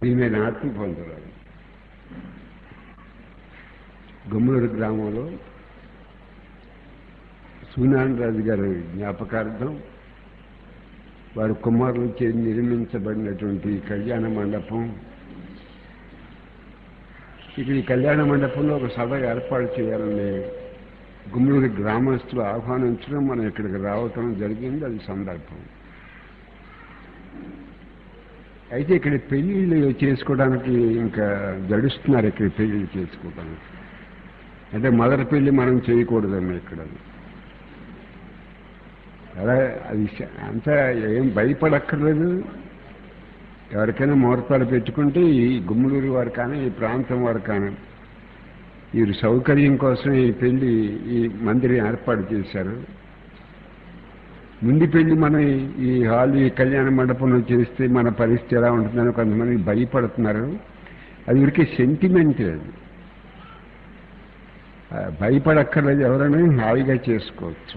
ప్రియమైన ఆత్మ పొందరాలు గుమ్మూరు గ్రామంలో సూనారాయణ రాజు గారి జ్ఞాపకార్థం వారి కుమారులు చే నిర్మించబడినటువంటి కళ్యాణ మండపం ఇక్కడ ఈ కళ్యాణ మండపంలో ఒక సభ ఏర్పాటు చేయాలని గుమ్మూరు గ్రామస్తులు ఆహ్వానించడం మనం ఇక్కడికి రావటం జరిగింది అది సందర్భం అయితే ఇక్కడ పెళ్ళిళ్ళు చేసుకోవడానికి ఇంకా జడుస్తున్నారు ఇక్కడ పెళ్ళిళ్ళు చేసుకోవడానికి అంటే మొదటి పెళ్లి మనం చేయకూడదమ్మా ఇక్కడ అలా అది అంతా ఏం భయపడక్కర్లేదు ఎవరికైనా ముహూర్తాలు పెట్టుకుంటే ఈ గుమ్మలూరు వారు కానీ ఈ ప్రాంతం వారు కానీ వీరు సౌకర్యం కోసం ఈ పెళ్లి ఈ మందిరం ఏర్పాటు చేశారు ముందు పెళ్లి మనం ఈ హాల్ ఈ కళ్యాణ మండపంలో చేస్తే మన పరిస్థితి ఎలా ఉంటుందని కొంతమంది భయపడుతున్నారు అది ఊరికే సెంటిమెంట్ అది భయపడక్కర్లేదు ఎవరైనా హాయిగా చేసుకోవచ్చు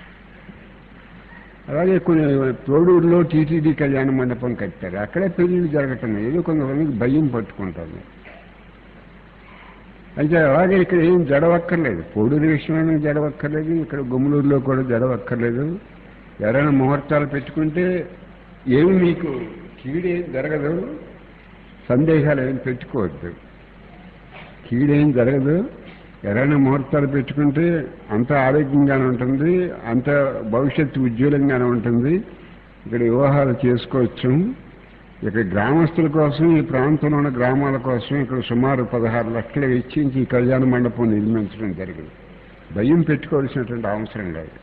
అలాగే కొన్ని తోడూరులో టీటీడీ కళ్యాణ మండపం కట్టారు అక్కడే పెళ్లిళ్ళు జరగటం ఏదో కొంతమందికి భయం పట్టుకుంటుంది అయితే అలాగే ఇక్కడ ఏం జడవక్కర్లేదు కోడూరు విషయమైనా జడవక్కర్లేదు ఇక్కడ గుమ్మలూరులో కూడా జడవక్కర్లేదు ఎవరైనా ముహూర్తాలు పెట్టుకుంటే ఏమి మీకు కీడేం జరగదు సందేహాలు ఏం పెట్టుకోవద్దు కీడేం జరగదు ఎవరైనా ముహూర్తాలు పెట్టుకుంటే అంత ఆరోగ్యంగానే ఉంటుంది అంత భవిష్యత్తు ఉజ్వలంగానే ఉంటుంది ఇక్కడ వివాహాలు చేసుకోవచ్చు ఇక్కడ గ్రామస్తుల కోసం ఈ ప్రాంతంలో ఉన్న గ్రామాల కోసం ఇక్కడ సుమారు పదహారు లక్షలు వెచ్చించి ఈ కళ్యాణ మండపం నిర్మించడం జరిగింది భయం పెట్టుకోవాల్సినటువంటి అవసరం లేదు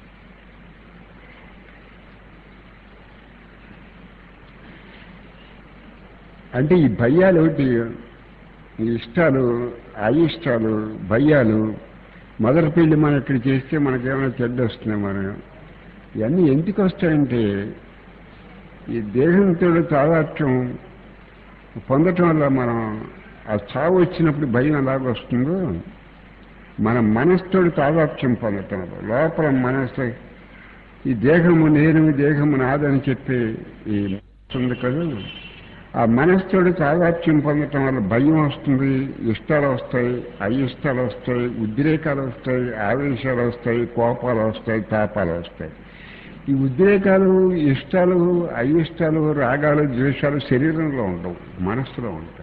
అంటే ఈ భయాలు ఒకటి ఈ ఇష్టాలు అయిష్టాలు భయాలు మొదటి పెళ్లి మనం ఇక్కడ చేస్తే మనకేమైనా చెడ్డ వస్తుంది మనం ఇవన్నీ ఎందుకు వస్తాయంటే ఈ దేహంతో తాదాత్యం పొందటం వల్ల మనం ఆ చావు వచ్చినప్పుడు భయం ఎలాగ వస్తుందో మన మనసుతో తాదాత్యం పొందటం వల్ల లోపల మనసు ఈ దేహము నేను దేహము నాదని చెప్పి ఈ ఉంది కదా ఆ మనస్సుతోటి తాదాత్యం పొందటం వల్ల భయం వస్తుంది ఇష్టాలు వస్తాయి అయిష్టాలు వస్తాయి ఉద్రేకాలు వస్తాయి ఆవేశాలు వస్తాయి కోపాలు వస్తాయి తాపాలు వస్తాయి ఈ ఉద్రేకాలు ఇష్టాలు అయిష్టాలు రాగాలు ద్వేషాలు శరీరంలో ఉండవు మనస్సులో ఉంటాయి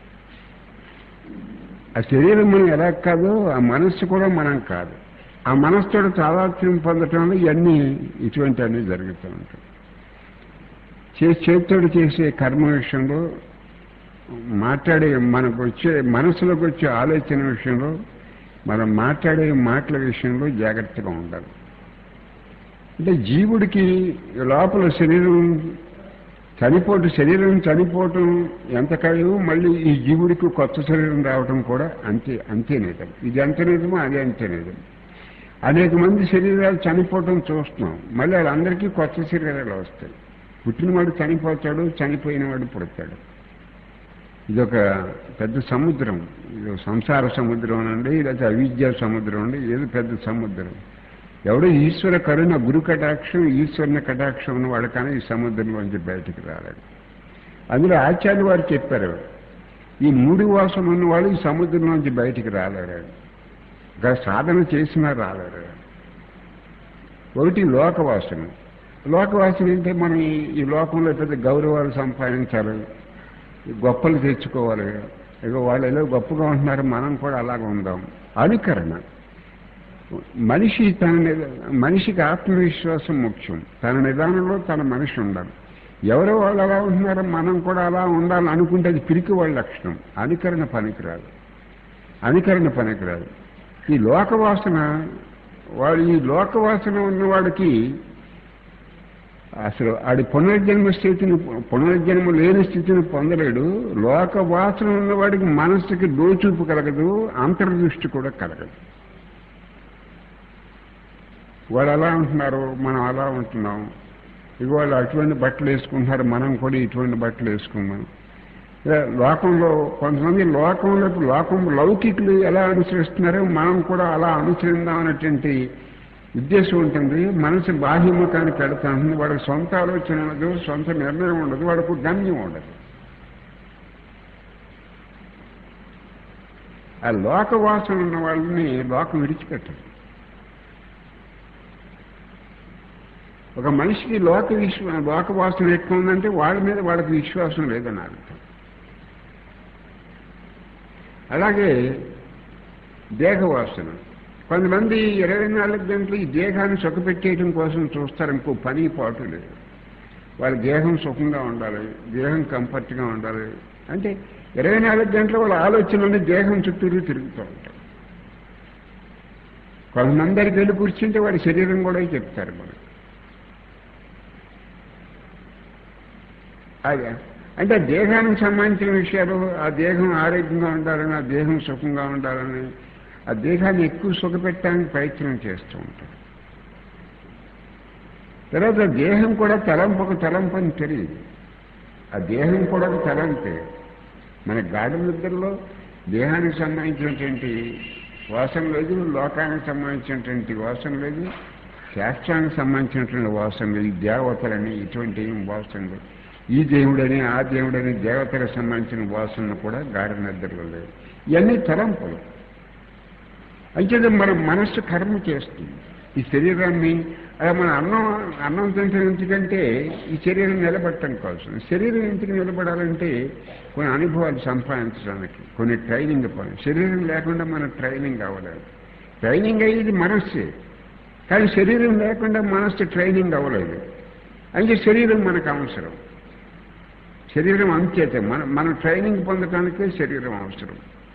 ఆ శరీరం మనం ఎలా కాదు ఆ మనస్సు కూడా మనం కాదు ఆ మనస్సుతో తాదాత్యం పొందటం వల్ల ఇవన్నీ ఇటువంటివన్నీ జరుగుతూ ఉంటాయి చేతితోడు చేసే కర్మ విషయంలో మాట్లాడే మనకు వచ్చే మనసులోకి వచ్చే ఆలోచన విషయంలో మనం మాట్లాడే మాటల విషయంలో జాగ్రత్తగా ఉండాలి అంటే జీవుడికి లోపల శరీరం చనిపోటు శరీరం చనిపోవటం ఎంత ఖాయం మళ్ళీ ఈ జీవుడికి కొత్త శరీరం రావటం కూడా అంతే అంతే నిజం ఇది ఎంత నిజమో అదే అంతే నిజం అనేక మంది శరీరాలు చనిపోవటం చూస్తున్నాం మళ్ళీ వాళ్ళందరికీ కొత్త శరీరాలు వస్తాయి పుట్టినవాడు చనిపోతాడు చనిపోయినవాడు పుడతాడు ఇదొక పెద్ద సముద్రం ఇది సంసార సముద్రం అండి లేకపోతే అవిద్యా సముద్రం అండి ఏదో పెద్ద సముద్రం ఎవడో ఈశ్వర కరుణ గురు కటాక్షం ఈశ్వరుని కటాక్షం ఉన్నవాడు కానీ ఈ సముద్రంలోంచి బయటికి రాలేడు అందులో ఆచార్య వారు చెప్పారు ఈ మూడు వాసన ఉన్నవాడు ఈ సముద్రంలోంచి బయటికి రాలేడు ఇంకా సాధన చేసినా రాలేడు ఒకటి లోకవాసన లోకవాసన అంటే మనం ఈ లోకంలో పెద్ద గౌరవాలు సంపాదించాలి గొప్పలు తెచ్చుకోవాలి ఇక వాళ్ళు ఏదో గొప్పగా ఉంటున్నారు మనం కూడా అలాగ ఉందాం అనుకరణ మనిషి తన మనిషికి ఆత్మవిశ్వాసం ముఖ్యం తన నిదానంలో తన మనిషి ఉండాలి ఎవరో వాళ్ళు అలా ఉంటున్నారో మనం కూడా అలా ఉండాలని అనుకుంటే అది పిరికి వాళ్ళ లక్షణం అనుకరణ పనికిరాదు అనుకరణ పనికిరాదు ఈ లోకవాసన వాడు ఈ లోకవాసన ఉన్నవాడికి అసలు ఆడి పునర్జన్మ స్థితిని పునర్జన్మ లేని స్థితిని పొందలేడు లోక వాసన ఉన్నవాడికి మనస్సుకి దోచూపు కలగదు అంతర్దృష్టి కూడా కలగదు వాళ్ళు అలా ఉంటున్నారు మనం అలా ఉంటున్నాం ఇక వాళ్ళు అటువంటి బట్టలు వేసుకుంటున్నారు మనం కూడా ఇటువంటి బట్టలు వేసుకున్నాం లోకంలో కొంతమంది లోకంలో లోకం లౌకికులు ఎలా అనుసరిస్తున్నారో మనం కూడా అలా అనుసరిద్దాం అనేటువంటి ఉద్దేశం ఉంటుంది మనసు బాహ్యముఖానికి వెళతా ఉంటుంది వాడికి సొంత ఆలోచన ఉండదు సొంత నిర్ణయం ఉండదు వాడికి గమ్యం ఉండదు ఆ లోక వాసన ఉన్న వాళ్ళని లోకం విడిచిపెట్టదు ఒక మనిషికి లోక విశ్వ లోక వాసన ఎక్కువ ఉందంటే వాళ్ళ మీద వాళ్ళకి విశ్వాసం లేదని అర్థం అలాగే దేహవాసన కొంతమంది ఇరవై నాలుగు గంటలు ఈ దేహాన్ని సుఖపెట్టేయడం కోసం చూస్తారు ఇంకో పని పాటు లేదు వాళ్ళ దేహం సుఖంగా ఉండాలి దేహం కంఫర్ట్గా ఉండాలి అంటే ఇరవై నాలుగు గంటలు వాళ్ళ ఆలోచనలన్నీ దేహం చుట్టూరు తిరుగుతూ ఉంటాయి కొంతమందరికి వెళ్ళి కూర్చుంటే వాడి శరీరం కూడా చెప్తారు మనకు అదే అంటే దేహానికి సంబంధించిన విషయాలు ఆ దేహం ఆరోగ్యంగా ఉండాలని ఆ దేహం సుఖంగా ఉండాలని ఆ దేహాన్ని ఎక్కువ సుఖపెట్టడానికి ప్రయత్నం చేస్తూ ఉంటారు తర్వాత దేహం కూడా తలంపు ఒక తలంపు అని తెలియదు ఆ దేహం కూడా ఒక తలంపే మన గాఢ నిద్రలో దేహానికి సంబంధించినటువంటి వాసన లేదు లోకానికి సంబంధించినటువంటి వాసన లేదు శాస్త్రానికి సంబంధించినటువంటి వాసన లేదు దేవతలని ఇటువంటి ఏం వాసన లేదు ఈ దేవుడని ఆ దేవుడని దేవతలకు సంబంధించిన వాసన కూడా గాఢ నిద్రలో లేదు ఇవన్నీ తలంపులు అంచేది మన మనస్సు కర్మ చేస్తుంది ఈ శరీరాన్ని అలా మన అన్నం అన్నం తింటే ఎందుకంటే ఈ శరీరం నిలబడటం కోసం శరీరం ఎందుకు నిలబడాలంటే కొన్ని అనుభవాలు సంపాదించడానికి కొన్ని ట్రైనింగ్ పని శరీరం లేకుండా మన ట్రైనింగ్ అవ్వలేదు ట్రైనింగ్ అయ్యేది మనస్సే కానీ శరీరం లేకుండా మనస్సు ట్రైనింగ్ అవ్వలేదు అంటే శరీరం మనకు అవసరం శరీరం అంచేత మన మనం ట్రైనింగ్ పొందటానికే శరీరం అవసరం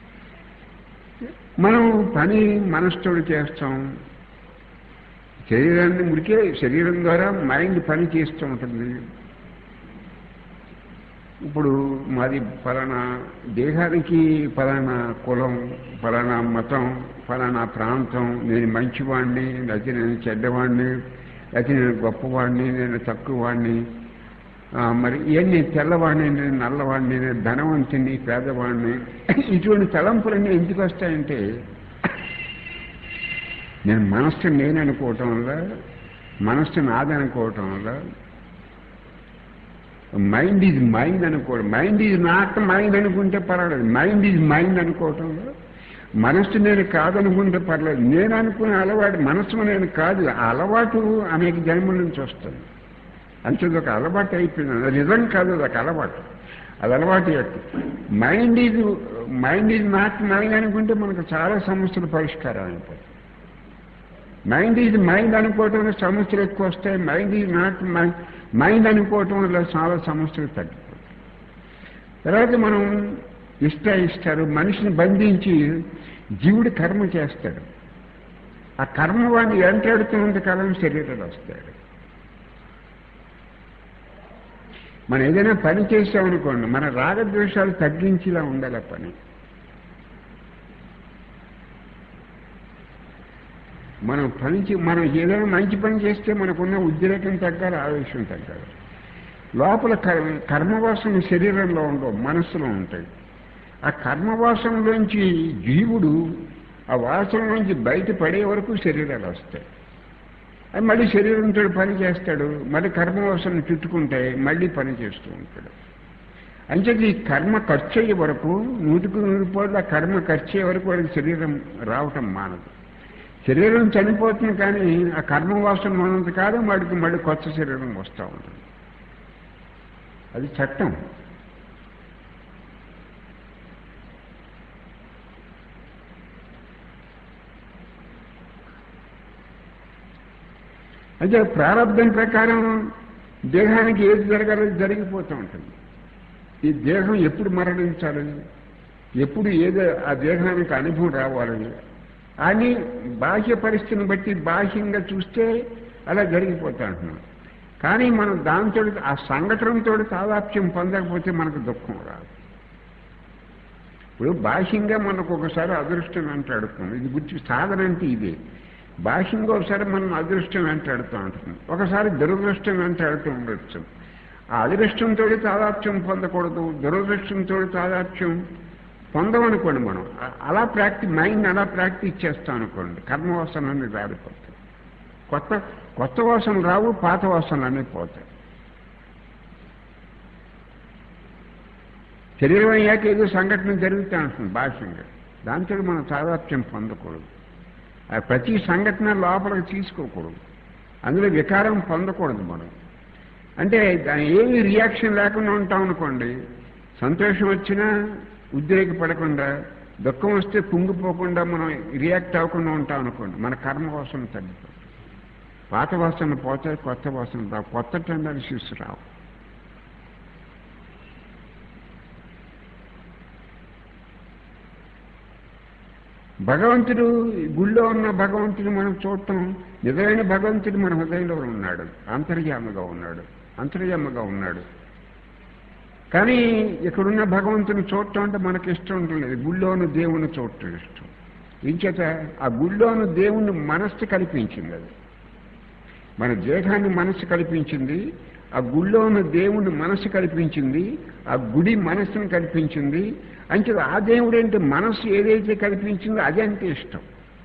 మనం పని మనసుతో చేస్తాం శరీరాన్ని మురికే శరీరం ద్వారా మైండ్ పని చేస్తూ ఉంటుంది ఇప్పుడు మాది ఫలానా దేహానికి ఫలానా కులం ఫలానా మతం ఫలానా ప్రాంతం నేను మంచివాడిని లేకపోతే నేను చెడ్డవాడిని లేకపోతే నేను గొప్పవాడిని నేను తక్కువవాడిని మరి ఇవన్నీ తెల్లవాడిని నేను నల్లవాడిని నేను ధనవంతుని పేదవాడిని ఇటువంటి తలంపులన్నీ ఎందుకు వస్తాయంటే నేను మనస్సు నేను అనుకోవటం వల్ల మనస్సు నాదనుకోవటం వల్ల మైండ్ ఈజ్ మైండ్ అనుకోవడం మైండ్ ఈజ్ నాట్ మైండ్ అనుకుంటే పర్వాలేదు మైండ్ ఈజ్ మైండ్ అనుకోవటంలో మనస్సు నేను కాదనుకుంటే పర్లేదు నేను అనుకునే అలవాటు మనస్సు నేను కాదు ఆ అలవాటు అనేక జన్మల నుంచి వస్తుంది అంటే ఒక అలవాటు అయిపోయింది అది నిజం కాదు అది ఒక అలవాటు అది అలవాటు యొక్క mind is mind is not mind అనుకుంటే మనకు చాలా సమస్యలు పరిష్కారం అయిపోతాయి మైండ్ ఈజ్ మైండ్ అనుకోవటం వల్ల సమస్యలు ఎక్కువ వస్తాయి mind is not mind mind అనుకోవటం వల్ల చాలా సమస్యలు తగ్గిపోతాయి తర్వాత మనం ఇష్ట ఇస్తారు మనిషిని బంధించి జీవుడు కర్మ చేస్తాడు ఆ కర్మ వాడిని వెంటాడుతున్నంత కాలం శరీరాలు వస్తాడు మనం ఏదైనా పని చేసామనుకోండి మన రాగద్వేషాలు తగ్గించేలా ఉండాలి ఆ పని మనం పని మనం ఏదైనా మంచి పని చేస్తే మనకున్న ఉద్రేకం తగ్గాలి ఆవేశం తగ్గాలి లోపల కర్మవాసన శరీరంలో ఉండవు మనస్సులో ఉంటాయి ఆ కర్మవాసనలోంచి జీవుడు ఆ వాసన నుంచి బయటపడే వరకు శరీరాలు వస్తాయి అది మళ్ళీ శరీరంతో పని చేస్తాడు మళ్ళీ కర్మవాసన చుట్టుకుంటే మళ్ళీ పని చేస్తూ ఉంటాడు అంచేది ఈ కర్మ ఖర్చు అయ్యే వరకు నూటికి నూరు పోట్ల కర్మ ఖర్చు అయ్యే వరకు వాడికి శరీరం రావటం మానదు శరీరం చనిపోతుంది కానీ ఆ కర్మవాసన ఉన్నంత కాదు వాడికి మళ్ళీ కొత్త శరీరం వస్తూ ఉంటుంది అది చట్టం అయితే ప్రారంభం ప్రకారం దేహానికి ఏది జరగాలో జరిగిపోతూ ఉంటుంది ఈ దేహం ఎప్పుడు మరణించాలి ఎప్పుడు ఏదో ఆ దేహానికి అనుభవం రావాలని అని బాహ్య పరిస్థితిని బట్టి బాహ్యంగా చూస్తే అలా జరిగిపోతా అంటున్నాం కానీ మనం దాంతో ఆ సంఘటనతో తాదాప్యం పొందకపోతే మనకు దుఃఖం రాదు ఇప్పుడు బాహ్యంగా మనకు ఒకసారి అదృష్టం వెంటాడుతుంది ఇది గుర్తి సాధన అంటే ఇదే బాహ్యంగా ఒకసారి మనం అదృష్టం వెంటాడుతూ ఉంటుంది ఒకసారి దురదృష్టం వెంటాడుతూ ఉండొచ్చు ఆ అదృష్టంతో తాదాప్యం పొందకూడదు దురదృష్టంతో తాదాప్యం పొందమనుకోండి మనం అలా ప్రాక్టీస్ మైండ్ అలా ప్రాక్టీస్ చేస్తాం అనుకోండి కర్మవాసనలన్నీ రాలిపోతాయి కొత్త కొత్త వాసనలు రావు పాత వాసనలన్నీ పోతాయి శరీరం అయ్యాక ఏదో సంఘటన జరుగుతూ ఉంటుంది బాహ్యంగా దాంతో మనం తాదాత్మ్యం పొందకూడదు ఆ ప్రతి సంఘటన లోపలికి తీసుకోకూడదు అందులో వికారం పొందకూడదు మనం అంటే దాని ఏమి రియాక్షన్ లేకుండా ఉంటాం అనుకోండి సంతోషం వచ్చినా ఉద్రేకపడకుండా దుఃఖం వస్తే కుంగిపోకుండా మనం రియాక్ట్ అవ్వకుండా ఉంటాం అనుకోండి మన కర్మ వాసన తగ్గిపోతుంది పాత వాసన పోతాయి కొత్త వాసన రావు కొత్త టెండెన్సీస్ రావు భగవంతుడు గుళ్ళో ఉన్న భగవంతుడు మనం చూడటం నిజమైన భగవంతుడు మన హృదయంలో ఉన్నాడు అంతర్యామగా ఉన్నాడు అంతర్యామగా ఉన్నాడు కానీ ఇక్కడున్న భగవంతుని చూడటం అంటే మనకి ఇష్టం ఉండలేదు గుళ్ళోను దేవుని చూడటం ఇష్టం ఇంచేత ఆ గుళ్ళోను దేవుని మనస్సు కల్పించింది అది మన దేహాన్ని మనస్సు కల్పించింది ఆ గుళ్ళో ఉన్న దేవుని మనస్సు కల్పించింది ఆ గుడి మనస్సును కల్పించింది అంటే ఆ దేవుడు ఏంటి మనస్సు ఏదైతే కల్పించిందో అదే అంటే ఇష్టం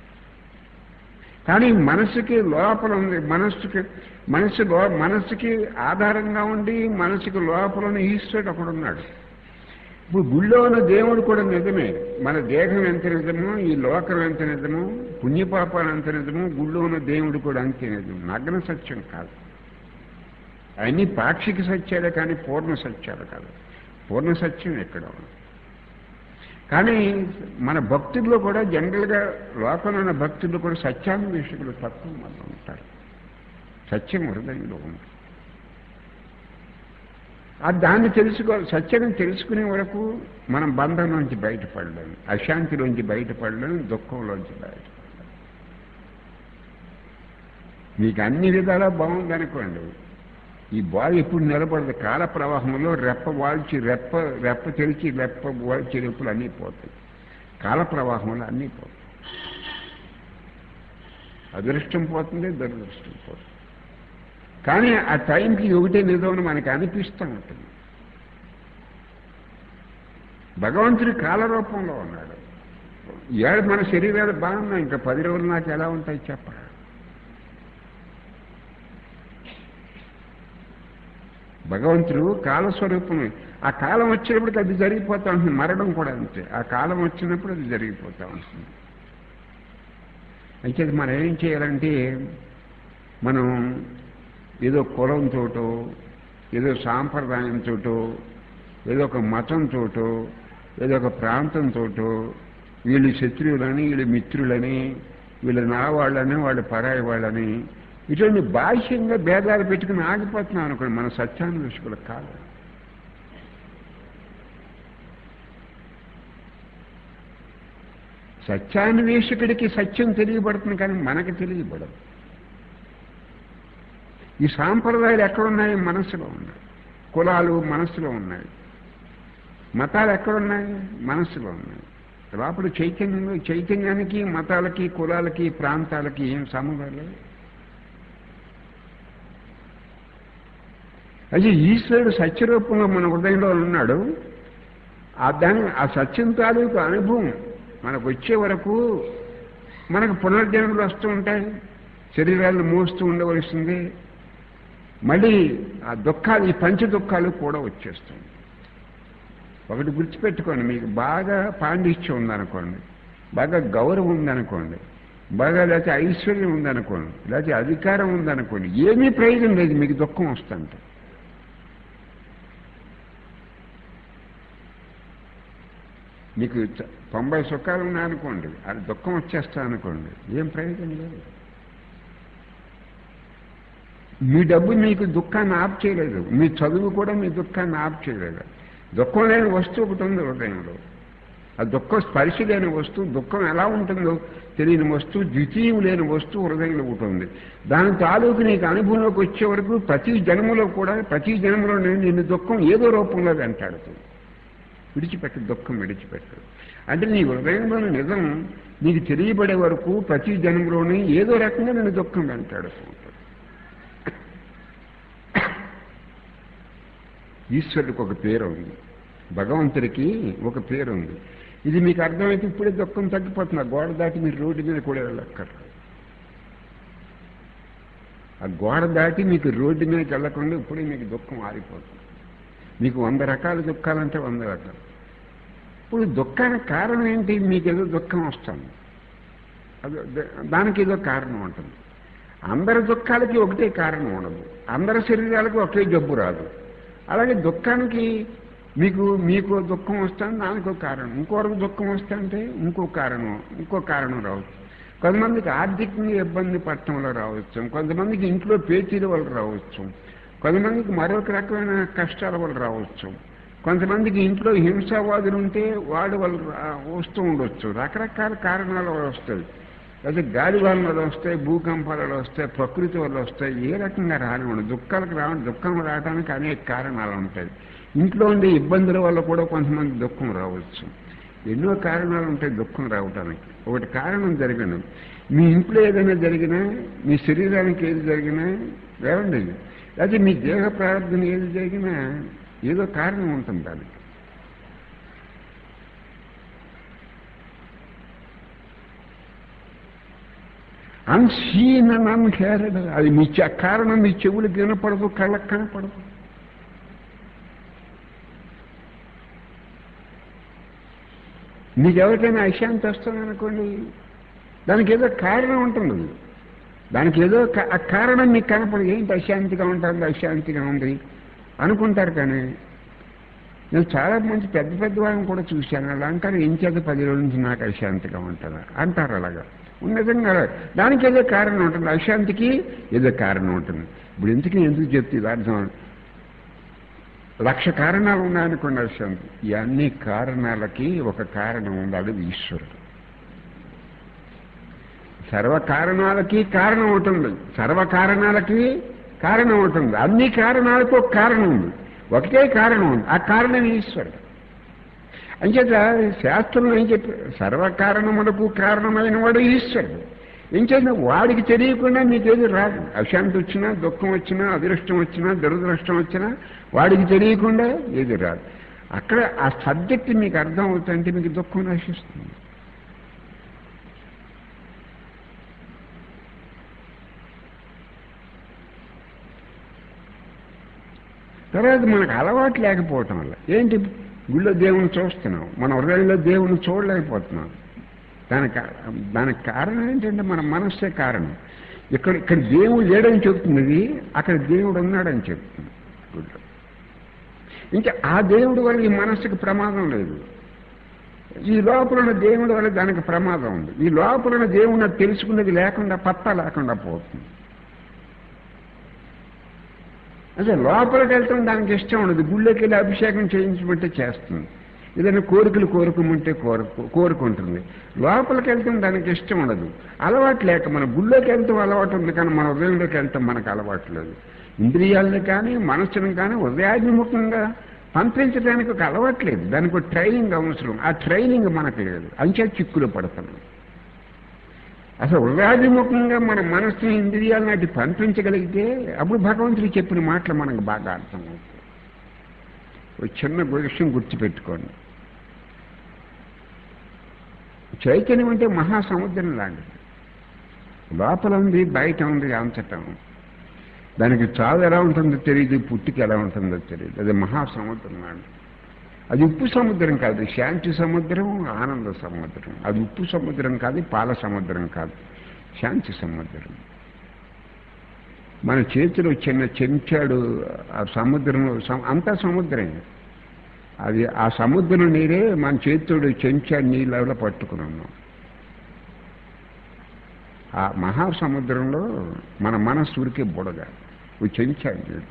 కానీ మనస్సుకి లోపల ఉంది మనస్సుకి మనస్సు లో మనస్సుకి ఆధారంగా ఉండి మనస్సుకి లోపల ఉన్న ఈశ్వరుడు అక్కడ ఉన్నాడు ఇప్పుడు గుళ్ళో ఉన్న దేవుడు కూడా నిజమే మన దేహం ఎంత నిజమో ఈ లోకం ఎంత నిజమో పుణ్యపాపాలు ఎంత నిజమో గుళ్ళో ఉన్న దేవుడు కూడా అంతే నిజం నగ్న సత్యం కాదు అవన్నీ పాక్షిక సత్యాలే కానీ పూర్ణ సత్యాలు కాదు పూర్ణ సత్యం ఎక్కడ ఉంది కానీ మన భక్తుల్లో కూడా జనరల్గా లోకంలో ఉన్న భక్తుల్లో కూడా సత్యాన్వేషకులు తక్కువ మంది ఉంటారు సత్యం హృదయంలో ఉంది ఆ దాన్ని తెలుసుకో సత్యాన్ని తెలుసుకునే వరకు మనం బంధం నుంచి బయటపడలేము అశాంతిలోంచి బయటపడలేము దుఃఖంలోంచి బయటపడలేము మీకు అన్ని విధాలా బాగుందనుకోండి ఈ బాల్ ఎప్పుడు నిలబడదు కాల ప్రవాహంలో రెప్ప వాల్చి రెప్ప రెప్ప తెరిచి రెప్ప వాల్చి రెప్పులు అన్నీ పోతాయి కాల ప్రవాహంలో అన్నీ పోతాయి అదృష్టం పోతుంది దురదృష్టం పోతుంది కానీ ఆ టైంకి ఒకటే నిజమని మనకి అనిపిస్తూ ఉంటుంది భగవంతుడి కాలరూపంలో ఉన్నాడు ఏడు మన శరీరాలు బాగున్నాయి ఇంకా పది రోజులు నాకు ఎలా ఉంటాయి చెప్పరా భగవంతుడు కాలస్వరూపమే ఆ కాలం వచ్చినప్పటికి అది జరిగిపోతా ఉంటుంది మరణం కూడా అంతే ఆ కాలం వచ్చినప్పుడు అది జరిగిపోతా ఉంటుంది అయితే మనం ఏం చేయాలంటే మనం ఏదో కులంతోటో ఏదో సాంప్రదాయంతోటో ఏదో ఒక మతంతోటో ఏదో ఒక ప్రాంతంతోటో వీళ్ళు శత్రువులని వీళ్ళు మిత్రులని వీళ్ళు నా వాళ్ళని వాళ్ళు పరాయి వాళ్ళని ఇటువంటి బాహ్యంగా భేదాలు పెట్టుకుని ఆగిపోతున్నాం అనుకోండి మన సత్యాన్వేషకులకు కాదు సత్యాన్వేషకుడికి సత్యం తెలియబడుతుంది కానీ మనకి తెలియబడదు ఈ సాంప్రదాయాలు ఎక్కడున్నాయి మనసులో ఉన్నాయి కులాలు మనసులో ఉన్నాయి మతాలు ఎక్కడున్నాయి మనసులో ఉన్నాయి లోపల చైతన్యంలో చైతన్యానికి మతాలకి కులాలకి ప్రాంతాలకి ఏం సంబంధం లేదు అయితే ఈశ్వరుడు సత్యరూపంలో మన హృదయంలో ఉన్నాడు ఆ దాని ఆ సత్యం తాలూకు అనుభవం మనకు వచ్చే వరకు మనకు పునర్జన్మలు వస్తూ ఉంటాయి శరీరాలను మోస్తూ ఉండవలసింది మళ్ళీ ఆ దుఃఖాలు ఈ పంచ దుఃఖాలు కూడా వచ్చేస్తాయి ఒకటి గుర్తుపెట్టుకోండి మీకు బాగా పాండిత్యం ఉందనుకోండి బాగా గౌరవం ఉందనుకోండి బాగా లేకపోతే ఐశ్వర్యం ఉందనుకోండి లేకపోతే అధికారం ఉందనుకోండి ఏమీ ప్రయోజనం లేదు మీకు దుఃఖం వస్తుంటే మీకు తొంభై సుఖాలు ఉన్నాయనుకోండి అది దుఃఖం వచ్చేస్తా అనుకోండి ఏం ప్రయోజనం లేదు మీ డబ్బు మీకు దుఃఖాన్ని ఆప్ చేయలేదు మీ చదువు కూడా మీ దుఃఖాన్ని ఆప్ చేయలేదు దుఃఖం లేని వస్తువు ఒకటి ఉంది హృదయంలో ఆ దుఃఖం స్పర్శ లేని వస్తువు దుఃఖం ఎలా ఉంటుందో తెలియని వస్తువు ద్వితీయం లేని వస్తువు హృదయంలో ఒకటి ఉంది దాని తాలూకు నీకు అనుభవంలోకి వచ్చే వరకు ప్రతి జన్మలో కూడా ప్రతి జన్మలో నిన్ను దుఃఖం ఏదో రూపంలో వెంటాడుతుంది విడిచిపెట్టు దుఃఖం విడిచిపెట్టు అంటే నీ హృదయంలోని నిజం నీకు తెలియబడే వరకు ప్రతి జన్మలోని ఏదో రకంగా నేను దుఃఖం వెంటాడుతూ ఉంటుంది ఈశ్వరుడికి ఒక పేరు ఉంది భగవంతుడికి ఒక పేరు ఉంది ఇది మీకు అర్థమైతే ఇప్పుడే దుఃఖం తగ్గిపోతుంది ఆ గోడ దాటి మీరు రోడ్డు మీద కూడా వెళ్ళక్కర్ ఆ గోడ దాటి మీకు రోడ్డు మీదకి వెళ్ళకుండా ఇప్పుడే మీకు దుఃఖం ఆరిపోతుంది మీకు వంద రకాల దుఃఖాలంటే వంద రకాలు ఇప్పుడు దుఃఖానికి కారణం ఏంటి మీకు ఏదో దుఃఖం వస్తుంది అది దానికి ఏదో కారణం ఉంటుంది అందరి దుఃఖాలకి ఒకటే కారణం ఉండదు అందరి శరీరాలకు ఒకే జబ్బు రాదు అలాగే దుఃఖానికి మీకు మీకు దుఃఖం వస్తుంది దానికి ఒక కారణం ఇంకోరికి దుఃఖం వస్తుంటే ఇంకో కారణం ఇంకో కారణం రావచ్చు కొంతమందికి ఆర్థికంగా ఇబ్బంది పట్టడంలో రావచ్చు కొంతమందికి ఇంట్లో పేచీల వల్ల రావచ్చు కొంతమందికి మరొక రకమైన కష్టాల వల్ల రావచ్చు కొంతమందికి ఇంట్లో హింసావాదులు ఉంటే వాడి వల్ల రా- వస్తూ ఉండొచ్చు రకరకాల కారణాల వల్ల వస్తాయి అయితే గాలి వల్ల వస్తాయి భూకంపాల వల్ల వస్తాయి ప్రకృతి వల్ల వస్తాయి ఏ రకంగా రానివ్వండి దుఃఖాలకు రావ దుఃఖం రావడానికి అనేక కారణాలు ఉంటాయి ఇంట్లో ఉండే ఇబ్బందుల వల్ల కూడా కొంతమంది దుఃఖం రావచ్చు ఎన్నో కారణాలు ఉంటాయి దుఃఖం రావడానికి ఒకటి కారణం జరిగిన మీ ఇంట్లో ఏదైనా జరిగినా మీ శరీరానికి ఏది జరిగినా ఏమండి అయితే మీ దేహ ప్రారంభం ఏది జరిగినా ఏదో కారణం ఉంటుంది దానికి అన్సీన్ అండ్ అన్హేరడ్ అది మీ చె- కారణం మీ చెవులకు వినపడదు కళ్ళకు కనపడదు మీకు ఎవరికైనా అశాంతి వస్తుంది అనుకోండి దానికి ఏదో కారణం ఉంటుంది దానికి ఏదో కా- ఆ కారణం మీకు కనపడదు ఏంటి అశాంతిగా ఉంటుంది అశాంతిగా ఉంది అనుకుంటారు కానీ నేను చాలా మంది పెద్ద పెద్ద వాళ్ళని కూడా చూశాను అలా అంటారు ఏం చేత పది రోజుల నుంచి నాకు అశాంతిగా ఉంటుంది అంటారు అలాగా నిజంగా దానికి ఏదో కారణం ఉంటుంది అశాంతికి ఏదో కారణం ఉంటుంది ఇప్పుడు ఎందుకు ఎందుకు చెప్తే ఇది అర్థం లక్ష కారణాలు ఉన్నాయనుకోండి అశాంతి ఈ అన్ని కారణాలకి ఒక కారణం ఉంది అది ఈశ్వరుడు సర్వ కారణాలకి కారణం ఉంటుంది సర్వ కారణాలకి కారణం ఉంటుంది అన్ని కారణాలకు ఒక కారణం ఉంది ఒకటే కారణం ఉంది ఆ కారణం ఈశ్వరుడు అంచేత శాస్త్రంలో ఏం చెప్పి సర్వకారణములకు కారణమైన వాడు ఈశ్వరుడు ఏం చేసిన వాడికి తెలియకుండా మీకేది రాదు అశాంతి వచ్చినా దుఃఖం వచ్చినా అదృష్టం వచ్చినా దురదృష్టం వచ్చినా వాడికి తెలియకుండా ఏది రాదు అక్కడ ఆ సబ్జెక్ట్ మీకు అర్థం అవుతుంటే మీకు దుఃఖం నశిస్తుంది తర్వాత మనకు అలవాటు లేకపోవటం వల్ల ఏంటి గుళ్ళో దేవుని చూస్తున్నాం మన హృదయంలో దేవుని చూడలేకపోతున్నాం దానికి దానికి కారణం ఏంటంటే మన మనస్సే కారణం ఇక్కడ ఇక్కడ దేవుడు లేడని చెప్తున్నది అక్కడ దేవుడు ఉన్నాడని చెప్తుంది గుళ్ళో ఇంకా ఆ దేవుడి వల్ల ఈ మనస్సుకి ప్రమాదం లేదు ఈ లోపల ఉన్న దేవుడి వల్ల దానికి ప్రమాదం ఉంది ఈ లోపల ఉన్న దేవుని తెలుసుకున్నది లేకుండా పత్తా లేకుండా పోతుంది అదే లోపలికి వెళ్తాం దానికి ఇష్టం ఉండదు గుళ్ళోకి వెళ్ళి అభిషేకం చేయించమంటే చేస్తుంది ఏదైనా కోరికలు కోరుకోమంటే కోరుకు కోరుకుంటుంది లోపలికి వెళ్తాం దానికి ఇష్టం ఉండదు అలవాటు లేక మన గుళ్ళోకి వెళ్తాం అలవాటు ఉంది కానీ మన హృదయంలోకి వెళ్తాం మనకు అలవాటు లేదు ఇంద్రియాలను కానీ మనస్సును కానీ హృదయాభిముఖంగా పంపించడానికి ఒక అలవాటు లేదు దానికి ఒక ట్రైనింగ్ అవసరం ఆ ట్రైనింగ్ మనకు లేదు అంచే చిక్కులు పడుతున్నాం అసలు హృదయాభిముఖంగా మన మనస్సుని ఇంద్రియాలను అటు పంపించగలిగితే అప్పుడు భగవంతుడు చెప్పిన మాటలు మనకు బాగా అర్థమవుతాయి ఒక చిన్న విషయం గుర్తుపెట్టుకోండి చైతన్యం అంటే మహాసముద్రం లాంటిది లోపల ఉంది బయట ఉంది అంతటం దానికి చావు ఎలా ఉంటుందో తెలియదు పుట్టికి ఎలా ఉంటుందో తెలియదు అది మహాసముద్రం లాంటిది అది ఉప్పు సముద్రం కాదు శాంతి సముద్రం ఆనంద సముద్రం అది ఉప్పు సముద్రం కాదు పాల సముద్రం కాదు శాంతి సముద్రం మన చేతిలో చిన్న చెంచాడు ఆ సముద్రంలో సమ- అంతా సముద్రమే అది ఆ సముద్రం నీరే మన చేతితోడు చెంచా నీళ్ళలో పట్టుకుని ఉన్నాం ఆ మహాసముద్రంలో మన మనస్సుడికి బుడగ ఓ చెంచా నీళ్ళు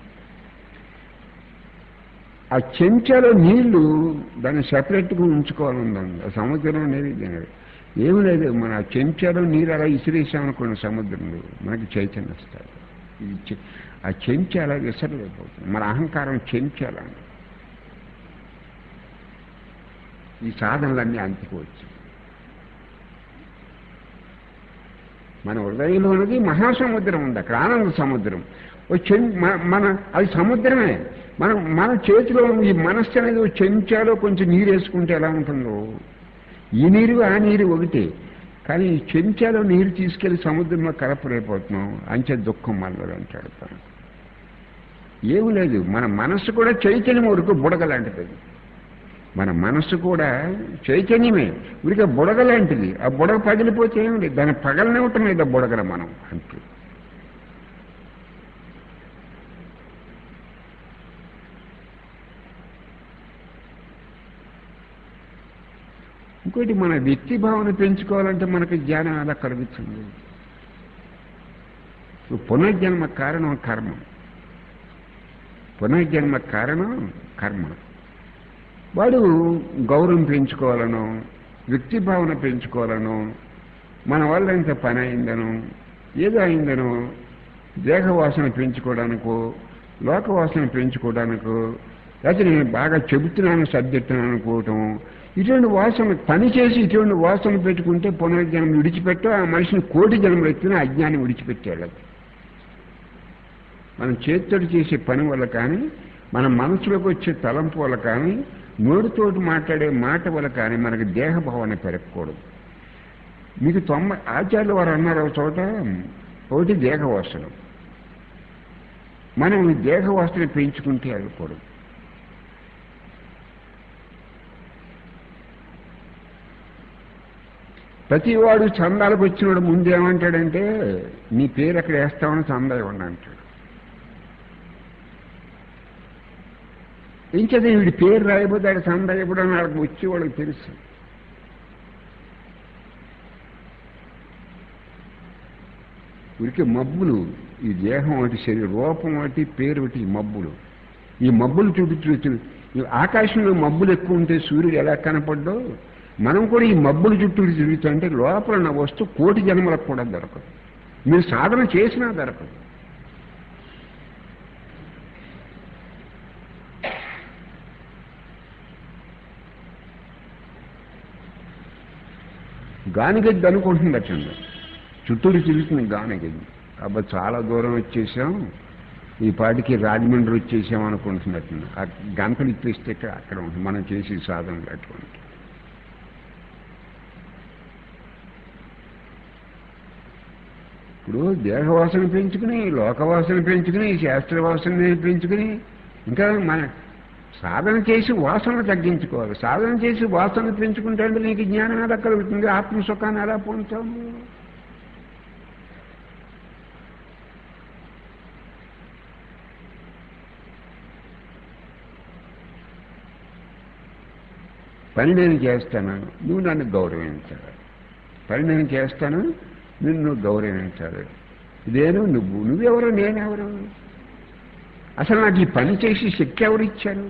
ఆ చెంచాలో నీళ్లు దాన్ని సెపరేట్గా ఉంచుకోవాలండి ఆ సముద్రంలో నీరు ఇది. ఏమి లేదు మన ఆ చెంచాలో నీరు అలా ఇసిరేసామనుకోండి సముద్రంలో మనకి చైతన్యం వస్తుంది ఈ చె- ఆ చెంచా అలా విసరలేకపోతుంది మన అహంకారం చెంచాలండి ఈ సాధనలన్నీ అంటుకోవచ్చు మన హృదయంలో ఉన్నది మహాసముద్రం ఉంది అక్కడ ఆనంద సముద్రం ఓ చెం మన- మన అది సముద్రమే మనం మన చేతిలో ఉన్న ఈ మనస్సు అనేది ఓ చెంచాలో కొంచెం నీరు వేసుకుంటే ఎలా ఉంటుందో ఈ నీరు ఆ నీరు ఒకటే కానీ ఈ చెంచాలో నీరు తీసుకెళ్లి సముద్రంలో కలపలేకపోతున్నాం అంచే దుఃఖం మనలో వెంటాడుతాం ఏమి లేదు మన మనస్సు కూడా చైతన్యం వరకు బుడగలాంటిది మన మనస్సు కూడా చైతన్యమే ఉడిక బుడగ లాంటిది ఆ బుడగ పగిలిపోతే ఏమి లేదు దాన్ని పగలనివ్వటం లేదు ఆ బుడగల మనం అంతే ఇంకోటి మన వ్యక్తి భావన పెంచుకోవాలంటే మనకి జ్ఞానం ఎలా కలుగుతుంది ఇప్పుడు పునర్జన్మ కారణం కర్మ పునర్జన్మ కారణం కర్మ వాడు గౌరవం పెంచుకోవాలను వ్యక్తి భావన పెంచుకోవాలను మన వల్ల ఇంత పని అయిందను ఏదో అయిందను దేహవాసన పెంచుకోవడానికో లోకవాసన పెంచుకోవడానికో లేకపోతే నేను బాగా చెబుతున్నాను సబ్జెక్టును అనుకోవటం ఇటువంటి వాసన పని చేసి ఇటువంటి వాసన పెట్టుకుంటే పునర్జన్మ విడిచిపెట్ట ఆ మనిషిని కోటి జన్మలు ఎత్తిన అజ్ఞానం విడిచిపెట్టాడు మనం చేతితోటి చేసే పని వల్ల కానీ మన మనసులోకి వచ్చే తలంపు వల్ల కానీ నోటితోటి మాట్లాడే మాట వల్ల కానీ మనకి దేహ భావన పెరగకూడదు మీకు తొంభై ఆచార్యులు వారు అన్నారు ఒక చోట ఒకటి దేహవాసన మనం ఈ దేహవాసన పెంచుకుంటే అవ్వకూడదు ప్రతి వాడు చందాలకు వచ్చినవాడు ముందేమంటాడంటే నీ పేరు అక్కడ వేస్తామని చందా ఇవ్వండి అంటాడు ఇంకేదే వీడి పేరు రాయబోతే ఆడ చందా ఇవ్వడం వాళ్ళకి వచ్చి వాళ్ళకి తెలుసు వీరికి మబ్బులు ఈ దేహం ఒకటి శరీరం రూపం ఒకటి పేరు ఒకటి ఈ మబ్బులు ఈ మబ్బులు చుట్టూ చుట్టూ ఈ ఆకాశంలో మబ్బులు ఎక్కువ ఉంటే సూర్యుడు ఎలా కనపడ్డో మనం కూడా ఈ మబ్బుల చుట్టూ తిరుగుతుంటే లోపల ఉన్న వస్తువు కోటి జన్మలకు కూడా దొరకదు మీరు సాధన చేసినా దొరకదు గానిగడ్డి అనుకుంటుందటండి చుట్టూరు తిరుగుతుంది గానిగడ్డి కాబట్టి చాలా దూరం వచ్చేసాం ఈ పాటికి రాజమండ్రి వచ్చేసాం అనుకుంటున్నట్టు ఆ గంటలు ఇప్పిస్తే అక్కడ ఉంటుంది మనం చేసే సాధనలు అటువంటి ఇప్పుడు దేహవాసన పెంచుకుని లోకవాసన పెంచుకుని శాస్త్రవాసన పెంచుకుని ఇంకా మన సాధన చేసి వాసన తగ్గించుకోవాలి సాధన చేసి వాసన పెంచుకుంటే అంటే నీకు జ్ఞానం ఎలా కలుగుతుంది ఆత్మసుఖాన్ని ఎలా పొందుతాము పని నేను చేస్తాను నువ్వు నన్ను గౌరవించాలి పని నేను చేస్తాను నిన్ను గౌరవించాలి ఇదేను నువ్వు నువ్వెవరు నేనెవరు అసలు నాకు ఈ పని చేసి శక్తి ఎవరిచ్చారు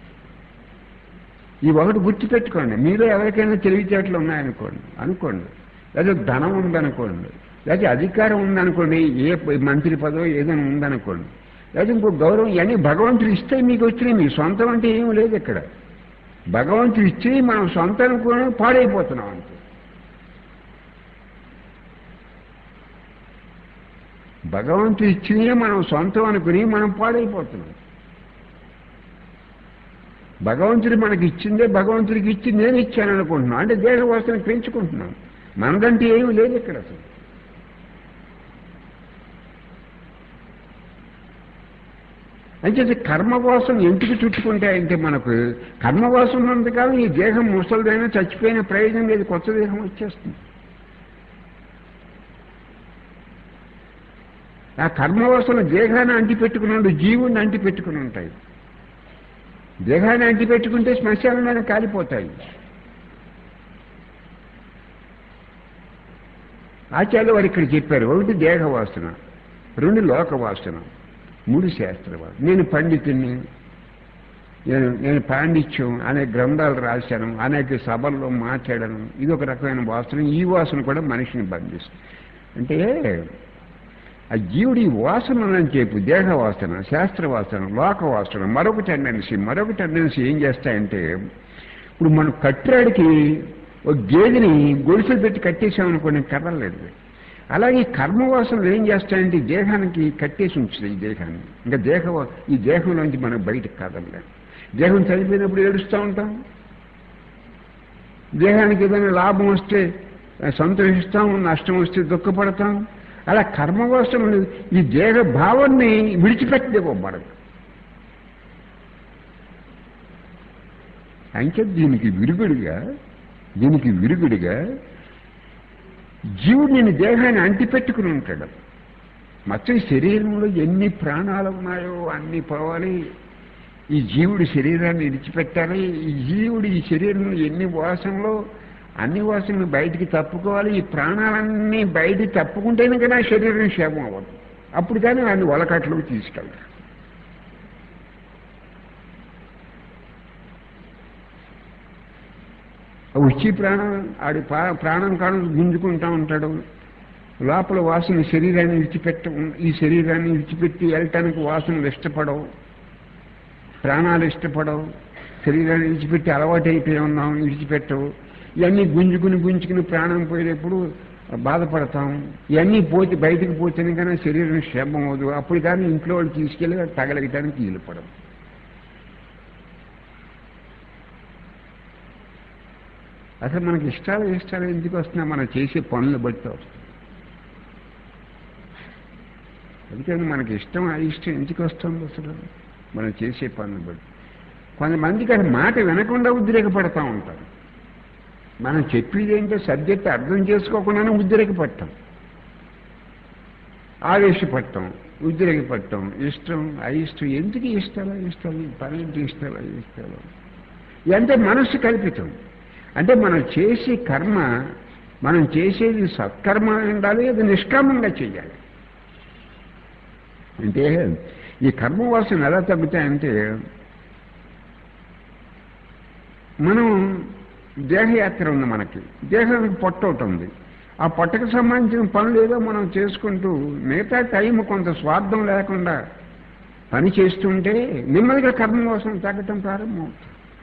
ఈ ఒకటి గుర్తుపెట్టుకోండి మీలో ఎవరికైనా తెలివితేటలు ఉన్నాయనుకోండి అనుకోండి లేదా ధనం ఉందనుకోండి లేదా అధికారం ఉందనుకోండి ఏ మంత్రి పదవి ఏదైనా ఉందనుకోండి లేదా ఇంకో గౌరవం ఇవన్నీ భగవంతుడు ఇస్తే మీకు వచ్చినాయి మీ సొంతం అంటే ఏమీ లేదు ఇక్కడ భగవంతుడు ఇచ్చి మనం సొంతం అనుకోని పాడైపోతున్నాం అంతే భగవంతుడు ఇచ్చినయే మనం సొంతం అనుకుని మనం పాడైపోతున్నాం భగవంతుడు మనకి ఇచ్చిందే భగవంతుడికి ఇచ్చి నేను ఇచ్చాను అనుకుంటున్నాను అంటే దేహవాసన పెంచుకుంటున్నాం మనదంటే ఏమీ లేదు ఇక్కడ అసలు అంటే కర్మవాసం ఎందుకు చుట్టుకుంటే అంటే మనకు కర్మవాసం ఉన్నంతకాలం ఈ దేహం ముసలిదైనా చచ్చిపోయిన ప్రయోజనం లేదు కొత్త దేహం వచ్చేస్తుంది ఆ కర్మవాసన దేహాన్ని అంటిపెట్టుకున్నాడు జీవుడిని అంటిపెట్టుకుని ఉంటాయి దేహాన్ని అంటిపెట్టుకుంటే శ్మశానంలోనే కాలిపోతాయి ఆచార్యులు వారు ఇక్కడ చెప్పారు ఒకటి దేహవాసన రెండు లోకవాసన మూడు శాస్త్రవాసన నేను పండితుడిని నేను నేను పాండిత్యం అనేక గ్రంథాలు రాశాను అనేక సభల్లో మాట్లాడాను ఇది ఒక రకమైన వాసన ఈ వాసన కూడా మనిషిని బంధిస్తుంది అంటే ఆ జీవుడి వాసన అని చెప్పు దేహవాసన శాస్త్రవాసన లోకవాసన మరొక టెండెన్సీ మరొక టెండెన్సీ ఏం చేస్తాయంటే ఇప్పుడు మనం కట్టాడికి ఒక గేదెని గొలుసులు పెట్టి కట్టేసామనుకోండి కర్రలేదు అలాగే కర్మవాసనలు ఏం చేస్తాయంటే ఈ దేహానికి కట్టేసి ఉంచుతాయి ఈ దేహాన్ని ఇంకా దేహ ఈ దేహంలోంచి మనం బయటకు కాదలే దేహం చనిపోయినప్పుడు ఏడుస్తూ ఉంటాం దేహానికి ఏదైనా లాభం వస్తే సంతోషిస్తాం నష్టం వస్తే దుఃఖపడతాం అలా కర్మవాసనలు ఈ దేహ భావాన్ని విడిచిపెట్టలేవు మనకు అంటే దీనికి విరుగుడిగా దీనికి విరుగుడిగా జీవుడు నేను దేహాన్ని అంటిపెట్టుకుని ఉంటాడు మొత్తం ఈ శరీరంలో ఎన్ని ప్రాణాలు ఉన్నాయో అన్ని పోవాలి ఈ జీవుడి శరీరాన్ని విడిచిపెట్టాలి ఈ జీవుడు ఈ శరీరంలో ఎన్ని వాసనలో అన్ని వాసనలు బయటికి తప్పుకోవాలి ఈ ప్రాణాలన్నీ బయటికి తప్పుకుంటేనే కానీ ఆ శరీరం క్షేమం అవ్వదు అప్పుడు కానీ వాడిని వలకట్లోకి తీసుకెళ్తారు వచ్చి ప్రాణం ఆడి పా- ప్రాణం కాలం గుంజుకుంటా ఉంటాడు లోపల వాసన శరీరాన్ని విడిచిపెట్ట ఈ శరీరాన్ని విడిచిపెట్టి వెళ్ళటానికి వాసనలు ఇష్టపడవు ప్రాణాలు ఇష్టపడవు శరీరాన్ని విడిచిపెట్టి అలవాటు అయిపోయి ఉన్నాం విడిచిపెట్టవు ఇవన్నీ గుంజుకుని గుంజుకుని ప్రాణం పోయేటప్పుడు బాధపడతాం ఇవన్నీ పోతే బయటకు పోతేనే కానీ శరీరం క్షేమం అవ్వదు అప్పుడు కానీ ఇంట్లో వాళ్ళు తీసుకెళ్ళి తగలగటానికి వీలు పడవు అసలు మనకి ఇష్టాలు ఇష్టాలు ఎందుకు వస్తున్నాయి మనం చేసే పనులు బట్టి వస్తాయి అందుకని మనకి ఇష్టం అయిష్టం ఎందుకు వస్తుంది అసలు మనం చేసే పనులు బట్టి కొంతమందికి అది మాట వినకుండా ఉద్రేకపడతా ఉంటారు మనం చెప్పేది ఏంటో సబ్జెక్ట్ అర్థం చేసుకోకుండానే ఉద్రేకపడటం ఆవేశపడటం ఉద్రేకపడటం ఇష్టం అయిష్టం ఎందుకు ఇష్టాలు ఇష్టాలు పని ఏంటి ఇష్టాలు ఇష్టాలు ఇదంటే మనస్సు కల్పితం అంటే మనం చేసే కర్మ మనం చేసేది సత్కర్మ ఉండాలి అది నిష్కామంగా చేయాలి అంటే ఈ కర్మవాసన ఎలా తగ్గుతాయంటే మనం దేహయాత్ర ఉంది మనకి దేహానికి పొట్ట ఒకటి ఉంది ఆ పొట్టకు సంబంధించిన పనులు ఏదో మనం చేసుకుంటూ మిగతా టైం కొంత స్వార్థం లేకుండా పని చేస్తుంటే నెమ్మదిగా కర్మవాసన తగ్గటం ప్రారంభమవుతుంది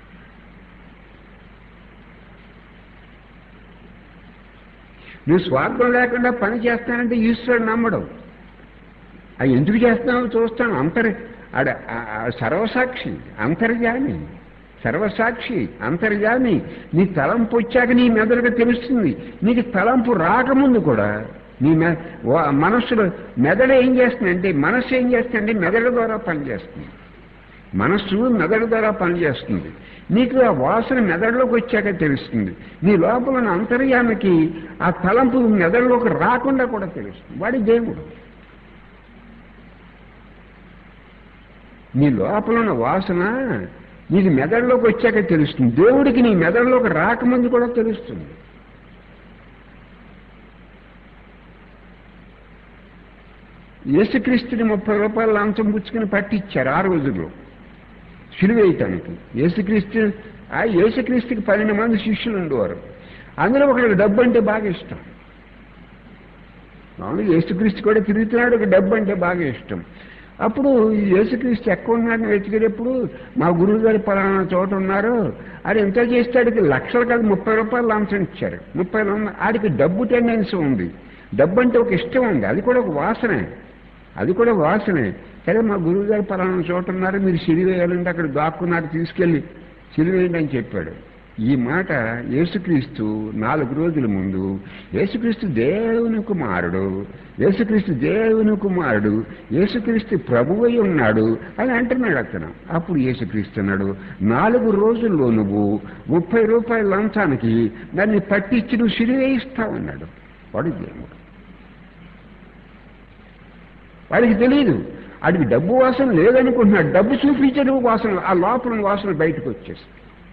నువ్వు స్వార్థం లేకుండా పని చేస్తానంటే ఈశ్వరుడు నమ్మడం అది ఎందుకు చేస్తున్నావు చూస్తాను అంతర్ ఆడ ఆ- ఆ సర్వసాక్షి అంతర్యామి సర్వసాక్షి అంతర్యామి నీ తలంపు వచ్చాక నీ మెదడుగా తెలుస్తుంది నీకు తలంపు రాకముందు కూడా నీ మె వా- మనస్సులో మెదడు ఏం చేస్తుందంటే మనస్సు ఏం చేస్తుందంటే మెదడు ద్వారా పనిచేస్తుంది మనస్సు మెదడు ద్వారా పనిచేస్తుంది నీకు ఆ వాసన మెదడులోకి వచ్చాక తెలుస్తుంది నీ లోపల ఉన్న అంతర్యానికి ఆ తలంపు మెదడులోకి రాకుండా కూడా తెలుస్తుంది వాడి దేవుడు నీ లోపల ఉన్న వాసన నీకు మెదడులోకి వచ్చాక తెలుస్తుంది దేవుడికి నీ మెదడులోకి రాకముందు కూడా తెలుస్తుంది యేసుక్రీస్తుని ముప్పై రూపాయల లంచం పుచ్చుకుని పట్టించారు ఆ రోజుల్లో సిలువేయటానికి యేసుక్రీస్తు ఆ యేసుక్రీస్తుకి పన్నెండు మంది శిష్యులు ఉండేవారు అందులో ఒకరికి డబ్బు అంటే బాగా ఇష్టం మామూలుగా యేసుక్రీస్తు కూడా తిరుగుతున్నాడు ఒక డబ్బు అంటే బాగా ఇష్టం అప్పుడు ఈ యేసుక్రీస్తు ఎక్కడ ఉన్నాడని వెతికేటప్పుడు మా గురువు గారు పలానా చోట ఉన్నారు అది ఎంత చేస్తాడికి లక్షలు కాదు ముప్పై రూపాయలు లంచం ఇచ్చారు ముప్పై లం- ఆడికి డబ్బు టెండెన్సీ ఉంది డబ్బు అంటే ఒక ఇష్టం ఉంది అది కూడా ఒక వాసనే అది కూడా వాసనే సరే మా గురువు గారు పలానా చోట ఉన్నారు మీరు సిరివేయాలంటే అక్కడ దాక్కున్నారు తీసుకెళ్ళి సిరివేయండి అని చెప్పాడు ఈ మాట యేసుక్రీస్తు నాలుగు రోజుల ముందు యేసుక్రీస్తు దేవుని కుమారుడు యేసుక్రీస్తు దేవుని కుమారుడు యేసుక్రీస్తు ప్రభువై ఉన్నాడు అని అంటున్నాడు అతను అప్పుడు యేసుక్రీస్తు అన్నాడు నాలుగు రోజుల్లో నువ్వు ముప్పై రూపాయల లంచానికి దాన్ని పట్టించి నువ్వు సిరివేయిస్తావు అన్నాడు వాడు దేవుడు వాడికి తెలియదు వాడికి డబ్బు వాసన లేదనుకుంటున్నాడు డబ్బు చూపించడం వాసన ఆ లోపల వాసన బయటకు వచ్చేసి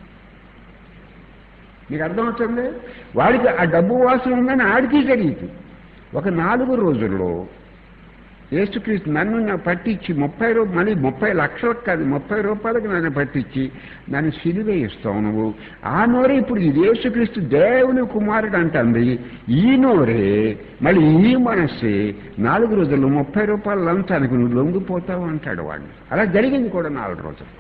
నీకు అర్థమవుతుంది వాడికి ఆ డబ్బు వాసన ఉందని ఆడికి తెలియదు ఒక నాలుగు రోజుల్లో యేసుక్రీస్తు నన్ను నా పట్టించి ముప్పై రూ మళ్ళీ ముప్పై లక్షలకు కాదు ముప్పై రూపాయలకు నన్ను పట్టించి నన్ను సిలువే ఇస్తావు నువ్వు ఆ నోరే ఇప్పుడు ఇది యేసుక్రీస్తు దేవుని కుమారుడు అంటుంది ఈ నోరే మళ్ళీ ఈ మనస్సే నాలుగు రోజులు ముప్పై రూపాయల లంచానికి నువ్వు లొంగిపోతావు అంటాడు వాడిని అలా జరిగింది కూడా నాలుగు రోజులు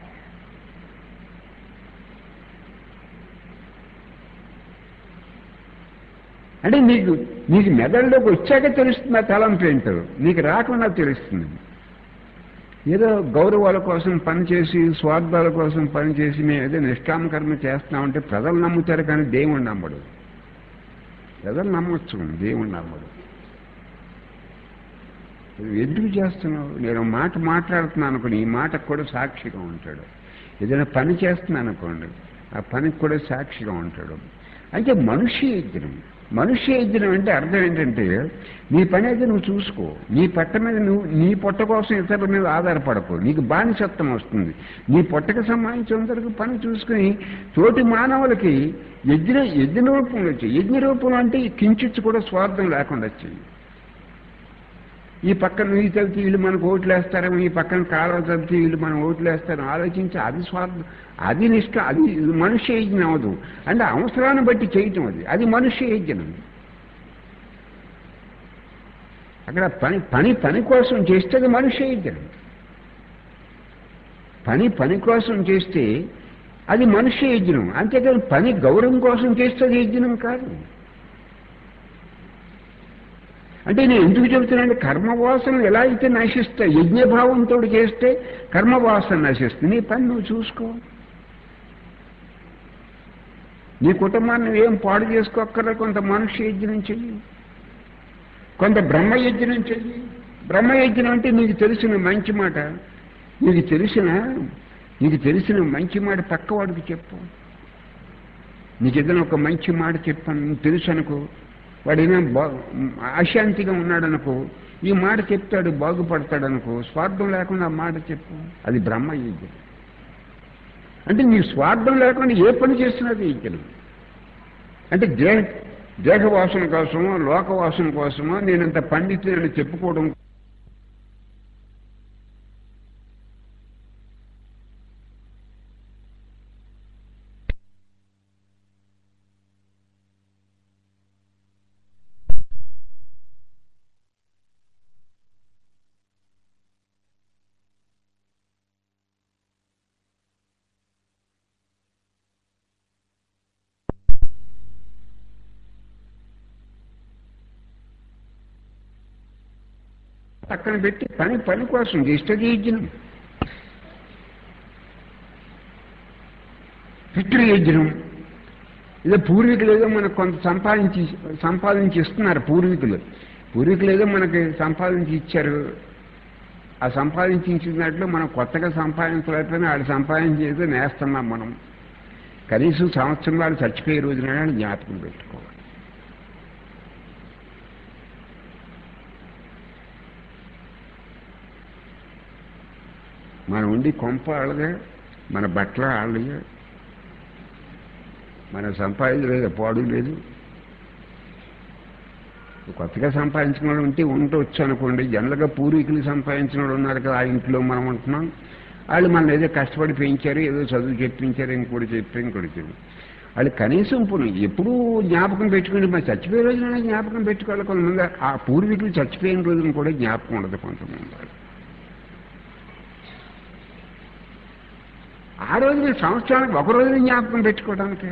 అంటే నీకు నీకు మెదడులోకి వచ్చాక తెలుస్తుంది ఆ తలంపు ఏంటో నీకు రాకుండా తెలుస్తుంది ఏదో గౌరవాల కోసం పనిచేసి స్వార్థాల కోసం పనిచేసి మేము ఏదో నిష్కామ కర్మ చేస్తున్నామంటే ప్రజలు నమ్ముతారు కానీ దేవుడు నమ్మడు ప్రజలు నమ్మొచ్చు దేవుడు నమ్మడు నువ్వు ఎందుకు చేస్తున్నావు నేను మాట మాట్లాడుతున్నాను అనుకోండి ఈ మాటకు కూడా సాక్షిగా ఉంటాడు ఏదైనా పని చేస్తున్నాను అనుకోండి ఆ పనికి కూడా సాక్షిగా ఉంటాడు అంటే మనుష్య యజ్ఞం మనుష్య యజ్ఞం అంటే అర్థం ఏంటంటే నీ పని అయితే నువ్వు చూసుకో నీ పట్ట మీద నువ్వు నీ పొట్ట కోసం ఇతరుల మీద ఆధారపడకు నీకు బానిసత్వం వస్తుంది నీ పొట్టకు సంబంధించినంతవరకు పని చూసుకుని తోటి మానవులకి యజ్ఞ యజ్ఞ రూపంలో వచ్చాయి యజ్ఞ రూపంలో అంటే కించిచ్చు కూడా స్వార్థం లేకుండా వచ్చాయి ఈ పక్కన నువ్వు తగ్గితే వీళ్ళు మనకు ఓట్లు వేస్తారేమో ఈ పక్కన కాలువ తగ్గితే వీళ్ళు మనం ఓట్లు వేస్తారో ఆలోచించి అది స్వార్థం అది నిష్ట అది మనుష్య యజ్ఞం అవదు అంటే అవసరాన్ని బట్టి చేయటం అది అది మనుష్య యజ్ఞం అక్కడ పని పని పని కోసం చేస్తే అది మనుష్య యజ్ఞం పని పని కోసం చేస్తే అది మనుష్య యజ్ఞం అంతేకాని పని గౌరవం కోసం చేస్తే అది యజ్ఞం కాదు అంటే నేను ఎందుకు చెబుతున్నాను కర్మవాసనలు ఎలా అయితే నశిస్తాయి యజ్ఞభావంతో చేస్తే కర్మవాసన నశిస్తుంది నీ పని నువ్వు చూసుకో నీ కుటుంబాన్ని ఏం పాడు చేసుకోక్కర్లే కొంత మనుష్య యజ్ఞం చెయ్యి కొంత బ్రహ్మయజ్ఞం చెయ్యి బ్రహ్మయజ్ఞం అంటే నీకు తెలిసిన మంచి మాట నీకు తెలిసిన నీకు తెలిసిన మంచి మాట పక్కవాడికి చెప్పు నీకు ఏదైనా ఒక మంచి మాట చెప్పాను నువ్వు తెలుసు అనుకో వాడైనా బా అశాంతిగా ఉన్నాడనుకో ఈ మాట చెప్తాడు బాగుపడతాడనుకో స్వార్థం లేకుండా ఆ మాట చెప్పు అది బ్రహ్మ యజ్ఞం అంటే నీ స్వార్థం లేకుండా ఏ పని చేస్తున్నది యజ్ఞం అంటే దేహ దేహవాసన కోసమో లోకవాసన కోసమో నేనంత పండితులని చెప్పుకోవడం పక్కన పెట్టి పని పని కోసం చేస్తుంది యజ్ఞం పితృయజ్ఞం ఏదో పూర్వీకులు ఏదో మనకు కొంత సంపాదించి సంపాదించి ఇస్తున్నారు పూర్వీకులు పూర్వీకులు ఏదో మనకి సంపాదించి ఇచ్చారు ఆ సంపాదించి ఇచ్చిన దాంట్లో మనం కొత్తగా సంపాదించలేకపోయినా వాళ్ళు సంపాదించేదో నేస్తున్నాం మనం కనీసం సంవత్సరం వాళ్ళు చచ్చిపోయే రోజున జ్ఞాపకం పెట్టుకోవాలి మనం ఉండి కొంప వాళ్ళదే మన బట్టల వాళ్ళదే మన సంపాదించలేదు పాడు లేదు కొత్తగా సంపాదించిన వాళ్ళు ఉంటే ఉండవచ్చు అనుకోండి జనరల్గా పూర్వీకులు సంపాదించిన వాళ్ళు ఉన్నారు కదా ఆ ఇంట్లో మనం ఉంటున్నాం వాళ్ళు మన ఏదో కష్టపడి పెంచారు ఏదో చదువు చెప్పించారు ఇంకోటి చెప్పి ఇంకోటి చెప్పి వాళ్ళు కనీసం ఇప్పుడు ఎప్పుడూ జ్ఞాపకం పెట్టుకుని మరి చచ్చిపోయే రోజున జ్ఞాపకం పెట్టుకోవాలి కొంతమంది ఆ పూర్వీకులు చచ్చిపోయిన రోజున కూడా జ్ఞాపకం ఉండదు కొంతమంది వాళ్ళు ఆ రోజున సంవత్సరానికి ఒక రోజున జ్ఞాపకం పెట్టుకోవడానికి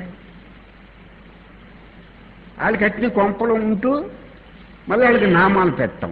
వాళ్ళు కట్టిన కొంపలు ఉంటూ మళ్ళీ వాళ్ళకి నామాలు పెట్టం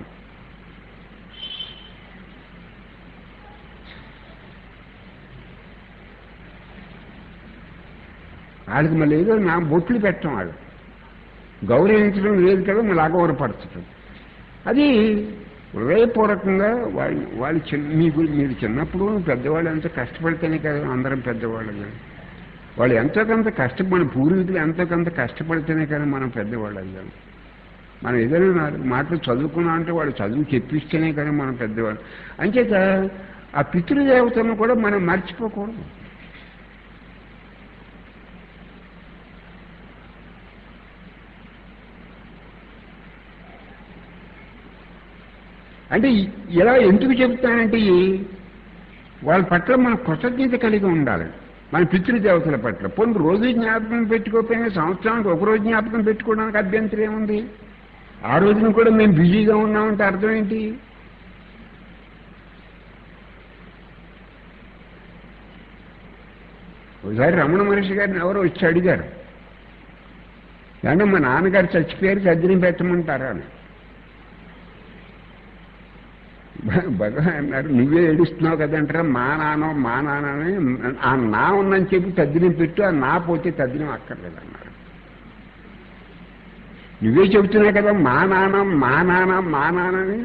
వాళ్ళకి మళ్ళీ ఏదో నా బొట్లు పెట్టం వాళ్ళు గౌరవించడం లేదు కదా మళ్ళీ అగౌరవపరచడం అది హృదయపూర్వకంగా వాళ్ళు వాళ్ళు చిన్న మీ గురి మీరు చిన్నప్పుడు పెద్దవాళ్ళు ఎంత కష్టపడితేనే కదా అందరం పెద్దవాళ్ళు వాళ్ళు ఎంతో కొంత కష్ట మన పూర్వీకులు ఎంతో కొంత కష్టపడితేనే కదా మనం పెద్దవాళ్ళు అయ్యాం మనం ఏదైనా నాలుగు మాటలు చదువుకున్నాం అంటే వాళ్ళు చదువు చెప్పిస్తేనే కానీ మనం పెద్దవాళ్ళు అంచేత ఆ పితృదేవతను కూడా మనం మర్చిపోకూడదు అంటే ఇలా ఎందుకు చెప్తానంటే వాళ్ళ పట్ల మన కృతజ్ఞత కలిగి ఉండాలి మన పితృదేవతల పట్ల కొన్ని రోజు జ్ఞాపకం పెట్టుకోకపోయినా సంవత్సరానికి ఒక రోజు జ్ఞాపకం పెట్టుకోవడానికి అభ్యంతరం ఏముంది ఆ రోజున కూడా మేము బిజీగా ఉన్నామంటే అర్థం ఏంటి ఒకసారి రమణ మహర్షి గారిని ఎవరో వచ్చి అడిగారు అంటే మా నాన్నగారు చచ్చిపోయారు చదిని పెట్టమంటారా అని భగవాన్ అన్నారు నువ్వే ఏడుస్తున్నావు కదంటారా మా నాన్న మా నాన్నని ఆ నా ఉందని చెప్పి తద్దినం పెట్టు ఆ నా పోతే తద్దినం అక్కర్లేదు అన్నారు నువ్వే చెబుతున్నావు కదా మా నాన్న మా నాన్న మా నాన్నని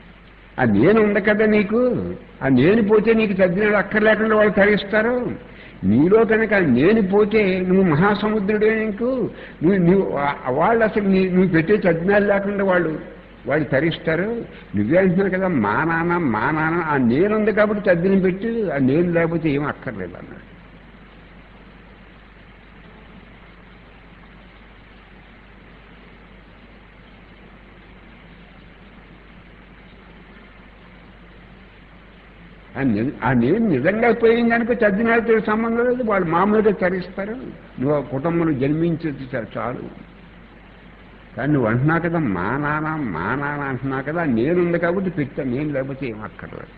ఆ నేను ఉండ కదా నీకు ఆ నేను పోతే నీకు తద్దినాలు అక్కర్లేకుండా వాళ్ళు తరిస్తారు నీలో కనుక నేను పోతే నువ్వు మహాసముద్రుడే నీకు నువ్వు నువ్వు వా- వాళ్ళు అసలు నీ నువ్వు పెట్టే చజ్ఞాలు లేకుండా వాళ్ళు వాళ్ళు తరిస్తారు నువ్వే అంటున్నావు కదా మా నాన్న మా నాన్న ఆ నేనుంది కాబట్టి తద్దిని పెట్టి ఆ నేను లేకపోతే ఏం అక్కర్లేదు అన్నాడు ఆ ని- ఆ నేను నిజంగా పోయింది కనుక తద్దినాలతో సంబంధం లేదు వాళ్ళు మామూలుగా తరిస్తారు నువ్వు ఆ కుటుంబంలో జన్మించచ్చు చా- చాలు కానీ నువ్వు అంటున్నావు కదా మా నాన్న మా నాన్న అంటున్నావు కదా నేనుంది కాబట్టి పెట్టా నేను లేకపోతే ఏం అక్కర్లేదు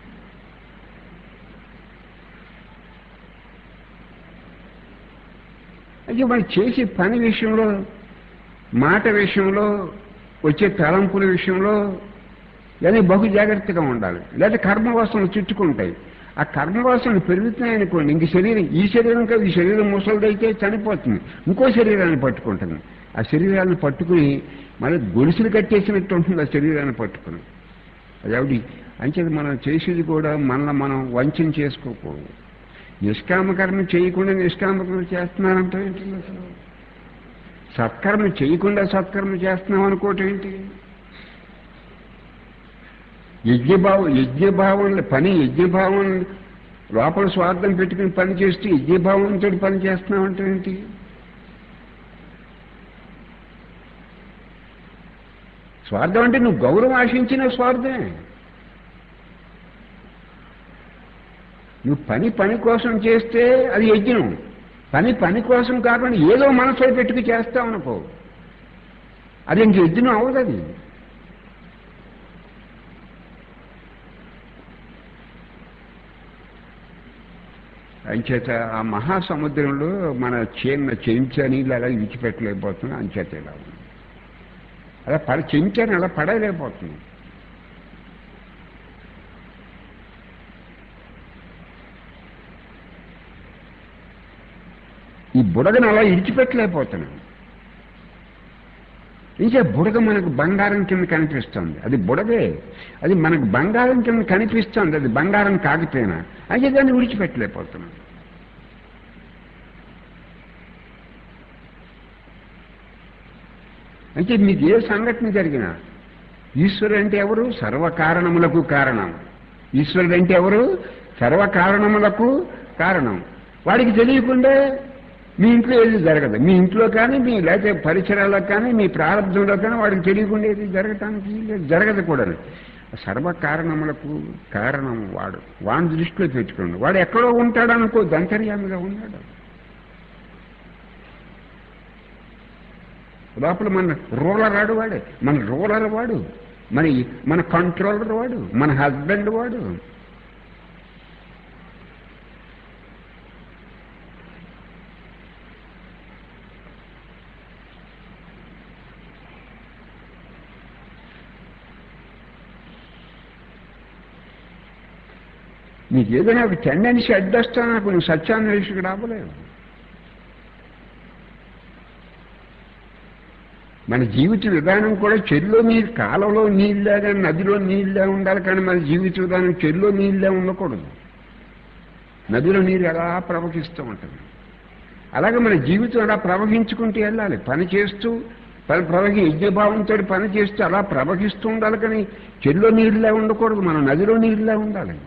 అయితే మనం చేసే పని విషయంలో మాట విషయంలో వచ్చే తలంపుల విషయంలో ఇవన్నీ బహు జాగ్రత్తగా ఉండాలి లేదా కర్మవాసనలు చుట్టుకుంటాయి ఆ కర్మవాసనలు పెరుగుతున్నాయి అనుకోండి ఇంక శరీరం ఈ శరీరం కాదు ఈ శరీరం ముసలిదైతే చనిపోతుంది ఇంకో శరీరాన్ని పట్టుకుంటుంది ఆ శరీరాన్ని పట్టుకుని మళ్ళీ గొలుసులు కట్టేసినట్టు ఉంటుంది ఆ శరీరాన్ని పట్టుకుని అది ఆవిడ అంచేది మనం చేసేది కూడా మనల్ని మనం వంచన చేసుకోకూడదు నిష్కామకర్మ చేయకుండా నిష్కామకర్మ చేస్తున్నానంటే ఏంటి అసలు సత్కర్మ చేయకుండా సత్కర్మ చేస్తున్నాం అనుకోవటం ఏంటి యజ్ఞభావం యజ్ఞభావం పని యజ్ఞభావం లోపల స్వార్థం పెట్టుకుని పని చేస్తూ యజ్ఞభావంతో పని చేస్తున్నామంటే ఏంటి స్వార్థం అంటే నువ్వు గౌరవం ఆశించిన స్వార్థమే నువ్వు పని పని కోసం చేస్తే అది యజ్ఞం పని పని కోసం కాకుండా ఏదో మనసులో పెట్టుకు చేస్తావు అనుకో అది ఇంక యజ్ఞం అవ్వదు అది అంచేత ఆ మహాసముద్రంలో మన చిన్న చెంచా నీళ్ళు అలా విడిచిపెట్టలేకపోతున్నాం అంచేత ఇలా ఉంది అలా పడ చెంచాని అలా పడలేకపోతున్నాం ఈ బుడగను అలా ఇడిచిపెట్టలేకపోతున్నాం ఇంకా బుడగ మనకు బంగారం కింద కనిపిస్తుంది అది బుడగే అది మనకు బంగారం కింద కనిపిస్తుంది అది బంగారం కాకపోయినా అయితే దాన్ని విడిచిపెట్టలేకపోతున్నాం అంటే మీకు ఏ సంఘటన జరిగినా ఈశ్వరుడు అంటే ఎవరు సర్వకారణములకు కారణం ఈశ్వరుడు అంటే ఎవరు సర్వకారణములకు కారణం వాడికి తెలియకుండా మీ ఇంట్లో ఏది జరగదు మీ ఇంట్లో కానీ మీ లేకపోతే పరిసరాలకు కానీ మీ ప్రారంభంలో కానీ వాడికి తెలియకుండా ఏది జరగటానికి లేదు, జరగదు కూడా సర్వ కారణములకు కారణం వాడు వాడిని దృష్టిలో పెట్టుకోండి వాడు ఎక్కడో ఉంటాడు అనుకో దంతర్యామిగా ఉన్నాడు లోపల మన రూలర్ ఆడు వాడే మన రూలర్ వాడు మన మన కంట్రోలర్ వాడు మన హస్బెండ్ వాడు నీకు ఏదైనా ఒక టెండెన్సీ అడ్డొస్తా నాకు నువ్వు సత్యాన్వేషకుడు అవ్వలేవు మన జీవిత విధానం కూడా చెరులో నీరు కాలంలో నీళ్ళగా నదిలో నీళ్ళే ఉండాలి కానీ మన జీవిత విధానం చెరులో నీళ్ళే ఉండకూడదు నదిలో నీరు ఎలా ప్రవహిస్తూ ఉంటుంది అలాగే మన జీవితం అలా ప్రవహించుకుంటూ వెళ్ళాలి పని చేస్తూ పని ప్రవహి యజ్ఞభావంతో పని చేస్తూ అలా ప్రవహిస్తూ ఉండాలి కానీ చెరులో నీళ్ళే ఉండకూడదు మనం నదిలో నీళ్ళే ఉండాలి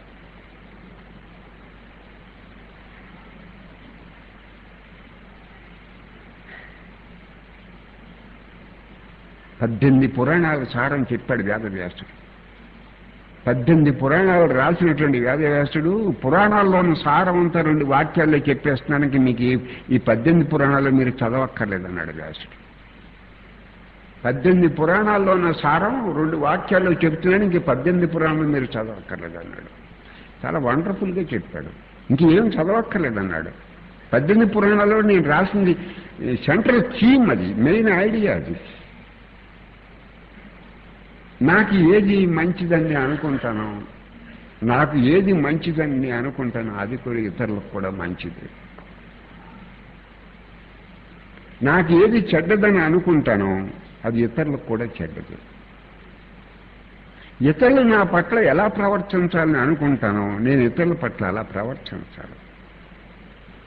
పద్దెనిమిది పురాణాల సారం చెప్పాడు వేదవ్యాసుడు పద్దెనిమిది పురాణాలు రాసినటువంటి వేదవ్యాసుడు పురాణాల్లోని సారం అంతా రెండు వాక్యాల్లో చెప్పేస్తున్నానికి మీకు ఈ- ఈ పద్దెనిమిది పురాణాలు మీరు చదవక్కర్లేదన్నాడు వ్యాసుడు పద్దెనిమిది పురాణాల్లో ఉన్న సారం రెండు వాక్యాల్లో చెప్తున్నాను ఇంక పద్దెనిమిది పురాణాలు మీరు చదవక్కర్లేదు అన్నాడు చాలా వండర్ఫుల్గా చెప్పాడు ఇంకేం చదవక్కర్లేదన్నాడు పద్దెనిమిది పురాణాల్లో నేను రాసింది సెంట్రల్ థీమ్ అది మెయిన్ ఐడియా అది నాకు ఏది మంచిదని అనుకుంటాను నాకు ఏది మంచిదని నేను అనుకుంటాను అది కూడా ఇతరులకు కూడా మంచిది నాకు ఏది చెడ్డదని అనుకుంటానో అది ఇతరులకు కూడా చెడ్డది ఇతరులు నా పట్ల ఎలా ప్రవర్తించాలని అనుకుంటానో నేను ఇతరుల పట్ల అలా ప్రవర్తించాలి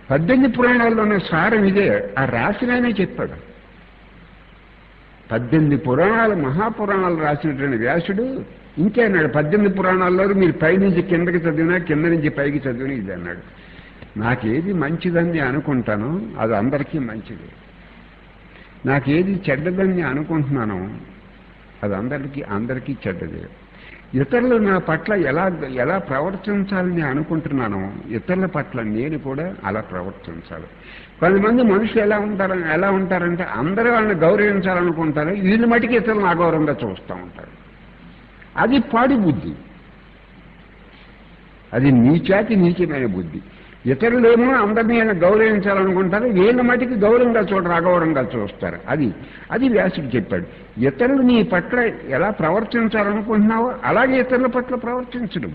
పద్దెనిమిది పురాణాల్లో ఉన్న సారం ఇదే ఆ రాసిననే చెప్పాడు పద్దెనిమిది పురాణాలు మహాపురాణాలు రాసినటువంటి వ్యాసుడు ఇంకే అన్నాడు పద్దెనిమిది పురాణాల్లో మీరు పైనుంచి కిందకి చదివినా కింద నుంచి పైకి చదివినా ఇది అన్నాడు నాకేది మంచిదని అనుకుంటానో అది అందరికీ మంచిది నాకేది చెడ్డదని అనుకుంటున్నానో అది అందరికీ అందరికీ చెడ్డది ఇతరులు నా పట్ల ఎలా ఎలా ప్రవర్తించాలని అనుకుంటున్నానో ఇతరుల పట్ల నేను కూడా అలా ప్రవర్తించాలి కొంతమంది మనుషులు ఎలా ఉంటారు ఎలా ఉంటారంటే అందరూ వాళ్ళని గౌరవించాలనుకుంటారు వీళ్ళు మటుకు ఇతరులను అగౌరవంగా చూస్తూ ఉంటారు అది పాడి బుద్ధి అది నీచాతి నీచమైన బుద్ధి ఇతరులేమో అందరినీ ఆయన గౌరవించాలనుకుంటారు వీళ్ళ మటుకు గౌరవంగా చూడరు అగౌరవంగా చూస్తారు అది అది వ్యాసుడు చెప్పాడు ఇతరులు నీ పట్ల ఎలా ప్రవర్తించాలనుకుంటున్నావో అలాగే ఇతరుల పట్ల ప్రవర్తించడం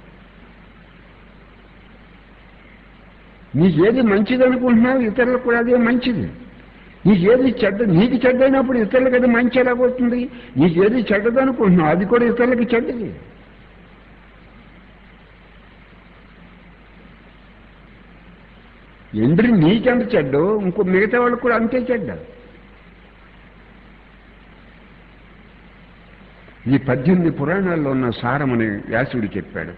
నీకేది మంచిది అనుకుంటున్నావు ఇతరులకు కూడా అదే మంచిది నీకేది చెడ్డ నీకు చెడ్డైనప్పుడు ఇతరులకు అది మంచి ఎలాగవుతుంది నీకేది చెడ్డదనుకుంటున్నావు అది కూడా ఇతరులకి చెడ్డది ఎండ్రి నీకెంత చెడ్డో ఇంకో మిగతా వాళ్ళకు కూడా అంతే చెడ్డ ఈ పద్దెనిమిది పురాణాల్లో ఉన్న సారమని వ్యాసుడు చెప్పాడు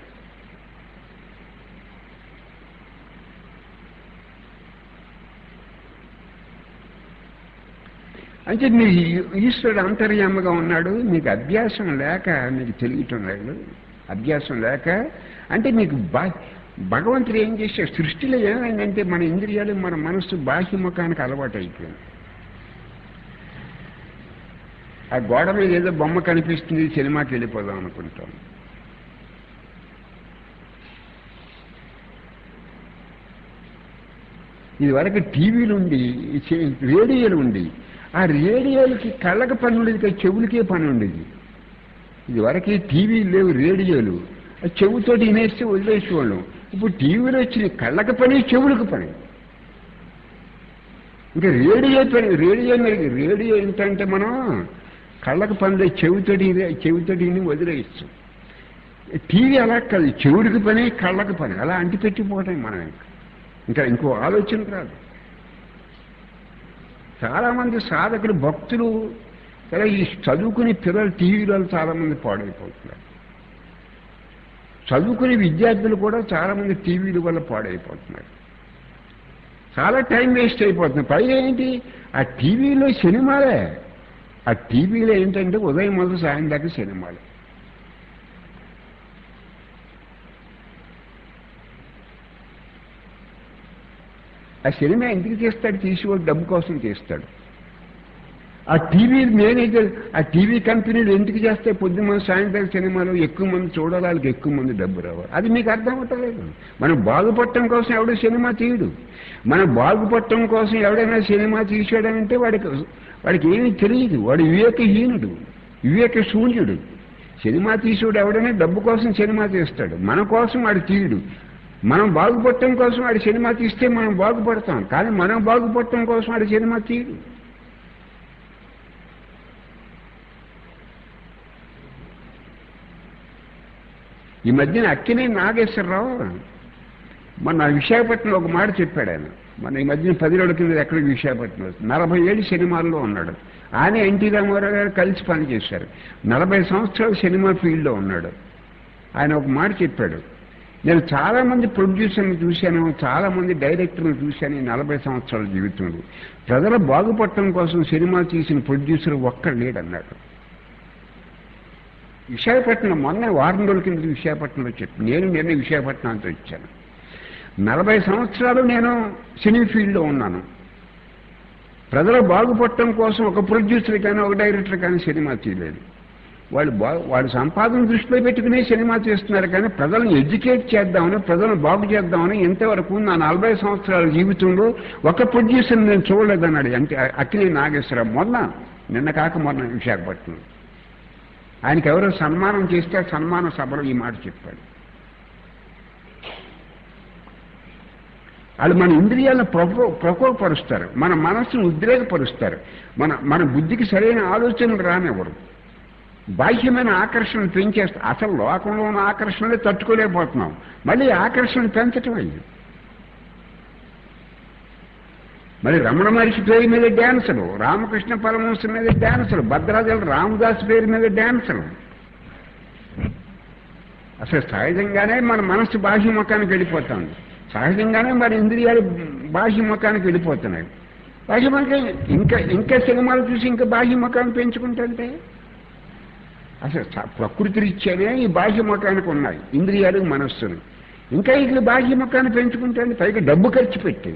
అంటే మీ ఈశ్వరుడు అంతర్యామగా ఉన్నాడు మీకు అభ్యాసం లేక మీకు తెలియటం లేదు అభ్యాసం లేక అంటే మీకు బా భగవంతుడు ఏం చేశాడు సృష్టిలో ఏమైందంటే మన ఇంద్రియాలు మన మనస్సు బాహ్యముఖానికి అలవాటు అయిపోయింది ఆ గోడ మీద ఏదో బొమ్మ కనిపిస్తుంది సినిమాకి వెళ్ళిపోదాం అనుకుంటాం ఇది వరకు టీవీలు ఉండి రేడియోలు ఉండి ఆ రేడియోలకి కళ్ళకి పని ఉండేది కానీ చెవులకే పని ఉండేది ఇది వరకు టీవీలు లేవు రేడియోలు ఆ చెవుతోటి వినేస్తే వదిలేసేవాళ్ళం ఇప్పుడు టీవీలో వచ్చిన కళ్ళకి పని చెవులకు పని ఇంకా రేడియో పని రేడియో మరి రేడియో ఏంటంటే మనం కళ్ళకు పని చెవితోటి చెవితోటి విని వదిలేయచ్చు టీవీ అలా కాదు చెవుడికి పని కళ్ళకి పని అలా అంటిపెట్టిపోవటం మనం ఇంకా ఇంకా ఇంకో ఆలోచన రాదు చాలామంది సాధకులు భక్తులు సరే ఈ చదువుకునే పిల్లలు టీవీలో చాలామంది పాడైపోతున్నారు చదువుకునే విద్యార్థులు కూడా చాలామంది టీవీల వల్ల పాడైపోతున్నారు చాలా టైం వేస్ట్ అయిపోతుంది పైగా ఏంటి ఆ టీవీలో సినిమాలే ఆ టీవీలో ఏంటంటే ఉదయం మొదలు సాయం దాకా సినిమాలు ఆ సినిమా ఎందుకు చేస్తాడు తీసేవాడు డబ్బు కోసం చేస్తాడు ఆ టీవీ మేనేజర్ ఆ టీవీ కంపెనీలు ఎందుకు చేస్తే పొద్దున మంది సాయంత్రం సినిమాలో ఎక్కువ మంది చూడాలి వాళ్ళకి ఎక్కువ మంది డబ్బు రావాలి అది మీకు అర్థం అవ్వట్లేదు మనం బాగుపడటం కోసం ఎవడో సినిమా తీయడు మనం బాగుపడటం కోసం ఎవడైనా సినిమా తీసాడంటే వాడికి వాడికి ఏమీ తెలియదు వాడు వివేకహీనుడు వివేక శూన్యుడు సినిమా తీసేవాడు ఎవడైనా డబ్బు కోసం సినిమా తీస్తాడు మన కోసం వాడు తీయడు మనం బాగుపడటం కోసం వాడి సినిమా తీస్తే మనం బాగుపడతాం కానీ మనం బాగుపడటం కోసం వాడి సినిమా తీయడు ఈ మధ్యన అక్కినే నాగేశ్వరరావు మన విశాఖపట్నంలో ఒక మాట చెప్పాడు ఆయన మన ఈ మధ్యన పది రోజుల కింద ఎక్కడికి విశాఖపట్నం నలభై ఏడు సినిమాల్లో ఉన్నాడు ఆయన ఎన్టీ రామారావు గారు కలిసి పనిచేశారు నలభై సంవత్సరాలు సినిమా ఫీల్డ్లో ఉన్నాడు ఆయన ఒక మాట చెప్పాడు నేను చాలా మంది ప్రొడ్యూసర్ని చూశాను చాలా మంది డైరెక్టర్ని చూశాను ఈ నలభై సంవత్సరాల జీవితంలో ప్రజల బాగుపడటం కోసం సినిమా తీసిన ప్రొడ్యూసర్ ఒక్కడు లేడన్నాడు విశాఖపట్నం మొన్న వారం రోజుల కింద విశాఖపట్నంలో చెప్పి నేను నిన్న విశాఖపట్నంతో ఇచ్చాను నలభై సంవత్సరాలు నేను సినీ ఫీల్డ్లో ఉన్నాను ప్రజలు బాగుపడటం కోసం ఒక ప్రొడ్యూసర్ కానీ ఒక డైరెక్టర్ కానీ సినిమా తీయలేదు వాళ్ళు బా వాళ్ళు సంపాదన దృష్టిలో పెట్టుకునే సినిమా చేస్తున్నారు కానీ ప్రజలను ఎడ్యుకేట్ చేద్దామని ప్రజలను బాగు చేద్దామని ఇంతవరకు నా నలభై సంవత్సరాల జీవితంలో ఒక ప్రొడ్యూసర్ నేను చూడలేదన్నాడు అంటే అక్కినే నాగేశ్వరరావు మొన్న నిన్న కాక మొన్న విశాఖపట్నం ఆయనకి ఎవరో సన్మానం చేస్తే సన్మాన సభలో ఈ మాట చెప్పాడు వాళ్ళు మన ఇంద్రియాలను ప్రకో ప్రకోపరుస్తారు మన మనస్సును ఉద్రేకపరుస్తారు మన మన బుద్ధికి సరైన ఆలోచనలు రానివ్వరు బాహ్యమైన ఆకర్షణ పెంచేస్తారు అసలు లోకంలో ఉన్న ఆకర్షణలే తట్టుకోలేకపోతున్నాం మళ్ళీ ఆకర్షణ పెంచటం అయ్యి మరి రమణ మహర్షి పేరు మీద డ్యాన్సులు రామకృష్ణ పరమహంస మీద డ్యాన్సులు భద్రాచల రామదాస్ పేరు మీద డ్యాన్సులు అసలు సహజంగానే మన మనస్సు బాహ్య ముఖానికి వెళ్ళిపోతుంది సహజంగానే మన ఇంద్రియాలు బాహ్య ముఖానికి వెళ్ళిపోతున్నాయి బాహ్య ముఖం ఇంకా ఇంకా సినిమాలు చూసి ఇంకా బాహ్య ముఖాన్ని పెంచుకుంటుంటే అసలు స- ప్రకృతి రీత్యానే ఈ బాహ్య ముఖానికి ఉన్నాయి ఇంద్రియాలు మనస్సును ఇంకా ఇట్లా బాహ్య ముఖాన్ని పెంచుకుంటే పైగా డబ్బు ఖర్చు పెట్టి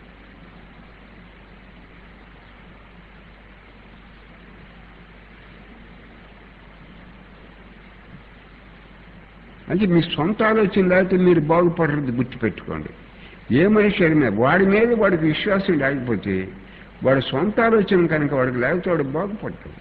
అంటే మీ సొంత ఆలోచన లేకపోతే మీరు బాగుపడறது గుర్తుపెట్టుకోండి ఏ మనిషి అయినా వాడి మీద వాడికి విశ్వాసం లేకపోతే వాడి సొంత ఆలోచన కనుక వాడికి లేకపోతే వాడు బాగుపడతాడు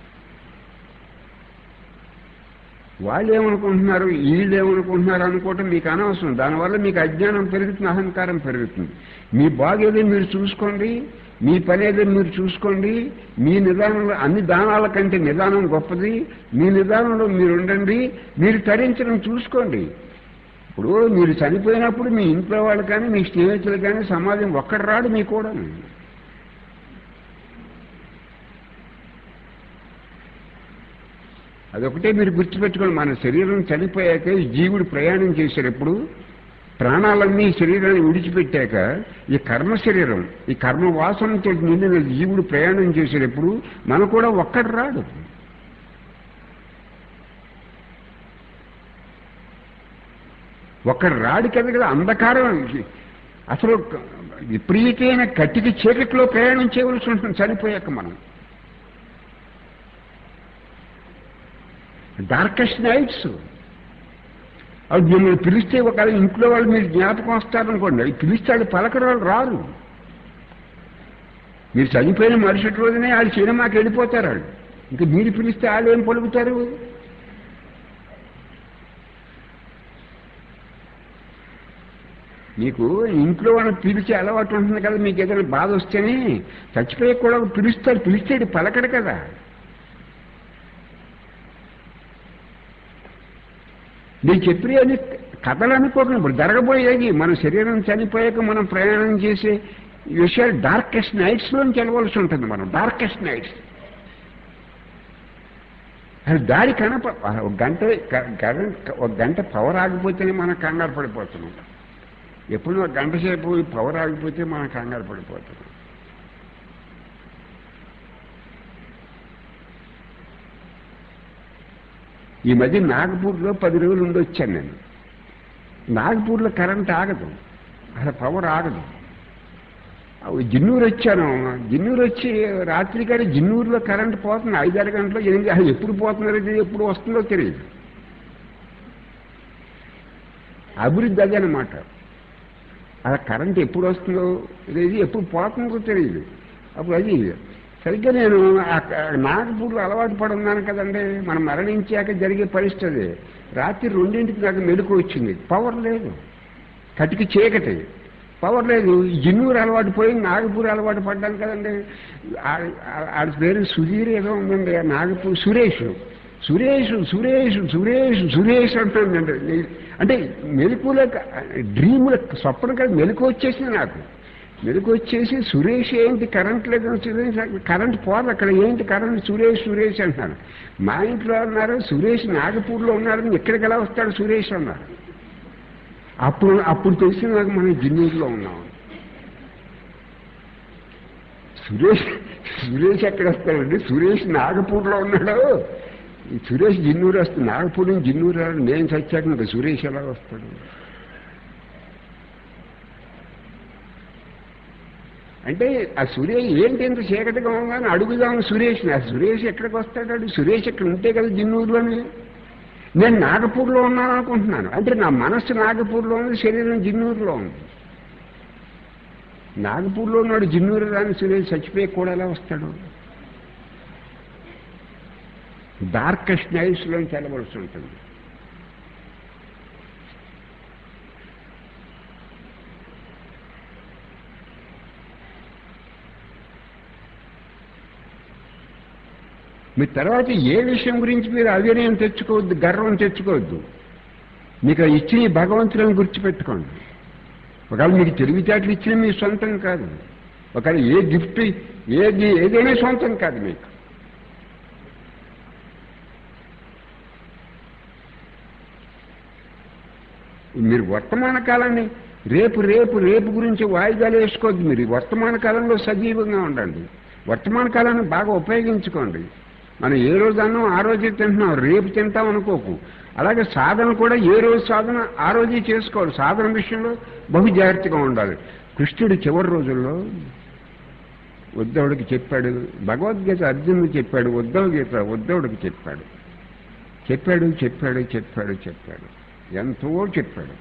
వాళ్ళు ఏమనుకుంటున్నారు వీళ్ళు ఏమనుకుంటున్నారు అనుకోవటం మీకు అనవసరం దానివల్ల మీకు అజ్ఞానం పెరుగుతుంది అహంకారం పెరుగుతుంది మీ బాగేదో మీరు చూసుకోండి మీ పని ఏదో మీరు చూసుకోండి మీ నిదానంలో అన్ని దానాల కంటే నిదానం గొప్పది మీ నిదానంలో మీరు ఉండండి మీరు తరించడం చూసుకోండి ఇప్పుడు మీరు చనిపోయినప్పుడు మీ ఇంట్లో వాళ్ళు కానీ మీ స్నేహితులు కానీ సమాజం ఒక్కడు రాడు మీ కూడా అదొకటే మీరు గుర్తుపెట్టుకోండి మన శరీరం చనిపోయాక ఈ జీవుడు ప్రయాణం చేసేటప్పుడు ప్రాణాలన్నీ ఈ శరీరాన్ని విడిచిపెట్టాక ఈ కర్మ శరీరం ఈ కర్మ వాసనతో నిండిన జీవుడు ప్రయాణం చేసేటప్పుడు మన కూడా ఒక్కడు రాడు ఒక్కడు రాడు కదా కదా అంధకారం అసలు విపరీతమైన కట్టికి చీకట్లో ప్రయాణం చేయవలసి ఉంటుంది చనిపోయాక మనం డార్కెస్ట్ నైట్స్ అవి మిమ్మల్ని పిలిస్తే ఒకవేళ ఇంట్లో వాళ్ళు మీరు జ్ఞాపకం వస్తారనుకోండి అవి పిలిస్తాడు పలకరు వాళ్ళు రారు మీరు చనిపోయిన మరుసటి రోజునే వాళ్ళు సినిమాకి వెళ్ళిపోతారు వాళ్ళు ఇంకా మీరు పిలిస్తే వాళ్ళు ఏం పలుకుతారు మీకు ఇంట్లో వాళ్ళని పిలిచే అలవాటు ఉంటుంది కదా మీకు ఏదైనా బాధ వస్తేనే చచ్చిపోయి కూడా పిలుస్తాడు పిలిస్తే పలకడు కదా నేను చెప్పినవి కథలు అనుకోకుండా ఇప్పుడు జరగబోయేది మన శరీరం చనిపోయాక మనం ప్రయాణం చేసే ఈ విషయాలు డార్కెస్ట్ నైట్స్ లోంచి వెళ్ళవలసి ఉంటుంది మనం డార్కెస్ట్ నైట్స్ అది దారి కనప ఒక గంట కరెంట్ ఒక గంట పవర్ ఆగిపోతేనే మనం కంగారు పడిపోతున్నాం ఎప్పుడు ఒక గంట సేపు ఈ పవర్ ఆగిపోతే మనం కంగారు పడిపోతున్నాం ఈ మధ్య నాగపూర్లో పది రోజులు ఉండొచ్చాను నేను నాగపూర్లో కరెంట్ ఆగదు అసలు పవర్ ఆగదు అవి జిన్నూరు వచ్చాను జిన్నూరు వచ్చి రాత్రి కాడ జిన్నూరులో కరెంట్ పోతుంది ఐదారు గంటలు ఎనిమిది అసలు ఎప్పుడు పోతుందో తెలియదు, ఎప్పుడు వస్తుందో తెలియదు అభివృద్ధి అదే అనమాట అలా కరెంట్ ఎప్పుడు వస్తుందో తెలియదు ఎప్పుడు పోతుందో తెలియదు అప్పుడు అది సరిగ్గా నేను ఆ- ఆ నాగపూర్లో అలవాటు పడి ఉన్నాను కదండి మనం మరణించాక జరిగే పరిస్థితి అది. రాత్రి రెండింటికి నాకు మెలకు వచ్చింది పవర్ లేదు కటికి చీకటి పవర్ లేదు ఈ జిన్నూరు అలవాటు పోయి నాగపూర్ అలవాటు పడ్డాను కదండి ఆ- ఆ- ఆడి పేరు సుధీర్ ఏదో ఉందండి ఆ నాగపూర్ సురేష్ సురేష్ సురేష్ సురేష్ సురేష్ అంటుందండి నే- అంటే మెలకులో డ్రీముల స్వప్న కదా మెలకు వచ్చేసింది నాకు మెలకు వచ్చేసి సురేష్ ఏంటి కరెంట్ లేదు సురేష్ కరెంట్ పోదు అక్కడ ఏంటి కరెంట్ సురేష్ సురేష్ అంటున్నారు మా ఇంట్లో అన్నారు సురేష్ నాగపూర్లో ఉన్నాడని ఎక్కడికి ఎలా వస్తాడు సురేష్ అన్నారు అప్పుడు అప్పుడు తెలిసి నాకు మనం జిన్నూరులో ఉన్నాం సురేష్ సురేష్ ఎక్కడ వస్తాడండి సురేష్ నాగపూర్లో ఉన్నాడు ఈ సురేష్ జిన్నూరు వస్తుంది నాగపూర్ నుంచి జిన్నూరు రాడు నేను చచ్చాక ఇంకా సురేష్ ఎలా వస్తాడు అంటే ఆ సురేష్ ఏంటి ఇంత చీకటిగా ఉందని అడుగుదాం సురేష్ ఆ సురేష్ ఎక్కడికి వస్తాడు సురేష్ ఇక్కడ ఉంటే కదా జిన్నూరులోని నేను నాగపూర్లో ఉన్నాను అనుకుంటున్నాను అంటే నా మనస్సు నాగపూర్లో ఉంది శరీరం జిన్నూరులో ఉంది నాగపూర్లో ఉన్నాడు జిన్నూరు రాని సురేష్ చచ్చిపోయి కూడా ఎలా వస్తాడు డార్కెస్ట్ నైట్స్లోంచి వెళ్ళవలసి ఉంటుంది మీ తర్వాత ఏ విషయం గురించి మీరు అవినయం తెచ్చుకోవద్దు గర్వం తెచ్చుకోవద్దు మీకు ఇచ్చిన ఈ భగవంతులను గుర్తుపెట్టుకోండి ఒకవేళ మీకు తెలివితేటలు ఇచ్చిన మీ సొంతం కాదు ఒకవేళ ఏ గిఫ్ట్ ఏది ఏదైనా సొంతం కాదు మీకు మీరు వర్తమాన కాలాన్ని రేపు రేపు రేపు గురించి వాయిదాలు వేసుకోవద్దు మీరు ఈ వర్తమాన కాలంలో సజీవంగా ఉండండి వర్తమాన కాలాన్ని బాగా ఉపయోగించుకోండి మనం ఏ రోజు అన్నాం ఆ రోజే తింటున్నాం రేపు తింటాం అనుకోకు అలాగే సాధన కూడా ఏ రోజు సాధన ఆ రోజే చేసుకోవాలి సాధన విషయంలో బహు జాగ్రత్తగా ఉండాలి కృష్ణుడు చివరి రోజుల్లో ఉద్ధవుడికి చెప్పాడు భగవద్గీత అర్జునుడు చెప్పాడు ఉద్ధవ గీత ఉద్ధవుడికి చెప్పాడు చెప్పాడు చెప్పాడు చెప్పాడు చెప్పాడు ఎంతో చెప్పాడు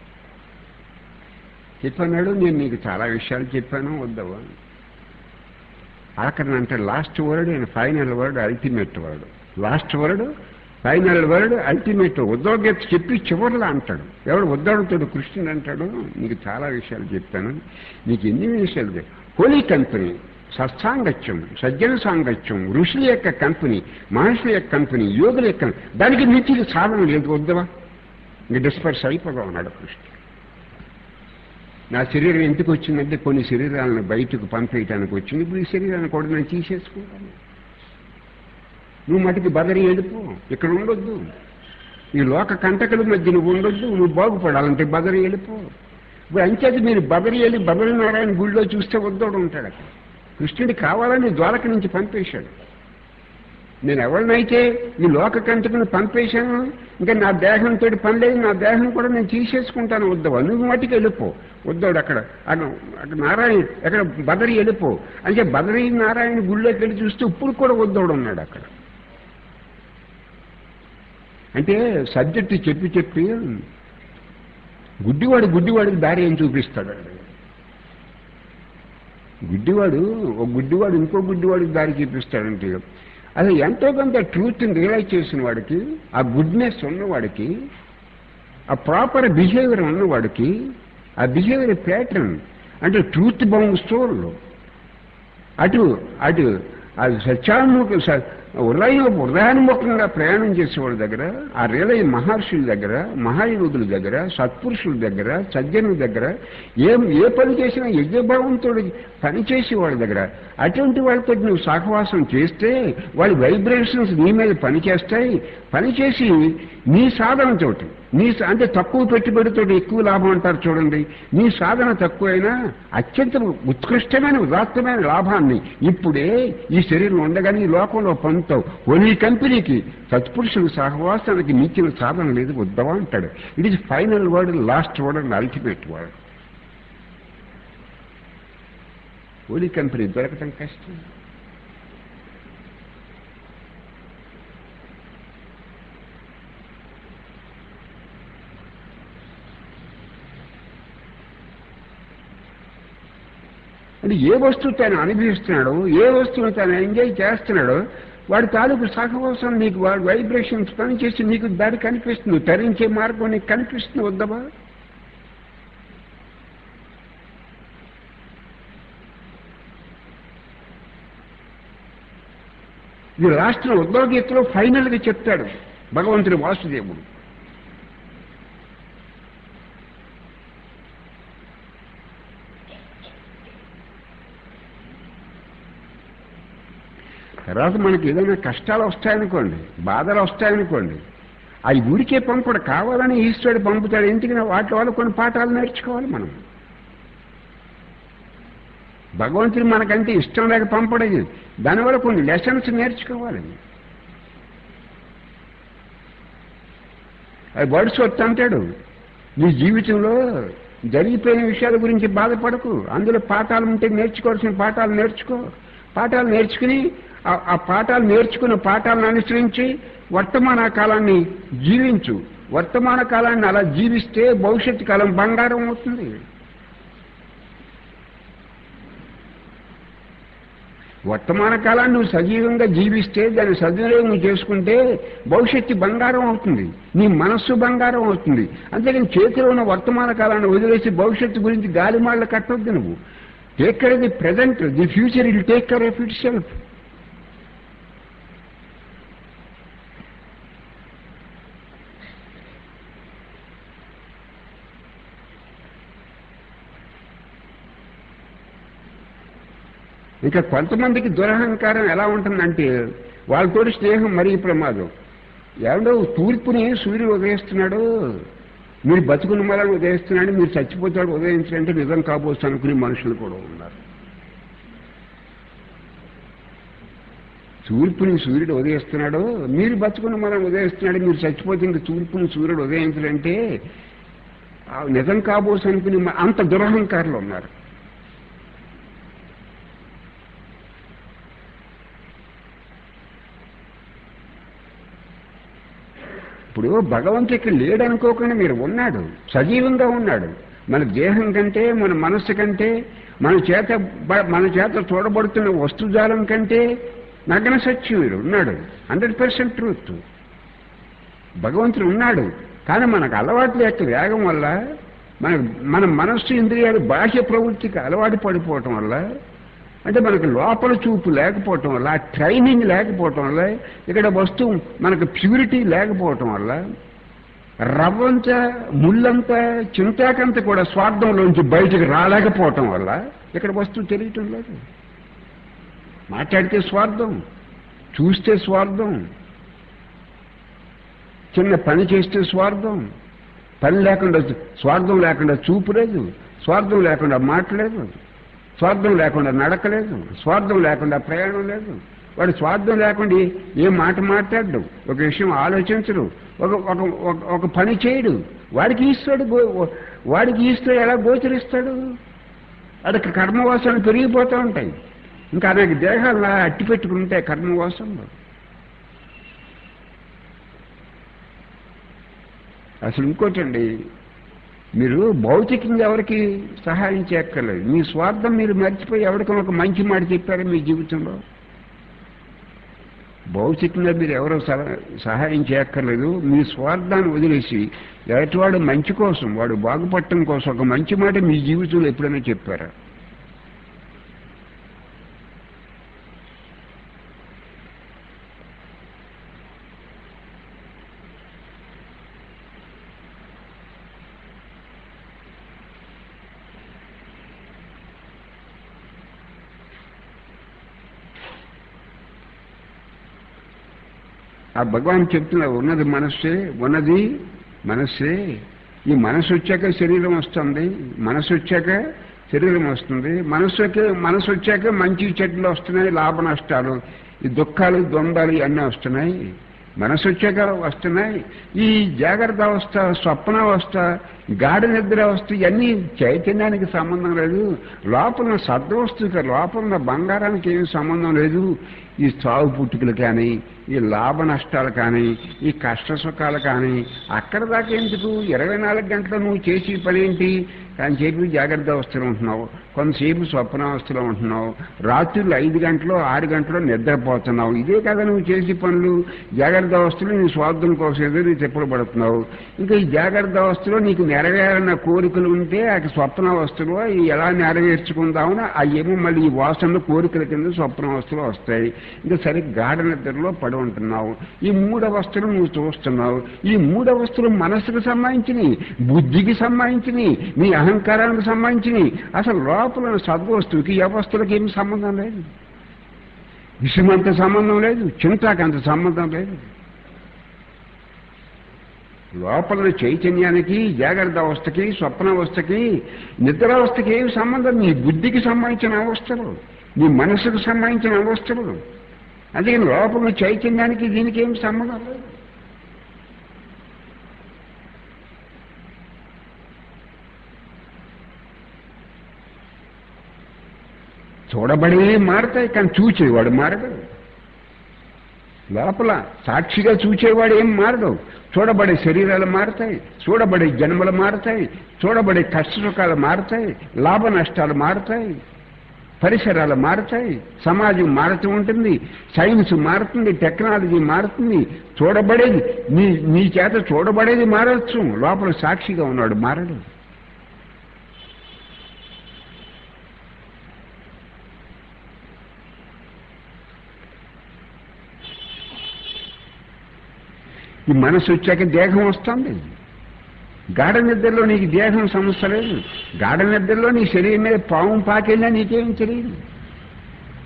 చెప్పన్నాడు నేను నీకు చాలా విషయాలు చెప్పాను వద్దవా ఆఖరిని అంటే last word and final word ultimate word last word final word ultimate ఉద్యోగ చెప్పి చివరిలో అంటాడు ఎవడు ఉద్దడుతాడు కృష్ణుడు అంటాడు నీకు చాలా విషయాలు చెప్పాను నీకు ఎన్ని విషయాలు చెప్ప- హోలీ కంపెనీ సత్సాంగత్యం సజ్జన సాంగత్యం ఋషుల యొక్క కంపెనీ మహర్షుల యొక్క కంపెనీ యోగుల యొక్క దానికి మించి సాధన లేదు వద్దవా ఇంక డిస్పర్స్ అయిపోగా ఉన్నాడు కృష్ణుడు నా శరీరం ఎందుకు వచ్చిందంటే కొన్ని శరీరాలను బయటకు పంపేయటానికి వచ్చింది ఇప్పుడు ఈ శరీరాన్ని కూడా నేను తీసేసుకుంటాను నువ్వు మటుకు బదరి ఎడుపు ఇక్కడ ఉండొద్దు ఈ లోక కంటకుల మధ్య నువ్వు ఉండొద్దు నువ్వు బాగుపడాలంటే బదరి ఎడుపు ఇప్పుడు అంచేది మీరు బదరి వెళ్ళి బదరి నారాయణ గుడిలో చూస్తే వద్దోడు ఉంటాడు అక్కడ కృష్ణుడు కావాలని ద్వారక నుంచి పంపేశాడు నేను ఎవరినైతే ఈ లోక కంటకుని పంపేశాను ఇంకా నా దేహంతో పని లేదు నా దేహం కూడా నేను తీసేసుకుంటాను వద్దవా నువ్వు మట్టికి వెళ్ళిపో వద్దోడు అక్కడ అక్కడ అక్కడ నారాయణ ఎక్కడ బదరి వెళ్ళిపో అంటే బదరి నారాయణ గుళ్ళోకి వెళ్ళి చూస్తే ఇప్పుడు కూడా వద్దోడు ఉన్నాడు అక్కడ అంటే సబ్జెక్టు చెప్పి చెప్పి గుడ్డివాడు గుడ్డివాడికి దారి ఏం చూపిస్తాడు గుడ్డివాడు ఒక గుడ్డివాడు ఇంకో గుడ్డివాడికి దారి చూపిస్తాడంటే అది ఎంతో కొంత ట్రూత్ని రియలైజ్ చేసిన వాడికి ఆ గుడ్నెస్ ఉన్నవాడికి ఆ ప్రాపర్ బిహేవియర్ ఉన్నవాడికి ఆ బిహేవియర్ ప్యాటర్న్ అంటే ట్రూత్ బౌండ్ స్టోర్లో అటు అటు అది సత్యాన్ముఖ స- హృదయ హృదయాన్ముఖంగా ప్రయాణం చేసేవాడి దగ్గర ఆ రియలయ మహర్షుల దగ్గర మహాయోగుల దగ్గర సత్పురుషుల దగ్గర సజ్జనుల దగ్గర ఏం ఏ పని చేసినా యజ్ఞభావంతో పని చేసేవాడి దగ్గర అటువంటి వాళ్ళతో నువ్వు సహవాసం చేస్తే వాళ్ళ వైబ్రేషన్స్ నీ మీద పనిచేస్తాయి పనిచేసి నీ సాధనతోటి నీ స- అంటే తక్కువ పెట్టుబడితో ఎక్కువ లాభం అంటారు చూడండి నీ సాధన తక్కువైనా అత్యంత ఉత్కృష్టమైన ఉదాత్తమైన లాభాన్ని ఇప్పుడే ఈ శరీరం ఉండగానే ఈ లోకంలో పొందుతావు ఓన్లీ కంపెనీకి సత్పురుషుల సహవాసానికి మించిన సాధన లేదు వద్దవా అంటాడు it is final word last word and ultimate word ఓలీ కంపెనీ దొరకటం కష్టం అంటే ఏ వస్తువు తను అనుభవిస్తున్నాడో ఏ వస్తువును తను ఎంజాయ్ చేస్తున్నాడో వాడి తాలూకు సహవాసం నీకు వాడి వైబ్రేషన్స్ పనిచేసి నీకు దారి కనిపిస్తుంది తరించే మార్గం నీకు కనిపిస్తుంది వద్దబా ఇది లాస్ట్ ఉద్యోగీతలో ఫైనల్ గా చెప్తాడు భగవంతుడు వాసుదేవుడు తర్వాత మనకి ఏదైనా కష్టాలు వస్తాయనుకోండి బాధలు వస్తాయనుకోండి అవి ఊరికే పంపడు కావాలని ఈశ్వరుడు పంపుతాడు ఎందుకని వాటి వల్ల కొన్ని పాఠాలు నేర్చుకోవాలి మనం భగవంతుడు మనకంటే ఇష్టం లేక పంపడేది దానివల్ల కొన్ని లెసన్స్ నేర్చుకోవాలి అది వర్డ్స్ వద్దు అంటాడు నీ జీవితంలో జరిగిపోయిన విషయాల గురించి బాధపడకు అందులో పాఠాలు ఉంటే నేర్చుకోవాల్సిన పాఠాలు నేర్చుకో పాఠాలు నేర్చుకుని ఆ- ఆ పాఠాలు నేర్చుకున్న పాఠాలను అనుసరించి వర్తమాన కాలాన్ని జీవించు వర్తమాన కాలాన్ని అలా జీవిస్తే భవిష్యత్తు కాలం బంగారం అవుతుంది వర్తమాన కాలాన్ని నువ్వు సజీవంగా జీవిస్తే దాన్ని సద్వినియోగం చేసుకుంటే భవిష్యత్తు బంగారం అవుతుంది నీ మనస్సు బంగారం అవుతుంది అంతేకాని చేతిలో ఉన్న వర్తమాన కాలాన్ని వదిలేసి భవిష్యత్తు గురించి గాలిమాళ్ళ కట్టొద్దు నువ్వు take care the present the future will take care of itself ఇంకా కొంతమందికి దురహంకారం ఎలా ఉంటుందంటే వాళ్ళతో స్నేహం మరీ ప్రమాదం ఏమండో తూర్పుని సూర్యుడు ఉదయిస్తున్నాడు మీరు బతుకున్న మళ్ళీ ఉదయిస్తున్నాడు మీరు చచ్చిపోతాడు ఉదయించాలంటే నిజం కాబోచ్చు అనుకునే మనుషులు కూడా ఉన్నారు తూర్పుని సూర్యుడు ఉదయిస్తున్నాడు మీరు బతుకున్న మనం ఉదయిస్తున్నాడు మీరు చచ్చిపోతే ఇంక తూర్పుని సూర్యుడు ఉదయించాలంటే ఆ నిజం కాబోసు అనుకుని మ- అంత దురహంకారులు ఉన్నారు ఇప్పుడు భగవంతుడు ఇక్కడ లేడనుకోకుండా మీరు ఉన్నాడు సజీవంగా ఉన్నాడు మన దేహం కంటే మన మనస్సు కంటే మన చేత బ- మన చేత చూడబడుతున్న వస్తుజాలం కంటే నగ్న సత్యం వీడు ఉన్నాడు హండ్రెడ్ పర్సెంట్ ట్రూత్ భగవంతుడు ఉన్నాడు కానీ మనకు అలవాట్ల యొక్క వేగం వల్ల మన మన మనస్సు ఇంద్రియాలు బాహ్య ప్రవృత్తికి అలవాటు పడిపోవటం వల్ల అంటే మనకు లోపల చూపు లేకపోవటం వల్ల ఆ ట్రైనింగ్ లేకపోవటం వల్ల ఇక్కడ వస్తువు మనకు ప్యూరిటీ లేకపోవటం వల్ల రవ్వంత ముళ్ళంత చింతాకంత కూడా స్వార్థంలోంచి బయటకు రాలేకపోవటం వల్ల ఇక్కడ వస్తువు తెలియటం లేదు మాట్లాడితే స్వార్థం చూస్తే స్వార్థం చిన్న పని చేస్తే స్వార్థం పని లేకుండా స్వార్థం లేకుండా చూపు లేదు స్వార్థం లేకుండా మాటలేదు స్వార్థం లేకుండా నడకలేదు స్వార్థం లేకుండా ప్రయాణం లేదు వాడు స్వార్థం లేకుండా ఏ మాట మాట్లాడు ఒక విషయం ఆలోచించడు ఒక ఒక ఒక- ఒక పని చేయడు వాడికి ఈస్తాడు గో- వాడికి ఈస్తాడు ఎలా గోచరిస్తాడు వాడికి కర్మవాసనలు పెరిగిపోతూ ఉంటాయి ఇంకా అనేక దేహాలు అట్టి పెట్టుకుంటాయి కర్మవాసనలు అసలు ఇంకోటండి మీరు భౌతికంగా ఎవరికి సహాయం చేయక్కర్లేదు మీ స్వార్థం మీరు మర్చిపోయి ఎవరికైనా ఒక మంచి మాట చెప్పారు మీ జీవితంలో భౌతికంగా మీరు ఎవరో సహ- సహాయం చేయక్కర్లేదు మీ స్వార్థాన్ని వదిలేసి ఎటువాడు మంచి కోసం వాడు బాగుపడటం కోసం ఒక మంచి మాట మీ జీవితంలో ఎప్పుడైనా చెప్పారా ఆ భగవాన్ చెప్తున్నా ఉన్నది మనస్సే ఉన్నది మనస్సే ఈ మనసు వచ్చాక శరీరం వస్తుంది మనసు వచ్చాక శరీరం వస్తుంది మనసుకి మనసు వచ్చాక మంచి చెట్లు వస్తున్నాయి లాభ నష్టాలు ఈ దుఃఖాలు ద్వంద్వాలు ఇవన్నీ వస్తున్నాయి మనసు వచ్చాక వస్తున్నాయి ఈ జాగ్రత్త అవస్థ స్వప్న అవస్థ గాఢ నిద్ర అవస్థ ఇవన్నీ చైతన్యానికి సంబంధం లేదు లోపల సద్వస్తుకి లోపల బంగారానికి ఏమి సంబంధం లేదు ఈ సాగు పుట్టుకలు కానీ ఈ లాభ నష్టాలు కానీ ఈ కష్ట సుఖాలు కానీ అక్కడ దాకా ఎందుకు ఇరవై నాలుగు గంటలు నువ్వు చేసి పని ఏంటి కానీ చెప్పి జాగ్రత్త అవస్థలో ఉంటున్నావు కొంతసేపు స్వప్నావస్థలో ఉంటున్నావు రాత్రులు ఐదు గంటలు ఆరు గంటలు నిద్రపోతున్నావు ఇదే కదా నువ్వు చేసే పనులు జాగ్రత్త అవస్థలో నీ స్వార్థం కోసం ఏదో నీ చెప్పులు పడుతున్నావు ఇంకా ఈ జాగ్రత్త అవస్థలో నీకు నెరవేరన్న కోరికలు ఉంటే ఆ స్వప్నావస్థలో ఈ ఎలా నెరవేర్చుకుందామని అవేమో మళ్ళీ ఈ వాసనలు కోరికల కింద స్వప్నావస్థలో వస్తాయి ఇంకా సరే గాఢ నిద్రలో పడి ఉంటున్నావు ఈ మూడు అవస్థలు నువ్వు చూస్తున్నావు ఈ మూడు అవస్థలు మనస్సుకు సంబంధించినవి బుద్ధికి సంబంధించినవి నీ అహంకారానికి సంబంధించినవి అసలు లోపల సద్వస్తువుకి ఈ అవస్థలకు ఏమి సంబంధం లేదు విషమంత సంబంధం లేదు చింతాకంత సంబంధం లేదు లోపల చైతన్యానికి జాగ్రత్త అవస్థకి స్వప్నావస్థకి నిద్రావస్థకి ఏమి సంబంధం నీ బుద్ధికి సంబంధించిన అవస్థలు నీ మనసుకు సంబంధించిన అవస్థలు అందుకే లోపల చైతన్యానికి దీనికి ఏమి సంబంధం లేదు చూడబడేవి మారతాయి కానీ చూచేవాడు మారడు లోపల సాక్షిగా చూచేవాడు ఏం మారడు చూడబడే శరీరాలు మారతాయి చూడబడే జన్మలు మారతాయి చూడబడే కష్ట సుఖాలు మారతాయి లాభ నష్టాలు మారతాయి పరిసరాలు మారతాయి సమాజం మారుతూ ఉంటుంది సైన్స్ మారుతుంది టెక్నాలజీ మారుతుంది చూడబడేది నీ నీ చేత చూడబడేది మారచ్చు లోపల సాక్షిగా ఉన్నాడు మారడు ఈ మనసు వచ్చాక దేహం వస్తుంది గాఢ నిద్రలో నీకు దేహం సమస్య లేదు గాఢ నిద్రలో నీ శరీరం మీద పాము పాకెళ్ళినా నీకేం తెలియదు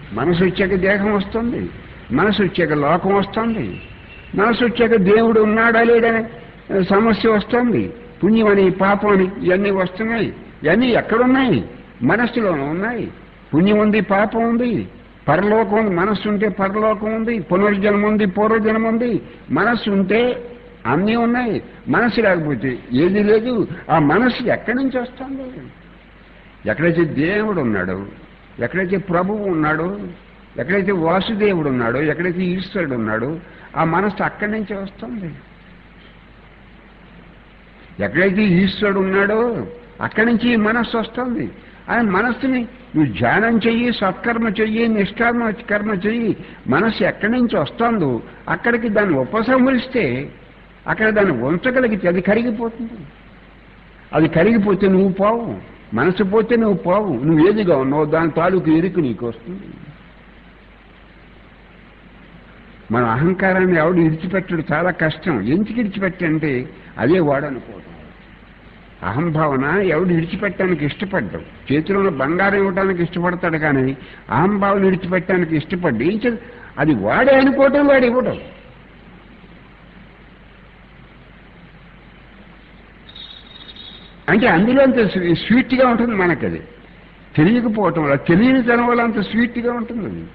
మనసు వచ్చాక దేహం వస్తుంది మనసు వచ్చాక లోకం వస్తుంది మనసు వచ్చాక దేవుడు ఉన్నాడా లేడనే సమస్య వస్తుంది పుణ్యం అని పాపం అని ఇవన్నీ వస్తున్నాయి ఇవన్నీ ఎక్కడున్నాయి మనస్సులోనే ఉన్నాయి పుణ్యం ఉంది పాపం ఉంది పరలోకం ఉంది మనస్సు ఉంటే పరలోకం ఉంది పునర్జన్మ ఉంది పూర్వజన్మ ఉంది మనస్సు ఉంటే అన్నీ ఉన్నాయి మనసు లేకపోతే ఏది లేదు ఆ మనస్సు ఎక్కడి నుంచి వస్తుంది ఎక్కడైతే దేవుడు ఉన్నాడు ఎక్కడైతే ప్రభువు ఉన్నాడు ఎక్కడైతే వాసుదేవుడు ఉన్నాడో ఎక్కడైతే ఈశ్వరుడు ఉన్నాడో ఆ మనస్సు అక్కడి నుంచే వస్తుంది ఎక్కడైతే ఈశ్వరుడు ఉన్నాడో అక్కడి నుంచి ఈ మనస్సు వస్తుంది ఆ మనస్సుని నువ్వు ధ్యానం చెయ్యి సత్కర్మ చెయ్యి నిష్కర్మ కర్మ చెయ్యి మనస్సు ఎక్కడి నుంచి వస్తుందో అక్కడికి దాన్ని ఉపసంహరిస్తే అక్కడ దాన్ని ఉంచగలిగితే అది కరిగిపోతుంది అది కరిగిపోతే నువ్వు పోవు మనసు పోతే నువ్వు పోవు నువ్వు ఏదిగా ఉన్నావు దాని తాలూకు ఎరుకు నీకు వస్తుంది మన అహంకారాన్ని ఎవడు విడిచిపెట్టడు చాలా కష్టం ఎందుకు విడిచిపెట్టంటే అదే వాడనుకోవడం అహంభావన ఎవడు విడిచిపెట్టడానికి ఇష్టపడ్డావు చేతిలో ఉన్న బంగారం ఇవ్వడానికి ఇష్టపడతాడు కానీ అహంభావన విడిచిపెట్టడానికి ఇష్టపడ్డు ఏం చే అది వాడే అనుకోవటం వాడు ఇవ్వడం అంటే అందులో అంత స్వీ- స్వీట్గా ఉంటుంది మనకది తెలియకపోవటం వల్ల తెలియని తనం వల్ల అంత స్వీట్గా ఉంటుంది అది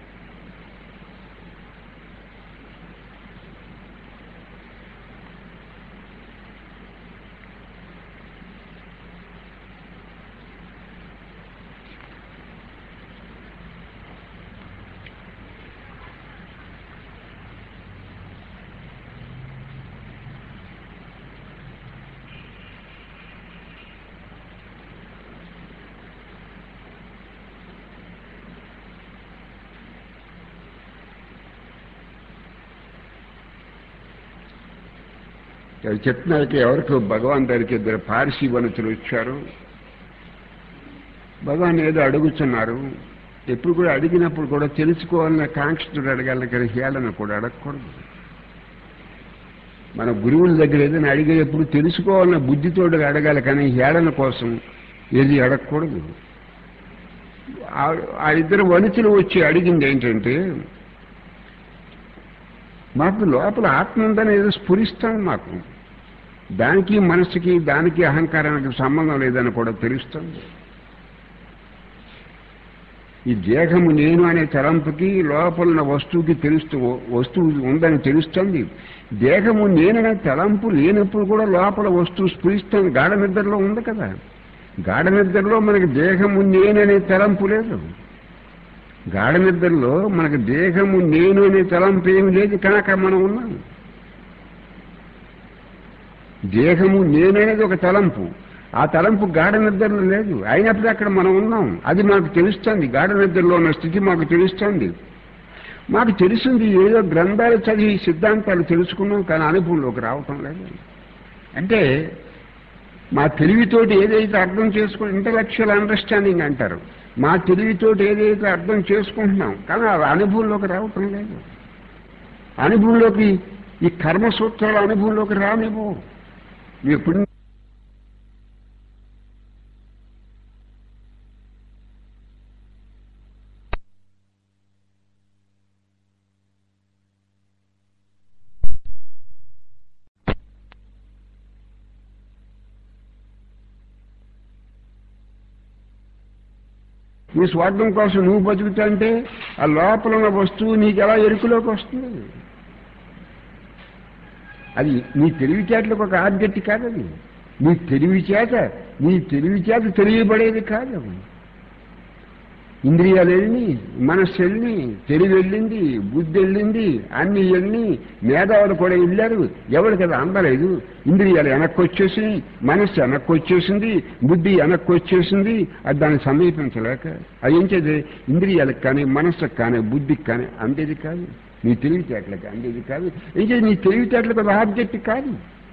అది చెప్తున్నారికి ఎవరికో భగవాన్ దగ్గరికి ఇద్దరు పార్సీ వనతులు వచ్చారు భగవాన్ ఏదో అడుగుతున్నారు ఎప్పుడు కూడా అడిగినప్పుడు కూడా తెలుసుకోవాలన్న కాంక్షతో అడగాలి కానీ హేళన కూడా అడగకూడదు మన గురువుల దగ్గర ఏదైనా అడిగేటప్పుడు తెలుసుకోవాలన్న బుద్ధితో అడగాలి కానీ హేళన కోసం ఏది అడగకూడదు ఆ- ఆ ఇద్దరు వనితులు వచ్చి అడిగింది ఏంటంటే మాకు లోపల ఆత్మ ఉందని ఏదో స్ఫురిస్తాం మాకు దానికి మనసుకి దానికి అహంకారానికి సంబంధం లేదని కూడా తెలుస్తుంది ఈ దేహము నేను అనే తలంపుకి లోపల ఉన్న వస్తువుకి తెలుస్తూ వస్తువు ఉందని తెలుస్తుంది దేహము నేననే తలంపు లేనప్పుడు కూడా లోపల వస్తువు స్ఫురిస్తుంది గాఢ నిద్రలో ఉంది కదా గాఢ నిద్రలో మనకి దేహము నేననే తలంపు లేదు గాఢ నిద్రలో మనకు దేహము నేను అనే తలంపు ఏమి లేదు కానీ అక్కడ మనం ఉన్నాం దేహము నేననేది ఒక తలంపు ఆ తలంపు గాఢ నిద్రలో లేదు అయినప్పుడు అక్కడ మనం ఉన్నాం అది మాకు తెలుస్తుంది గాఢ నిద్రలో ఉన్న స్థితి మాకు తెలుస్తుంది మాకు తెలిసింది ఏదో గ్రంథాలు చదివి సిద్ధాంతాలు తెలుసుకున్నాం కానీ అనుభవంలోకి రావటం లేదు అంటే మా తెలివితోటి ఏదైతే అర్థం చేసుకుని ఇంటలెక్చువల్ అండర్స్టాండింగ్ అంటారు మా తెలివితోటి ఏదైతే అర్థం చేసుకుంటున్నాం కానీ ఆ అనుభవంలోకి రావటం లేదు అనుభవంలోకి ఈ కర్మ సూత్రాల అనుభవంలోకి రానివ్వు నువ్వు ఎప్పుడు నీ స్వార్థం కోసం నువ్వు బతుకుతుంటే ఆ లోపల ఉన్న వస్తువు నీకు ఎలా ఎరుకులోకి వస్తుంది అది నీ తెలివిచేతలకు ఒక ఆబ్జెక్ట్ కాదు అది నీ తెలివి చేత నీ తెలివి చేత తెలియబడేది కాదు అది. ఇంద్రియాలు వెళ్ళి మనస్సు వెళ్ళి తెలివి వెళ్ళింది బుద్ధి వెళ్ళింది అన్ని వెళ్ళి మేధావులు కూడా వెళ్ళారు ఎవరు కదా అందలేదు ఇంద్రియాలు వెనక్కి వచ్చేసి మనస్సు వెనక్కి వచ్చేసింది బుద్ధి వెనక్కి వచ్చేసింది అది దాన్ని సమీపించలేక అది ఏం చేది ఇంద్రియాలకు కానీ మనస్సుకు కానీ బుద్ధికి కానీ అందేది కాదు నీ తెలివితేటలకు అందేది కాదు ఏం చేది నీ తెలివితేటలకు ఒక ఆబ్జెక్ట్ కాదు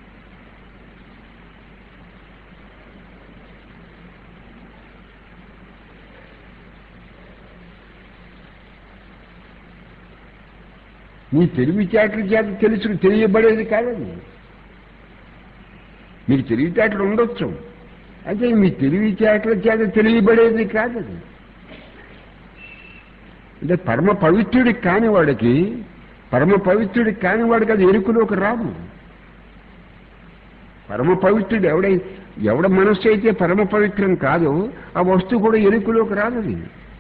నీ తెలివితేటల చేత తెలుసు తెలియబడేది కాదండి మీకు తెలివితేటలు ఉండొచ్చు అయితే మీ తెలివితేటల చేత తెలియబడేది కాదు అది అంటే పరమ పవిత్రుడికి కాని వాడికి పరమ పవిత్రుడికి కాని వాడికి అది ఎరుకులోకి రాదు పరమ పవిత్రుడు ఎవడై ఎవడ మనస్సు అయితే పరమ పవిత్రం కాదో ఆ వస్తువు కూడా ఎరుకులోకి రాదు అది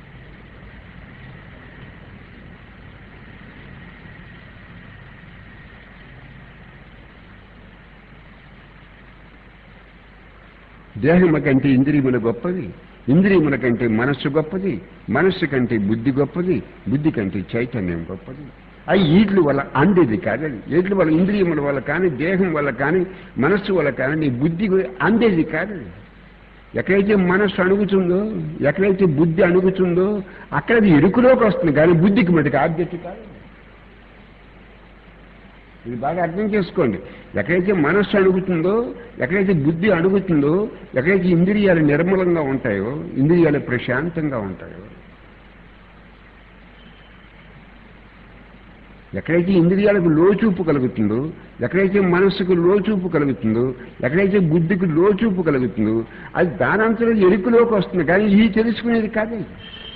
దేహము కంటే ఇంద్రియములు గొప్పది ఇంద్రియముల కంటే మనస్సు గొప్పది మనస్సు కంటే బుద్ధి గొప్పది బుద్ధి కంటే చైతన్యం గొప్పది అవి ఈట్ల వల్ల అందేది కాదండి ఈట్ల వల్ల ఇంద్రియముల వల్ల కానీ దేహం వల్ల కానీ మనస్సు వల్ల కానీ నీ బుద్ధి అందేది కాదండి ఎక్కడైతే మనస్సు అణుగుతుందో ఎక్కడైతే బుద్ధి అణుగుతుందో అక్కడ అది ఎరుకులోకి వస్తుంది కానీ బుద్ధికి మటుకు ఆబ్జెక్ట్ కాదు ఇది బాగా అర్థం చేసుకోండి ఎక్కడైతే మనస్సు అడుగుతుందో ఎక్కడైతే బుద్ధి అడుగుతుందో ఎక్కడైతే ఇంద్రియాలు నిర్మలంగా ఉంటాయో ఇంద్రియాలు ప్రశాంతంగా ఉంటాయో ఎక్కడైతే ఇంద్రియాలకు లోచూపు కలుగుతుందో ఎక్కడైతే మనస్సుకు లోచూపు కలుగుతుందో ఎక్కడైతే బుద్ధికి లోచూపు కలుగుతుందో అది దానంతలో ఎరుకులోకి వస్తుంది కానీ ఈ తెలుసుకునేది కాదండి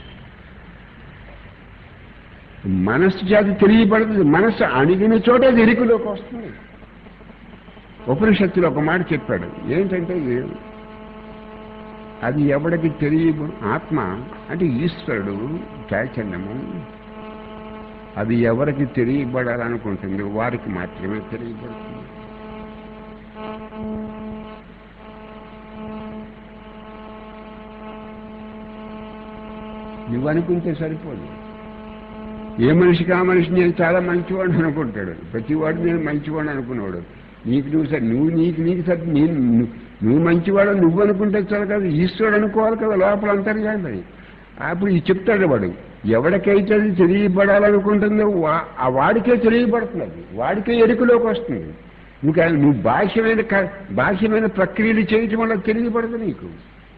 మనస్సు చేత తెలియబడుతుంది మనస్సు అణిగిన చోట అది ఎరుకులోకి వస్తుంది ఉపనిషత్తులో ఒక మాట చెప్పాడు ఏంటంటే ఇది అది ఎవడికి తెలియ ఆత్మ అంటే ఈశ్వరుడు చైతన్యము అది ఎవరికి తెలియబడాలనుకుంటుంది వారికి మాత్రమే తెలియబడుతుంది నువ్వు అనుకుంటే సరిపోదు ఏ మనిషికి ఆ మనిషి నేను చాలా మంచివాడు అనుకుంటాడు ప్రతివాడు నేను మంచివాడు అనుకున్నాడు నీకు నువ్వు సరే నువ్వు నీకు నీకు సరే నేను నువ్వు- నువ్వు మంచివాడు నువ్వు అనుకుంటే చాలు కదా ఈశ్వరుడు అనుకోవాలి కదా లోపల అంతర్యాలి అప్పుడు ఇది చెప్తాడు వాడు ఎవరికైతే అది తెలియబడాలనుకుంటుందో వా- ఆ వాడికే తెలియబడుతున్నది వాడికే ఎరుకలోకి వస్తుంది ఇంకా నువ్వు బాహ్యమైన క- బాహ్యమైన ప్రక్రియలు చేయటం వల్ల తెలియబడదు నీకు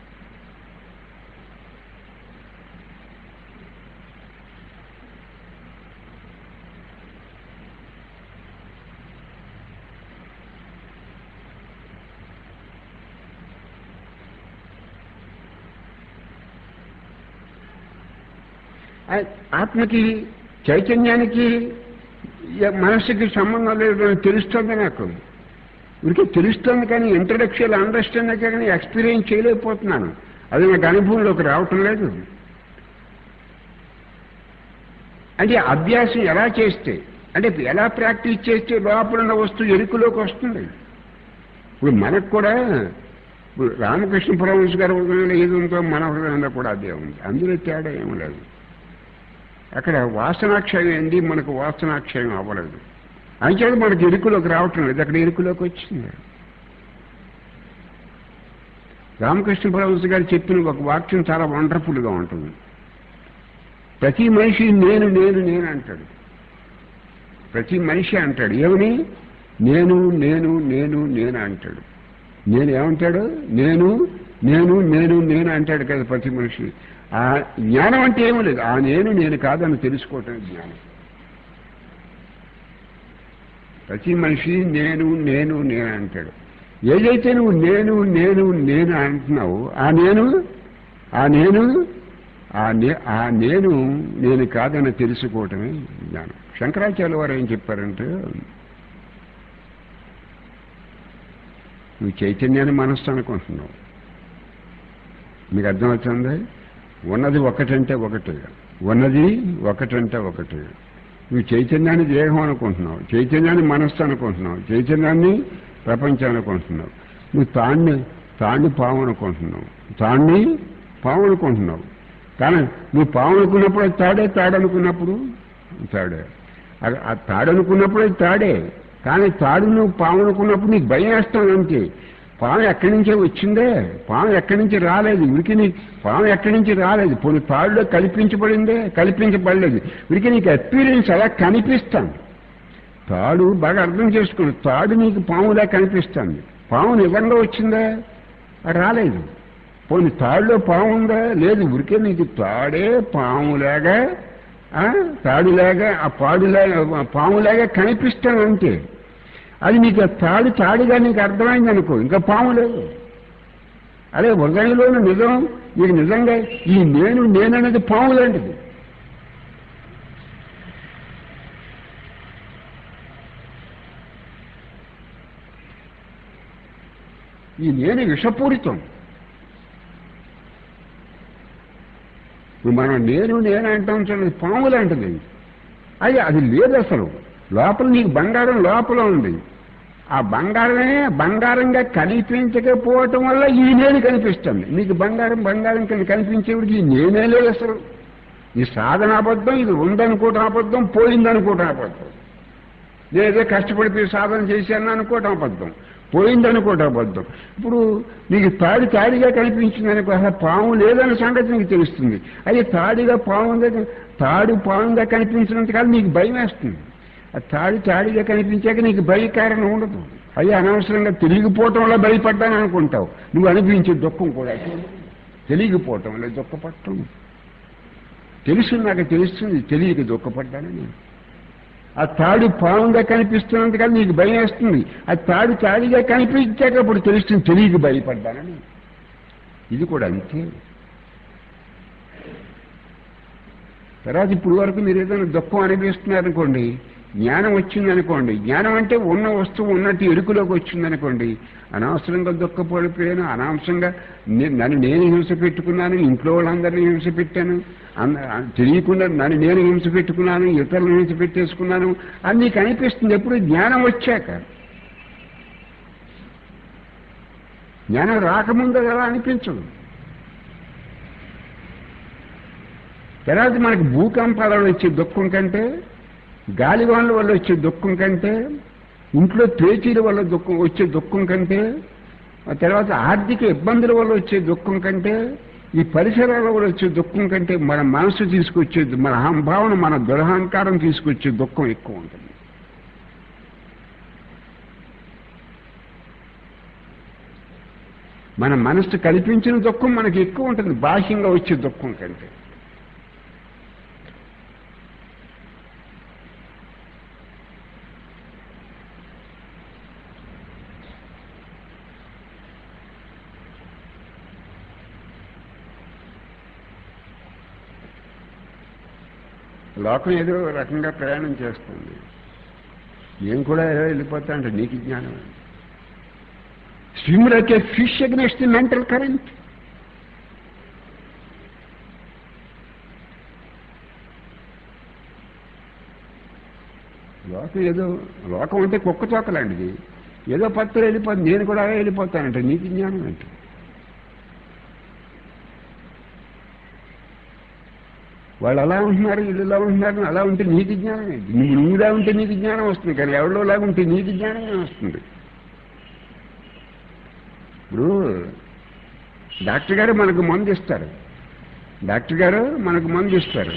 ఆ- ఆత్మకి చైతన్యానికి ఈ మనస్సుకి సంబంధం లేదు అని తెలుస్తుంది నాకు ఇదికే తెలుస్తుంది కానీ ఇంట్రడక్షన్ అండర్స్టాండ్ కానీ ఎక్స్పీరియన్స్ చేయలేకపోతున్నాను అది నాకు అనుభవంలోకి రావటం లేదు అంటే అభ్యాసం ఎలా చేస్తే అంటే ఎలా ప్రాక్టీస్ చేస్తే లోపల ఉన్న వస్తువు ఎరుకులోకి వస్తుంది ఇప్పుడు మనకు కూడా ఇప్పుడు రామకృష్ణ పరమహంస గారి హృదయంలో ఏది ఉందో మన హృదయంలో కూడా అదే ఉంది అందులో తేడా ఏం లేదు అక్కడ వాసనాక్షయం ఏంది మనకు వాసనాక్షయం అవ్వలేదు అంచేది మనకి ఎరుకులోకి రావటం లేదు అక్కడ ఎరుకులోకి వచ్చింది రామకృష్ణ పరమహంస గారు చెప్పిన ఒక వాక్యం చాలా వండర్ఫుల్గా ఉంటుంది ప్రతి మనిషి నేను నేను నేను అంటాడు ప్రతి మనిషి అంటాడు ఏమని నేను నేను నేను నేను అంటాడు నేను ఏమంటాడు నేను నేను నేను నేను అంటాడు కదా ప్రతి మనిషి ఆ జ్ఞానం అంటే ఏమీ లేదు ఆ నేను నేను కాదని తెలుసుకోవటం జ్ఞానం ప్రతి మనిషి నేను నేను నేను అంటాడు ఏదైతే నువ్వు నేను నేను నేను అంటున్నావు ఆ నేను ఆ నేను ఆ నే ఆ నేను నేను కాదని తెలుసుకోవటమే జ్ఞానం శంకరాచార్య వారు ఏం చెప్పారంటే నువ్వు చైతన్యాన్ని మనస్సు అనుకుంటున్నావు మీకు అర్థమవుతుంది ఉన్నది ఒకటంటే ఒకటి ఉన్నది ఒకటంటే ఒకటి నువ్వు చైతన్యాన్ని దేహం అనుకుంటున్నావు చైతన్యాన్ని మనస్సు అనుకుంటున్నావు చైతన్యాన్ని ప్రపంచం అనుకుంటున్నావు నువ్వు తాన్ని తాండి పాము అనుకుంటున్నావు తాన్ని పాము అనుకుంటున్నావు కానీ నువ్వు పాము అనుకున్నప్పుడు అది తాడే తాడనుకున్నప్పుడు తాడే ఆ- ఆ తాడనుకున్నప్పుడు అది తాడే కానీ తాడు నువ్వు పాము అనుకున్నప్పుడు నీకు భయం వేస్తావు అంతే పాము ఎక్కడి నుంచే వచ్చిందే పాము ఎక్కడి నుంచి రాలేదు ఉరికి నీ పాము ఎక్కడి నుంచి రాలేదు పోనీ తాడులో కల్పించబడిందే కల్పించబడలేదు ఉరికి నీకు ఎక్స్పీరియన్స్ అలా కనిపిస్తాను తాడు బాగా అర్థం చేసుకోండి తాడు నీకు పాములా కనిపిస్తుంది పాము నిజంగా వచ్చిందా అది రాలేదు పోనీ తాడులో పాము ఉందా లేదు ఉరికే నీకు తాడే పాములాగా ఆ, తాడులాగా ఆ పాడులాగా ఆ పాములాగా కనిపిస్తాను అంతే అది నీకు ఆ తాడు తాడుగా నీకు అర్థమైంది అనుకో ఇంకా పాము లేదు అదే హృదయంలోని నిజం నీకు నిజంగా ఈ నేను నేననేది పాము లాంటిది ఈ నేను విషపూరితం ఇప్పుడు మనం నేను నేను అంటాం చూడండి పాము లాంటిది అది అది లేదు అసలు లోపల నీకు బంగారం లోపల ఉంది ఆ బంగారమే బంగారంగా కనిపించకపోవటం వల్ల ఈ నేను కనిపిస్తుంది నీకు బంగారం బంగారం కింద కనిపించేవాడికి ఈ నేనే లేదు అసలు ఈ సాధన అబద్ధం ఇది ఉందనుకోవటం అబద్ధం పోయిందనుకోవటం అబద్ధం నేనేదో కష్టపడిపోయి సాధన చేశాను అనుకోవటం అబద్ధం పోయిందనుకోవటం అబద్ధం ఇప్పుడు నీకు తాడి తాడిగా కనిపించింది అనుకో అసలు పాము లేదన్న సంగతి నీకు తెలుస్తుంది అది తాడిగా పాముగా తాడు పాముగా కనిపించినంత కాదు నీకు భయం వేస్తుంది ఆ తాడి తాడిగా కనిపించాక నీకు భయ కారణం ఉండదు అయ్యి అనవసరంగా తెలియకపోవటం వల్ల భయపడ్డాను అనుకుంటావు నువ్వు అనిపించే దుఃఖం కూడా తెలియకపోవటం వల్ల దుఃఖపడటం తెలుసు నాకు తెలుస్తుంది తెలియక దుఃఖపడ్డానని ఆ తాడు పావుగా కనిపిస్తున్నంత కానీ నీకు భయం వేస్తుంది ఆ తాడు తాడిగా కనిపించాక అప్పుడు తెలుస్తుంది తెలియక భయపడ్డానని ఇది కూడా అంతే తర్వాత ఇప్పుడు వరకు మీరు ఏదైనా దుఃఖం అనిపిస్తున్నారనుకోండి జ్ఞానం వచ్చిందనుకోండి జ్ఞానం అంటే ఉన్న వస్తువు ఉన్నట్టు ఎరుకులోకి వచ్చిందనుకోండి అనవసరంగా దుఃఖపడిపోయాను అనవసరంగా నే- నన్ను నేను హింస పెట్టుకున్నాను ఇంట్లో వాళ్ళందరినీ హింస పెట్టాను అంద- తెలియకుండా నన్ను నేను హింస పెట్టుకున్నాను ఇతరులను హింస పెట్టేసుకున్నాను అని నీకు అనిపిస్తుంది ఎప్పుడు జ్ఞానం వచ్చాక జ్ఞానం రాకముందు కదా అనిపించదు తర్వాత మనకి భూకంపాల వల్ల వచ్చే దుఃఖం కంటే గాలివాన్ల వల్ల వచ్చే దుఃఖం కంటే ఇంట్లో పేచీల వల్ల దుఃఖం వచ్చే దుఃఖం కంటే ఆ తర్వాత ఆర్థిక ఇబ్బందుల వల్ల వచ్చే దుఃఖం కంటే ఈ పరిసరాల వల్ల వచ్చే దుఃఖం కంటే మన మనసు తీసుకొచ్చే మన అహంభావన మన దురహంకారం తీసుకొచ్చే దుఃఖం ఎక్కువ ఉంటుంది మన మనసు కల్పించిన దుఃఖం మనకి ఎక్కువ ఉంటుంది బాహ్యంగా వచ్చే దుఃఖం కంటే లోకం ఏదో రకంగా ప్రయాణం చేస్తుంది నేను కూడా ఏదో వెళ్ళిపోతా అంటే నీకు జ్ఞానం swim like a fish against the mental current లోకం ఏదో లోకం అంటే కుక్క తోకలాంటిది ఏదో పత్తులు వెళ్ళిపోతుంది నేను కూడా వెళ్ళిపోతానంటే నీకు జ్ఞానం అంటే వాళ్ళు అలా ఉంటున్నారు వీళ్ళు ఇలా ఉంటున్నారు అలా ఉంటే నీకు జ్ఞానం ఏంటి నువ్వు నువ్వులా ఉంటే నీకు జ్ఞానం వస్తుంది కానీ ఎవరిలో లాగా ఉంటే నీకు జ్ఞానమే వస్తుంది ఇప్పుడు డాక్టర్ గారు మనకు మందు ఇస్తారు డాక్టర్ గారు మనకు మందు ఇస్తారు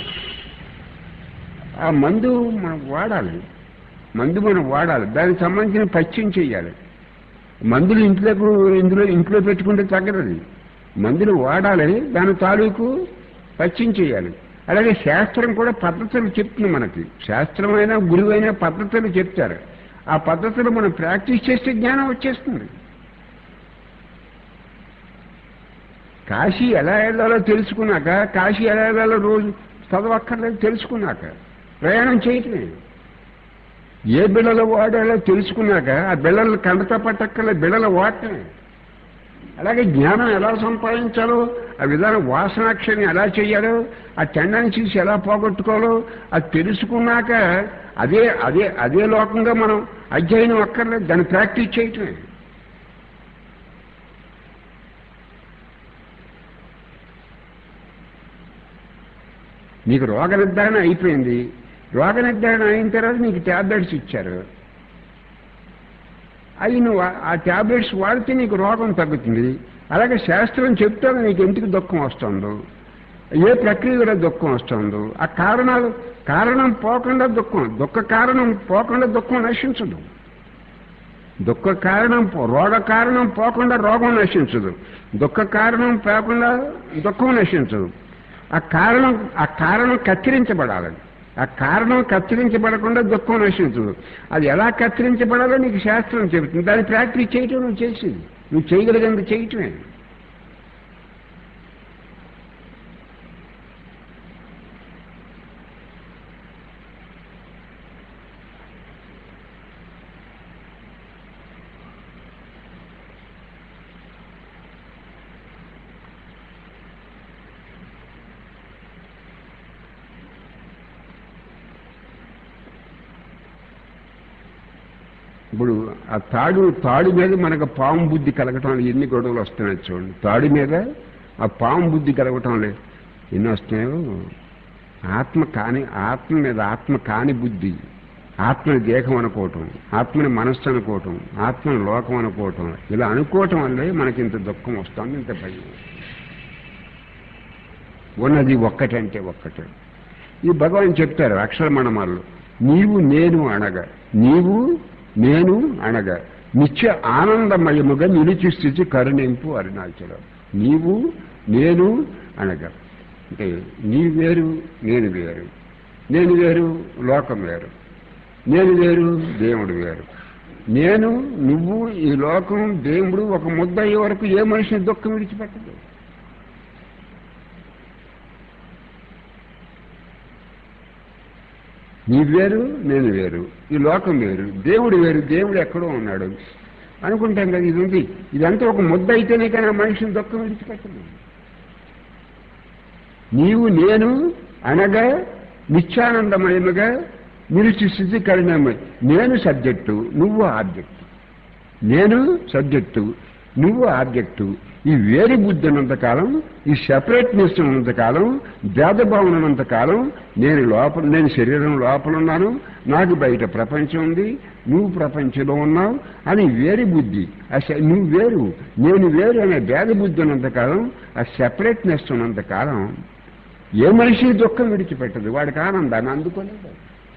ఆ మందు మనం వాడాలి మందు మనం వాడాలి దానికి సంబంధించిన పచ్చయం చేయాలి మందులు ఇంట్లో ఇందులో ఇంట్లో పెట్టుకుంటే తగ్గదు మందులు వాడాలి దాని తాలూకు పచ్చయం చేయాలి అలాగే శాస్త్రం కూడా పద్ధతులు చెప్తుంది మనకి శాస్త్రమైన గురువైన పద్ధతులు చెప్తారు ఆ పద్ధతులు మనం ప్రాక్టీస్ చేస్తే జ్ఞానం వచ్చేస్తుంది కాశీ ఎలా వెళ్ళాలో తెలుసుకున్నాక కాశీ ఎలా వెళ్ళాలో రోజు చదవక్కర్లేదు తెలుసుకున్నాక ప్రయాణం చేయటమే ఏ బిళ్ళలు వాడాలో తెలుసుకున్నాక ఆ బిళ్ళలు కండత పట్టక్కర్లేదు బిళ్ళలు వాడటమే అలాగే జ్ఞానం ఎలా సంపాదించాలో ఆ విధానం వాసనాక్షని ఎలా చేయాలో ఆ టెండెన్సీస్ ఎలా పోగొట్టుకోవాలో అది తెలుసుకున్నాక అదే అదే అదే లోకంగా మనం అధ్యయనం అక్కర్లేదు దాన్ని ప్రాక్టీస్ చేయటమే నీకు రోగ నిర్ధారణ అయిపోయింది రోగ నిర్ధారణ అయిన తర్వాత నీకు ట్యాబ్లెట్స్ ఇచ్చారు అవి నువ్వు ఆ- ఆ ట్యాబ్లెట్స్ వాడితే నీకు రోగం తగ్గుతుంది అలాగే శాస్త్రం చెప్తాను నీకు ఎందుకు దుఃఖం వస్తుందో ఏ ప్రక్రియలో దుఃఖం వస్తుందో ఆ కారణాలు కారణం పోకుండా దుఃఖం దుఃఖ కారణం పోకుండా దుఃఖం నశించదు దుఃఖ కారణం పో- రోగ కారణం పోకుండా రోగం నశించదు దుఃఖ కారణం పోకుండా దుఃఖం నశించదు ఆ కారణం ఆ కారణం కత్తిరించబడాలి ఆ కారణం కత్తిరించబడకుండా దుఃఖం నశించదు అది ఎలా కత్తిరించబడాలో నీకు శాస్త్రం చెబుతుంది దాన్ని ప్రాక్టీస్ చేయటం నువ్వు చేసింది నువ్వు చేయగలిగింది చేయటమే ఇప్పుడు ఆ తాడు తాడు మీద మనకు పాము బుద్ధి కలగటం వల్ల ఎన్ని గొడవలు వస్తున్నాయి చూడండి తాడు మీద ఆ పాము బుద్ధి కలగటం లేదు ఎన్ని వస్తున్నాయో ఆత్మ కాని ఆత్మ మీద ఆత్మ కాని బుద్ధి ఆత్మని దేహం అనుకోవటం ఆత్మని మనస్సు అనుకోవటం ఆత్మని లోకం అనుకోవటం ఇలా అనుకోవటం వల్లే మనకి ఇంత దుఃఖం వస్తుంది ఇంత భయం ఉన్నది ఒక్కటంటే ఒక్కటే ఈ భగవాన్ చెప్తారు అక్షర మనమాల్లో నీవు నేను అనగా నీవు నేను అనగా నిత్య ఆనందమయముగా నిలిచి స్థితి కరుణింపు అరుణాచలం నీవు నేను అనగా అంటే నీ వేరు నేను వేరు నేను వేరు లోకం వేరు నేను వేరు దేవుడు వేరు నేను నువ్వు ఈ లోకం దేవుడు ఒక ముద్ద అయ్యే వరకు ఏ మనిషిని దుఃఖం విడిచిపెట్టదు నీ వేరు నేను వేరు ఈ లోకం వేరు దేవుడు వేరు దేవుడు ఎక్కడో ఉన్నాడు అనుకుంటాం కదా ఇది ఉంది ఇదంతా ఒక ముద్ద అయితేనే కానీ ఆ మనిషిని దుఃఖం విడిచిపెట్టదు నీవు నేను అనగా నిత్యానందమయముగా నిలిచి స్థితి కరుణమై నేను సబ్జెక్టు నువ్వు ఆబ్జెక్టు నేను సబ్జెక్టు నువ్వు ఆబ్జెక్టు ఈ వేరు బుద్ధి ఉన్నంతకాలం ఈ సెపరేట్నెస్ ఉన్నంతకాలం భేదభావన ఉన్నంతకాలం నేను లోపల నేను శరీరం లోపల ఉన్నాను నాకు బయట ప్రపంచం ఉంది నువ్వు ప్రపంచంలో ఉన్నావు అని వేరు బుద్ధి ఆ సె- నువ్వు వేరు నేను వేరు అనే భేద బుద్ధి ఉన్నంతకాలం ఆ సెపరేట్నెస్ ఉన్నంతకాలం ఏ మనిషి దుఃఖం విడిచిపెట్టదు వాడికి ఆనందాన్ని అందుకోలేదు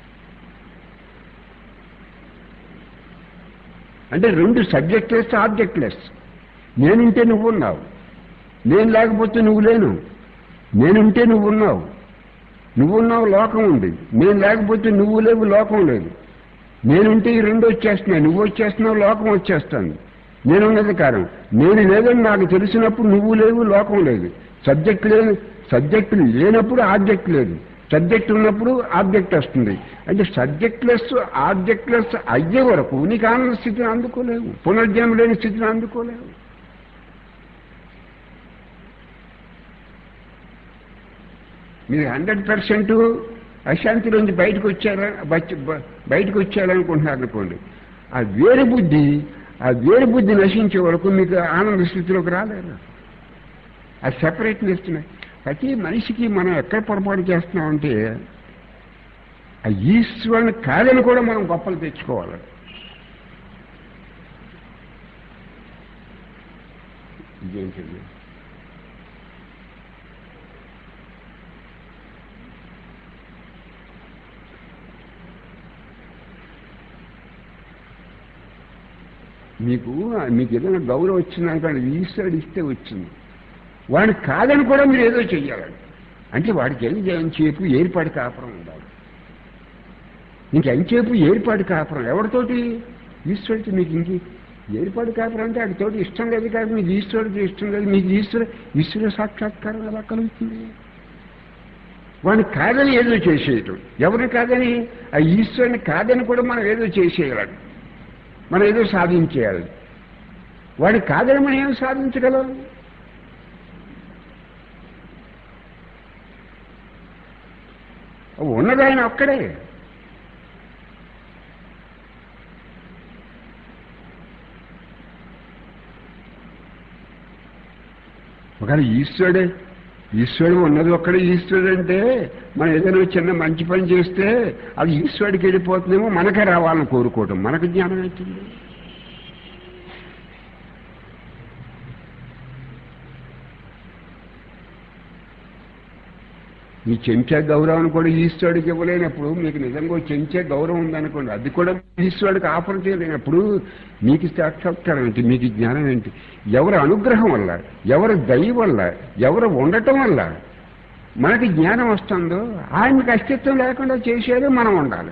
అంటే రెండు సబ్జెక్ట్లెస్ ఆబ్జెక్ట్లెస్ నేనుంటే నువ్వు ఉన్నావు నేను లేకపోతే నువ్వు లేను నేనుంటే నువ్వు ఉన్నావు నువ్వున్నావు లోకం ఉంది నేను లేకపోతే నువ్వు లేవు లోకం లేదు నేనుంటే ఈ రెండు వచ్చేస్తున్నాయి నువ్వు వచ్చేస్తున్నావు లోకం వచ్చేస్తుంది నేనున్నది కారణం నేను లేదని నాకు తెలిసినప్పుడు నువ్వు లేవు లోకం లేదు సబ్జెక్ట్ లేని సబ్జెక్ట్ లేనప్పుడు ఆబ్జెక్ట్ లేదు సబ్జెక్ట్ ఉన్నప్పుడు ఆబ్జెక్ట్ వస్తుంది అంటే సబ్జెక్ట్లెస్ ఆబ్జెక్ట్లెస్ అయ్యే వరకు నీకు ఆనంద స్థితిని అందుకోలేవు పునర్జన్మ లేని స్థితిని అందుకోలేవు మీరు హండ్రెడ్ పర్సెంట్ అశాంతి నుంచి బయటకు వచ్చారా బచ్చ- బ- బయటకు వచ్చారనుకుంటున్నారు అనుకోండి ఆ వేరు బుద్ధి ఆ వేరు బుద్ధి నశించే వరకు మీకు ఆనంద స్థితిలోకి రాలేరు ఆ సెపరేట్నెస్ ప్రతి మనిషికి మనం ఎక్కడ పొరపాటు చేస్తున్నామంటే ఆ ఈశ్వరుని కాదని కూడా మనం గొప్పలు తెచ్చుకోవాలి ఇదేంటండి మీకు మీకు ఏదైనా గౌరవం వచ్చిందనుకో అది ఈశ్వరుడు ఇస్తే వచ్చింది వాడిని కాదని కూడా మీరు ఏదో చెయ్యాలండి అంటే వాడికి ఏం ఎంచేపు ఏర్పాటు కాపురం ఉండాలి ఇంకెంచేపు ఏర్పాటు కాపురం ఎవరితోటి ఈశ్వరుడికి మీకు ఇంక ఏర్పాటు కాపురం అంటే వాడితోటి ఇష్టం లేదు కాదు మీకు ఈశ్వరుడికి ఇష్టం లేదు మీకు ఈశ్వర ఈశ్వర సాక్షాత్కారం ఎలా కలుగుతుంది వాడిని కాదని ఏదో చేసేయటం ఎవరిని కాదని ఆ ఈశ్వరుని కాదని కూడా మనం ఏదో చేసేయాలి మనం ఏదో సాధించేయాలి వాడిని కాదని మనం ఏం సాధించగలం ఉన్నది ఆయన ఒక్కడే ఒకవేళ ఈశ్వరుడే ఈశ్వరుడు ఉన్నది ఒక్కడే ఈశ్వరుడు అంటే మనం ఏదైనా చిన్న మంచి పని చేస్తే అది ఈశ్వరుడికి వెళ్ళిపోతుందేమో మనకే రావాలని కోరుకోవటం మనకు జ్ఞానం అవుతుంది ఈ చెంచా గౌరవం కూడా ఈశ్వరుడికి ఇవ్వలేనప్పుడు మీకు నిజంగా ఓ చెంచా గౌరవం ఉందనుకోండి అది కూడా ఈశ్వరుడికి ఆఫర్ చేయలేనప్పుడు మీకు సాక్షాత్కారం ఏంటి మీకు జ్ఞానం ఏంటి ఎవరి అనుగ్రహం వల్ల ఎవరి దయ వల్ల ఎవరు ఉండటం వల్ల మనకి జ్ఞానం వస్తుందో ఆయనకి అస్తిత్వం లేకుండా చేసేది మనం ఉండాలి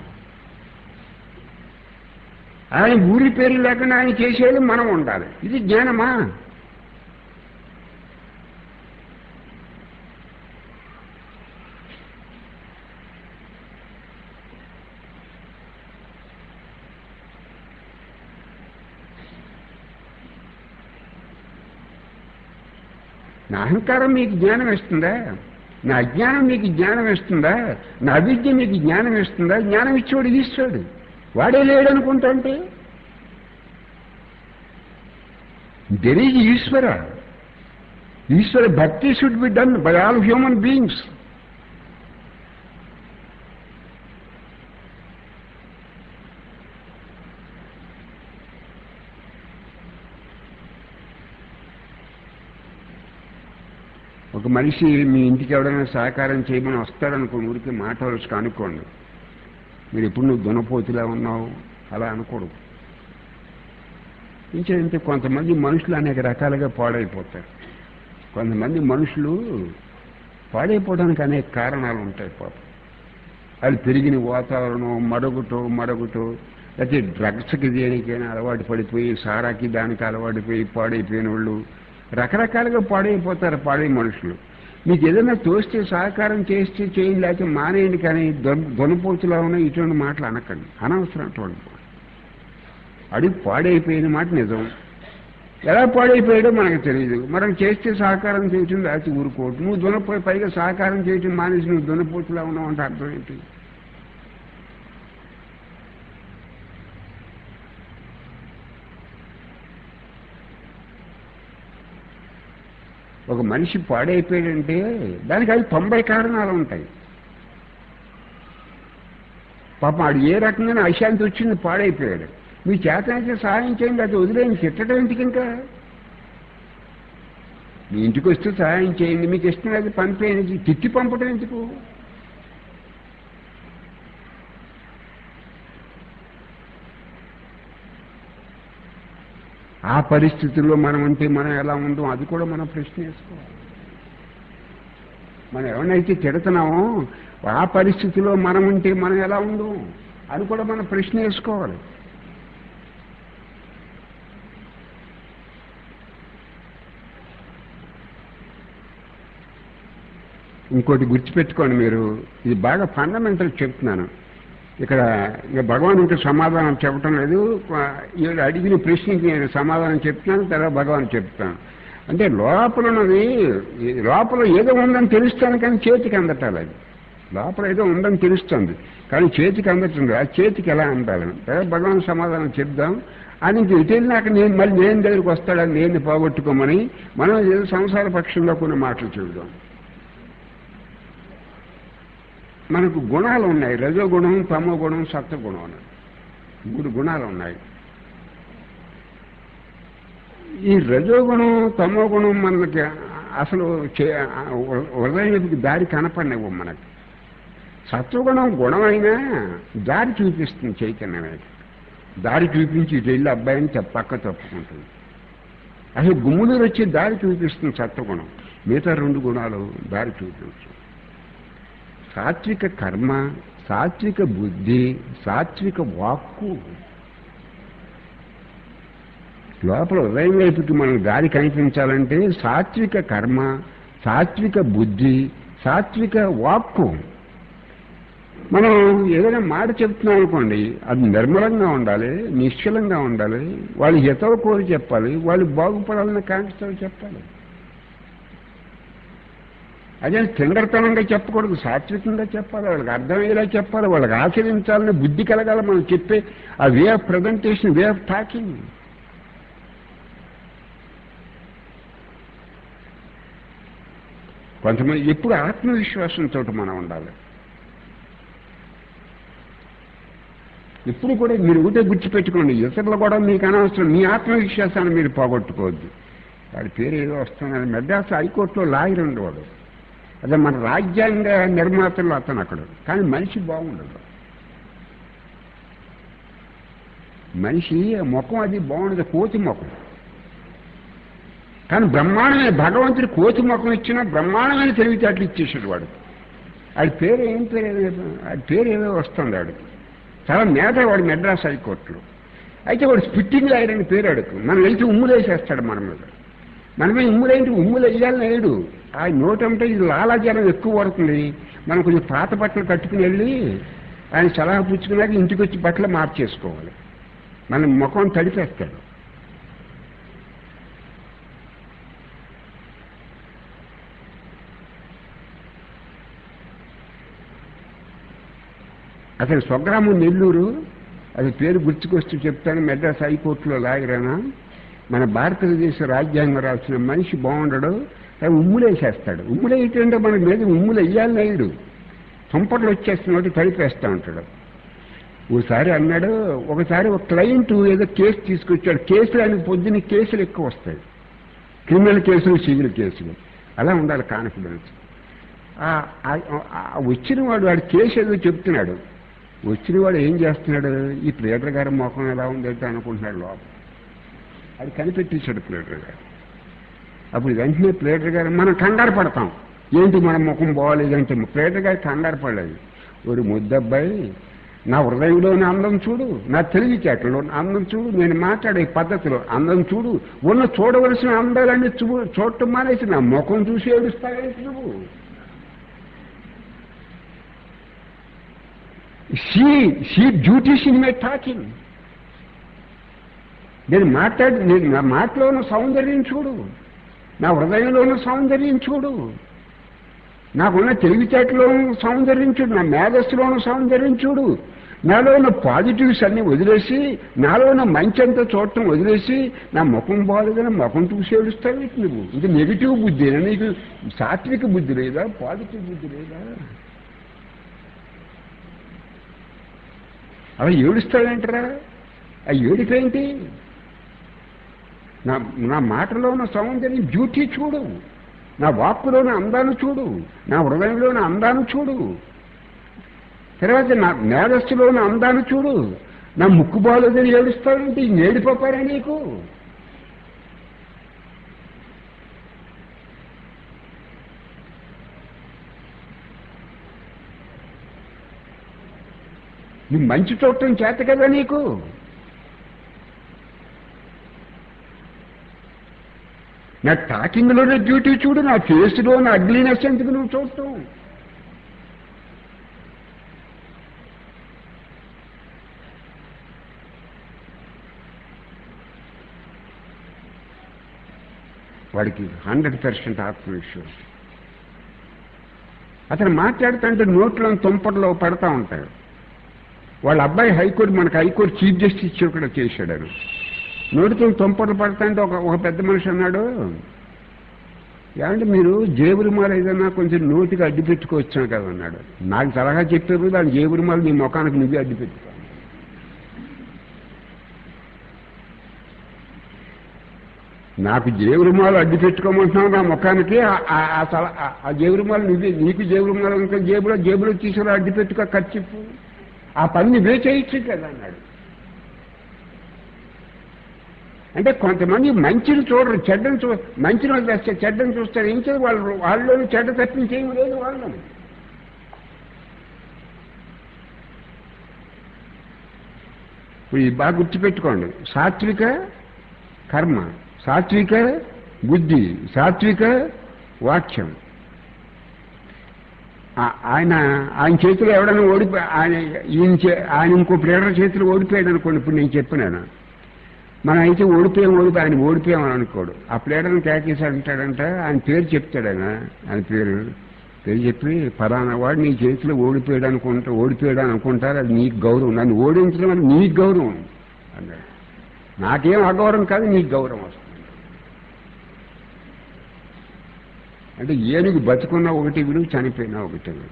ఆయన ఊరి పేరు లేకుండా ఆయన చేసేది మనం ఉండాలి ఇది జ్ఞానమా నా అహంకారం మీకు జ్ఞానం ఇస్తుందా నా అజ్ఞానం మీకు జ్ఞానం ఇస్తుందా నా అవిద్య మీకు జ్ఞానం ఇస్తుందా జ్ఞానం ఇచ్చేవాడు ఈశ్వరుడు వాడే లేడనుకుంటా అంటే దెర్ ఈజ్ ఈశ్వర ఈశ్వర భక్తి should be done by all human beings ఒక మనిషి మీ ఇంటికి ఎవడైనా సహకారం చేయమని వస్తాడనుకో ఊరికి మాట వరుసకు అనుకోండి మీరు ఎప్పుడు నువ్వు దునపోతులా ఉన్నావు అలా అనకూడదు ఇంకేంటే కొంతమంది మనుషులు అనేక రకాలుగా పాడైపోతారు కొంతమంది మనుషులు పాడైపోవడానికి అనేక కారణాలు ఉంటాయి పాపం అది పెరిగిన వాతావరణం మరొకటో మరొకటో లేకపోతే డ్రగ్స్కి దేనికైనా అలవాటు పడిపోయి సారాకి దానికి అలవాటు పోయి పాడైపోయిన వాళ్ళు రకరకాలుగా పాడైపోతారు పాడే మనుషులు మీకు ఏదైనా తోస్తే సహకారం చేస్తే చేయండి లేకపోతే మానేయండి కానీ దొనపోతులా ఉన్న ఇటువంటి మాటలు అనకండి అనవసరం అటువంటి మాట. అడిగి పాడైపోయిన మాట నిజం ఎలా పాడైపోయాడో మనకు తెలియదు మనం చేస్తే సహకారం చేయటం లేకపోతే ఊరుకోవటం నువ్వు దునపోయి పైగా సహకారం చేయటం మానేసి నువ్వు దునపోతులా ఉన్నావు అంటే అర్థం ఏంటి ఒక మనిషి పాడైపోయాడంటే దానికి అది తొంభై కారణాలు ఉంటాయి పాపం ఆడు ఏ రకంగా అశాంతి వచ్చింది పాడైపోయాడు మీ చేతనైతే సహాయం చేయండి అది వదిలేయండి తిట్టడం ఎందుకు ఇంకా మీ ఇంటికి వస్తే సహాయం చేయండి మీకు ఇష్టం లేదు పంపేయండి తిట్టి పంపడం ఎందుకు ఆ పరిస్థితుల్లో మనం ఉంటే మనం ఎలా ఉందో అది కూడా మనం ప్రశ్న వేసుకోవాలి మనం ఎవరినైతే తిడుతున్నామో ఆ పరిస్థితిలో మనం ఉంటే మనం ఎలా ఉందో అది కూడా మనం ప్రశ్న వేసుకోవాలి ఇంకోటి గుర్తుపెట్టుకోండి మీరు ఇది బాగా ఫండమెంటల్ చెప్తున్నాను ఇక్కడ ఇక భగవానుడికి సమాధానం చెప్పటం లేదు ఈవిడ అడిగిన ప్రశ్నకి నేను సమాధానం చెప్తున్నాను తర్వాత భగవాన్ చెప్తాను అంటే లోపల ఉన్నది ఈ లోపల ఏదో ఉందని తెలుస్తాను కానీ చేతికి అందటాలి అది లోపల ఏదో ఉందని తెలుస్తుంది కానీ చేతికి అందట్లేదు ఆ చేతికి ఎలా అందాలి తర్వాత భగవాన్ సమాధానం చెప్దాం అది ఇంక ఇటు వెళ్ళినాక నేను మళ్ళీ నేను దగ్గరికి వస్తాడని నేను పోగొట్టుకోమని మనం ఏదో సంసార పక్షంలో కొన్ని మాటలు చెబుదాం మనకు గుణాలు ఉన్నాయి రజోగుణం తమో గుణం సత్వగుణం ఉన్నాయి మూడు గుణాలు ఉన్నాయి ఈ రజోగుణం తమో గుణం మనకి అసలు హృదయానికి దారి కనపడినవు మనకి సత్వగుణం గుణమైనా దారి చూపిస్తుంది చైతన్యమే దారి చూపించి ఇటు వెళ్ళి అబ్బాయిని పక్క తప్పుకుంటుంది అసలు గుమ్ములూరు వచ్చి దారి చూపిస్తుంది సత్వగుణం మిగతా రెండు గుణాలు దారి చూపించు సాత్విక కర్మ సాత్విక బుద్ధి సాత్విక వాక్కు లోపల ఉదయం వైపుకి మనం దారి కనిపించాలంటే సాత్విక కర్మ సాత్విక బుద్ధి సాత్విక వాక్కు మనం ఏదైనా మాట చెప్తున్నాం అనుకోండి అది నిర్మలంగా ఉండాలి నిశ్చలంగా ఉండాలి వాళ్ళు హితవ కోరి చెప్పాలి వాళ్ళు బాగుపడాలని కాంక్షతో చెప్పాలి అదే తింగరతనంగా చెప్పకూడదు సాత్వికంగా చెప్పాలి వాళ్ళకి అర్థమయ్యేలా చెప్పాలి వాళ్ళకి ఆచరించాలని బుద్ధి కలగాల మనం చెప్పే ఆ way of presentation way of talking కొంతమంది ఎప్పుడు ఆత్మవిశ్వాసంతో మనం ఉండాలి ఎప్పుడు కూడా మీరు ఊటే గుర్తుపెట్టుకోండి ఇతరులు కూడా మీకు అనవసరం మీ ఆత్మవిశ్వాసాన్ని మీరు పోగొట్టుకోవద్దు వాడి పేరు ఏదో వస్తున్నది మెడ్రాస్ హైకోర్టులో లాయర్ ఉండేవాడు అదే మన రాజ్యాంగ నిర్మాతలు అతను అక్కడ కానీ మనిషి బాగుండదు మనిషి ముఖం అది బాగుండదు కోతి ముఖం కానీ బ్రహ్మాండమైన భగవంతుడి కోతి ముఖం ఇచ్చినా బ్రహ్మాండమైన తెలివితేటలు ఇచ్చేసాడు వాడు ఆడి పేరు ఏం పేరు ఏదో ఆడి పేరు ఏదో వస్తుంది ఆడికి చాలా మేత వాడు మెడ్రాస్ హైకోర్టులో అయితే వాడు స్పిట్టింగ్ లాయర్ అని పేరు అడుగు మనం వెళ్తే ఉమ్ములు వేసేస్తాడు మన మీద మనమే ఉమ్ములేంటి ఉమ్ములు వేయాలని లేడు ఆ నోటంటే ఇది లాలాజలం ఎక్కువ పడుతుంది మనం కొంచెం పాత బట్టలు కట్టుకుని వెళ్ళి ఆయన సలహా పుచ్చుకున్నాక ఇంటికి వచ్చి బట్టలు మార్చేసుకోవాలి మన ముఖం తడిపేస్తాడు అసలు స్వగ్రామం నెల్లూరు అది పేరు గుర్తుకొస్తూ చెప్తాను మెడ్రాస్ హైకోర్టులో లాగరానా మన భారతదేశ రాజ్యాంగం రాసిన మనిషి బాగుండడు అది ఉమ్ములేసేస్తాడు ఉమ్ములేయటంటే మన మీద ఉమ్ములు వెయ్యాలి లేడు తుంపట్లు వచ్చేస్తున్నట్టు తడిపేస్తూ ఉంటాడు ఓసారి అన్నాడు ఒకసారి ఒక క్లయింట్ ఏదో కేసు తీసుకొచ్చాడు కేసులు ఆయన పొద్దున్న కేసులు ఎక్కువ వస్తాయి క్రిమినల్ కేసులు సివిల్ కేసులు అలా ఉండాలి కాన్ఫిడెన్స్ ఆ- ఆ- ఆ వచ్చిన వాడు వాడు కేసు ఏదో చెప్తున్నాడు వచ్చిన వాడు ఏం చేస్తున్నాడు ఈ ప్లేటర్ గారి ముఖం ఎలా ఉందంటే అనుకుంటున్నాడు లోపల అది కనిపెట్టేశాడు ప్లేటర్ గారు అప్పుడు వెంటనే ప్లేటర్ గారు మనం కంగారు పడతాం ఏంటి మన ముఖం బాగోలేదంటే ప్లేటర్ గారు కంగారు పడలేదు ఒక ముద్దబ్బాయి నా హృదయంలోని అందం చూడు నా తెలివితేటలో అందం చూడు నేను మాట్లాడే పద్ధతిలో అందం చూడు ఉన్న చూడవలసిన అందాలన్నీ చూ చూడటం మానేసి నా ముఖం చూసి ఏడుస్తావేంటి నువ్వు she she beauties in my talking నేను మాట్లాడి నేను నా మాటలో ఉన్న సౌందర్యం చూడు నా హృదయంలో ఉన్న సౌందర్యం చూడు నాకున్న తెలివితేటలో ఉన్న సౌందర్యం చూడు నా మేధస్సులో ఉన్న సౌందర్యం చూడు నాలో ఉన్న పాజిటివ్స్ అన్ని వదిలేసి నాలో ఉన్న మంచి అంతా చూడటం వదిలేసి నా ముఖం బాగాలేదని ముఖం చూసి ఏడుస్తావు నువ్వు ఇది నెగిటివ్ బుద్ధి నీకు సాత్విక బుద్ధి లేదా పాజిటివ్ బుద్ధి లేదా అలా ఏడుస్తాడంటరా ఆ ఏడుపేంటి నా నా మాటలో ఉన్న సౌందర్యం బ్యూటీ చూడు నా వాక్కులోని అందాన్ని చూడు నా హృదయంలోని అందాన్ని చూడు తర్వాత నా మేధస్సులోని అందాన్ని చూడు నా ముక్కు బాగోదని ఏడుస్తాడంటే ఈ నేడిపోపారా నీకు నీ మంచి చూడటం చేత కదా నీకు నా టాకింగ్లోనే డ్యూటీ చూడు నా ఫేస్లో నా అగ్లీనెస్ ఎందుకు నువ్వు చూడటం వాడికి హండ్రెడ్ పర్సెంట్ ఆత్మవిశ్వాసం అతను మాట్లాడుతుంటే నోట్లో తుంపట్లో పడతా ఉంటాడు వాళ్ళ అబ్బాయి హైకోర్టు మనకు హైకోర్టు చీఫ్ జస్టిస్ కూడా చేశాడు అని నోటితో తుంపట్లు పడతాంటే ఒక ఒక పెద్ద మనిషి అన్నాడు ఏమంటే మీరు జేబురుమాల ఏదైనా కొంచెం నోటికి అడ్డు పెట్టుకోవచ్చాను కదా అన్నాడు నాకు సలహా చెప్పారు దాని జేబురుమాల నీ ముఖానికి నువ్వే అడ్డు పెట్టుకో నాకు జేబురుమాలు అడ్డు పెట్టుకోమంటున్నావు నా ముఖానికి ఆ- ఆ- ఆ సల- ఆ- ఆ జేబురుమాలు నువ్వే నీకు జేబురుమాలు ఇంకా జేబులో జేబులో తీసుకురా అడ్డు పెట్టుకో ఖర్చు ఆ పని నువ్వే చేయొచ్చు కదా అన్నాడు అంటే కొంతమంది మంచిని చూడరు చెడ్డని చూ మంచిని వదిలేస్తే చెడ్డని చూస్తారు ఏం చేయాలి వాళ్ళు వాళ్ళలోని చెడ్డ తప్పించేయం లేదు వాళ్ళని ఇప్పుడు ఇది బాగా గుర్తుపెట్టుకోండి సాత్విక కర్మ సాత్విక బుద్ధి సాత్విక వాక్యం ఆ- ఆయన ఆయన చేతిలో ఎవడైనా ఓడిపోయి ఆయన ఈయన చే- ఆయన ఇంకో ప్లేడర్ చేతిలో ఓడిపోయాడు అనుకోండి ఇప్పుడు నేను చెప్పినాను మనం అయితే ఓడిపోయాం ఓడిపోయి ఆయన ఓడిపోయాం అని అనుకోడు ఆ ప్లేడర్ని కేకేసి అంటాడంట ఆయన పేరు చెప్తాడు ఆయన ఆయన పేరు పేరు చెప్పి ఫలానా వాడు నీ చేతిలో ఓడిపోయాడు అనుకుంటా ఓడిపోయాడు అని అనుకుంటారు అది నీకు గౌరవం నన్ను ఓడించడం అని నీకు గౌరవం అన్నాడు నాకేం అగౌరవం కాదు నీకు గౌరవం వస్తుంది అంటే ఏనుగు బతుకున్న ఒకటి విలువ చనిపోయినా ఒకటి విలువ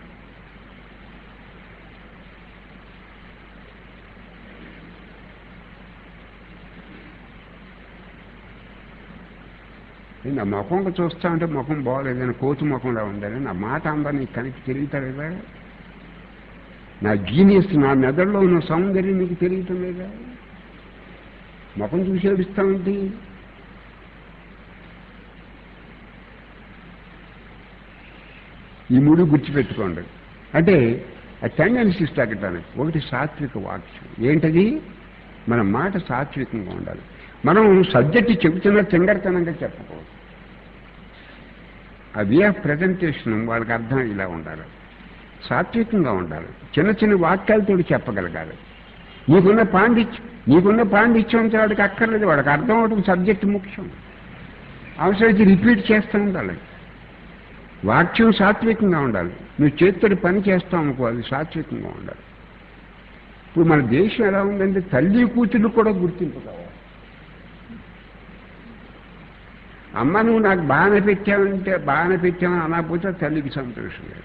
నేను నా ముఖంగా చూస్తా ఉంటే ముఖం బాగోలేదని కోతి ముఖంలో ఉందని నా మాట అందా నీకు కనికి తెలియటం లేదా నా జీనియస్ నా మెదడులో ఉన్న సౌందర్యం నీకు తెలియటం లేదా ముఖం చూసి ఏడుస్తామంటే ఈ మూడు గుర్తుపెట్టుకోండి అంటే ఆ టెండెన్సీస్ తగ్గటానికి ఒకటి సాత్విక వాక్యం ఏంటది మన మాట సాత్వికంగా ఉండాలి మనం సబ్జెక్ట్ చెబుతున్నా తింగరతనంగా చెప్పకూడదు ఆ వే ఆఫ్ ప్రజెంటేషన్ వాళ్ళకి అర్థం ఇలా ఉండాలి సాత్వికంగా ఉండాలి చిన్న చిన్న వాక్యాలతో చెప్పగలగాలి నీకున్న పాండిత్యం నీకున్న పాండిత్యం అంతా వాడికి అక్కర్లేదు వాడికి అర్థం అవడం సబ్జెక్ట్ ముఖ్యం అవసరమైతే రిపీట్ చేస్తూ ఉండాలి వాక్యం సాత్వికంగా ఉండాలి నువ్వు చేతుడి పని చేస్తావు అనుకో అది సాత్వికంగా ఉండాలి ఇప్పుడు మన దేశం ఎలా ఉందంటే తల్లి కూతురు కూడా గుర్తింపు కావాలి అమ్మ నువ్వు నాకు బాగానే పెట్టావంటే బాగానే పెట్టావని అనకపోతే తల్లికి సంతోషం లేదు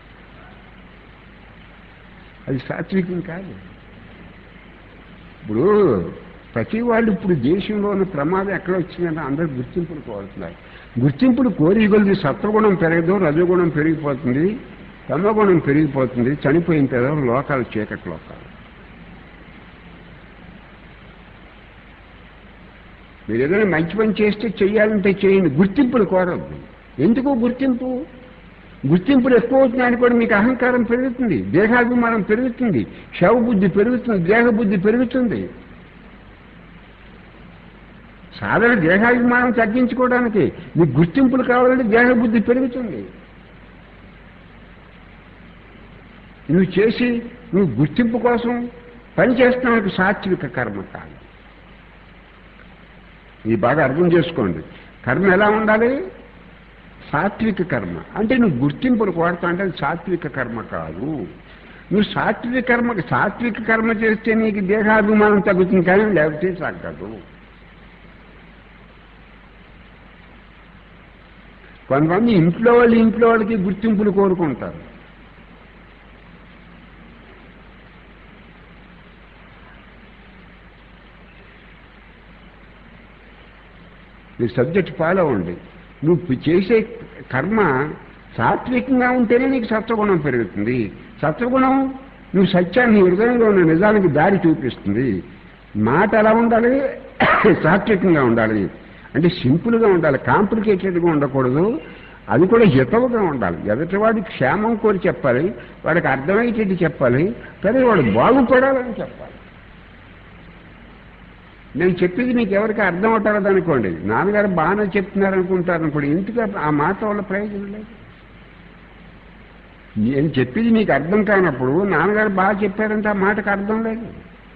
అది సాత్వికం కాదు ఇప్పుడు ప్రతి వాళ్ళు ఇప్పుడు దేశంలో ఉన్న ప్రమాదం ఎక్కడ వచ్చిందంటే అందరూ గుర్తింపులు కోరుతున్నారు గుర్తింపులు కోరిగొలిది సత్వగుణం పెరగదు రజగుణం పెరిగిపోతుంది తమగుణం పెరిగిపోతుంది చనిపోయిన తర్వాత లోకాలు చీకటి లోకాలు మీరు ఏదైనా మంచి పని చేస్తే చెయ్యాలంటే చేయండి గుర్తింపులు కోరద్దు ఎందుకు గుర్తింపు గుర్తింపులు ఎక్కువ అవుతున్నాయని కూడా మీకు అహంకారం పెరుగుతుంది దేహాభిమానం పెరుగుతుంది శవబుద్ధి పెరుగుతుంది దేహబుద్ధి పెరుగుతుంది సాధారణ దేహాభిమానం తగ్గించుకోవడానికి మీకు గుర్తింపులు కావాలంటే దేహబుద్ధి పెరుగుతుంది నువ్వు చేసి నువ్వు గుర్తింపు కోసం పని చేస్తున్నావు సాత్విక కర్మ కాదు ఇది బాగా అర్థం చేసుకోండి కర్మ ఎలా ఉండాలి సాత్విక కర్మ అంటే నువ్వు గుర్తింపులు కోరుతా అంటే అది సాత్విక కర్మ కాదు నువ్వు సాత్విక కర్మ సాత్విక కర్మ చేస్తే నీకు దేహాభిమానం తగ్గుతుంది కానీ లేకపోతే తగ్గదు కొంతమంది ఇంట్లో వాళ్ళు ఇంట్లో వాళ్ళకి గుర్తింపులు కోరుకుంటారు నీ సబ్జెక్ట్ ఫాలో అవ్వండి నువ్వు చేసే కర్మ సాత్వికంగా ఉంటేనే నీకు సత్వగుణం పెరుగుతుంది సత్వగుణం నువ్వు సత్యాన్ని హృదయంలో ఉన్న నిజానికి దారి చూపిస్తుంది మాట ఎలా ఉండాలి సాత్వికంగా ఉండాలి అంటే సింపుల్గా ఉండాలి కాంప్లికేటెడ్గా ఉండకూడదు అది కూడా హితవుగా ఉండాలి ఎదుటివాడి క్షేమం కోరి చెప్పాలి వాడికి అర్థమయ్యేటట్టు చెప్పాలి కానీ వాడు బాగుపడాలని చెప్పాలి నేను చెప్పేది మీకు ఎవరికి అర్థం అవుతారది అనుకోండి నాన్నగారు బాగానే చెప్తున్నారు అనుకుంటారు అనుకోండి ఎందుకు ఆ మాట వల్ల ప్రయోజనం లేదు నేను చెప్పేది మీకు అర్థం కానప్పుడు నాన్నగారు బాగా చెప్పారంటే ఆ మాటకు అర్థం లేదు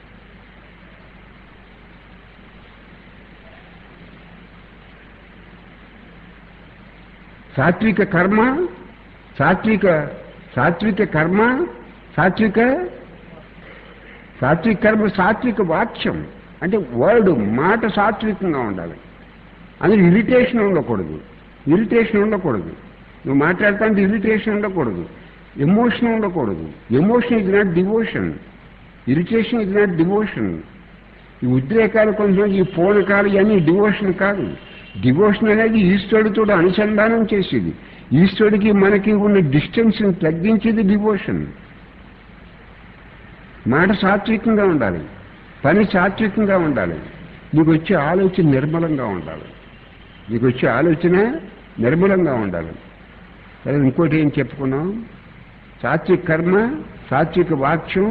సాత్విక కర్మ సాత్విక సాత్విక కర్మ సాత్విక సాత్విక కర్మ సాత్విక వాక్యం అంటే వర్డ్ మాట సాత్వికంగా ఉండాలి అందులో ఇరిటేషన్ ఉండకూడదు ఇరిటేషన్ ఉండకూడదు నువ్వు మాట్లాడుతుంటే ఇరిటేషన్ ఉండకూడదు ఎమోషన్ ఉండకూడదు emotion is not devotion irritation is not devotion ఈ ఉద్రేకాలు కొంచెం ఈ పూనకాలు ఇవన్నీ డివోషన్ కాదు డివోషన్ అనేది ఈశ్వరుడితో అనుసంధానం చేసేది ఈశ్వరుడికి మనకి ఉన్న డిస్టెన్స్ని తగ్గించేది డివోషన్ మాట సాత్వికంగా ఉండాలి పని సాత్వికంగా ఉండాలి నీకు వచ్చే ఆలోచన నిర్మలంగా ఉండాలి నీకు వచ్చే ఆలోచన నిర్మలంగా ఉండాలి అదే ఇంకోటి ఏం చెప్పుకున్నాం సాత్విక కర్మ సాత్విక వాక్యం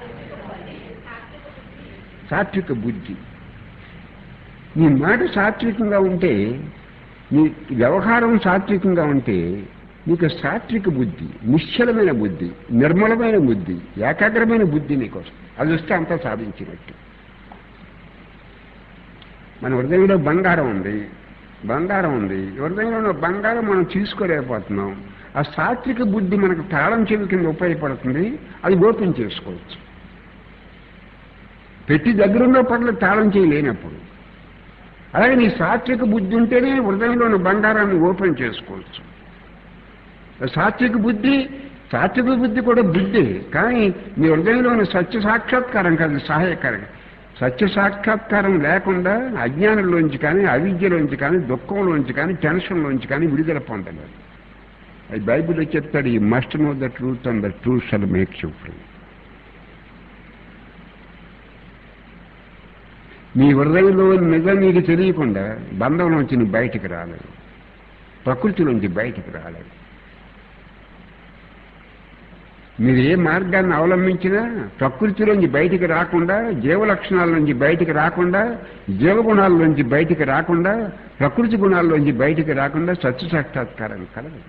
సాత్విక బుద్ధి నీ మాట సాత్వికంగా ఉంటే నీ వ్యవహారం సాత్వికంగా ఉంటే నీకు సాత్విక బుద్ధి నిశ్చలమైన బుద్ధి నిర్మలమైన బుద్ధి ఏకాగ్రమైన బుద్ధి నీకు వస్తుంది అది వస్తే అంతా సాధించినట్టు మన హృదయంలో బంగారం ఉంది బంగారం ఉంది హృదయంలో ఉన్న బంగారం మనం తీసుకోలేకపోతున్నాం ఆ సాత్విక బుద్ధి మనకు తాళం చెవి కింద ఉపయోగపడుతుంది అది ఓపెన్ చేసుకోవచ్చు పెట్టి దగ్గరున్న పట్ల తాళం చేయలేనప్పుడు అలాగే నీ సాత్విక బుద్ధి ఉంటేనే హృదయంలో ఉన్న బంగారాన్ని ఓపెన్ చేసుకోవచ్చు సాత్విక బుద్ధి సాత్విక బుద్ధి కూడా బుద్ధి కానీ మీ హృదయంలో ఉన్న సత్య సాక్షాత్కారం కాదు సహాయకారం సత్య సాక్షాత్కారం లేకుండా అజ్ఞానంలోంచి కానీ అవిద్యలోంచి కానీ దుఃఖంలోంచి కానీ టెన్షన్లోంచి కానీ విడుదల పొందలేదు అది బైబిల్లో చెప్తాడు ye must know the truth and the truth shall make you free మీ హృదయంలో నిజం నీకు తెలియకుండా బంధంలోంచి నువ్వు బయటికి రాలేదు ప్రకృతిలోంచి బయటికి రాలేదు మీరు ఏ మార్గాన్ని అవలంబించినా ప్రకృతిలోంచి బయటికి రాకుండా జీవ లక్షణాల నుంచి బయటికి రాకుండా జీవగుణాల నుంచి బయటికి రాకుండా ప్రకృతి గుణాల్లోంచి బయటికి రాకుండా సత్య సాక్షాత్కారం కలదు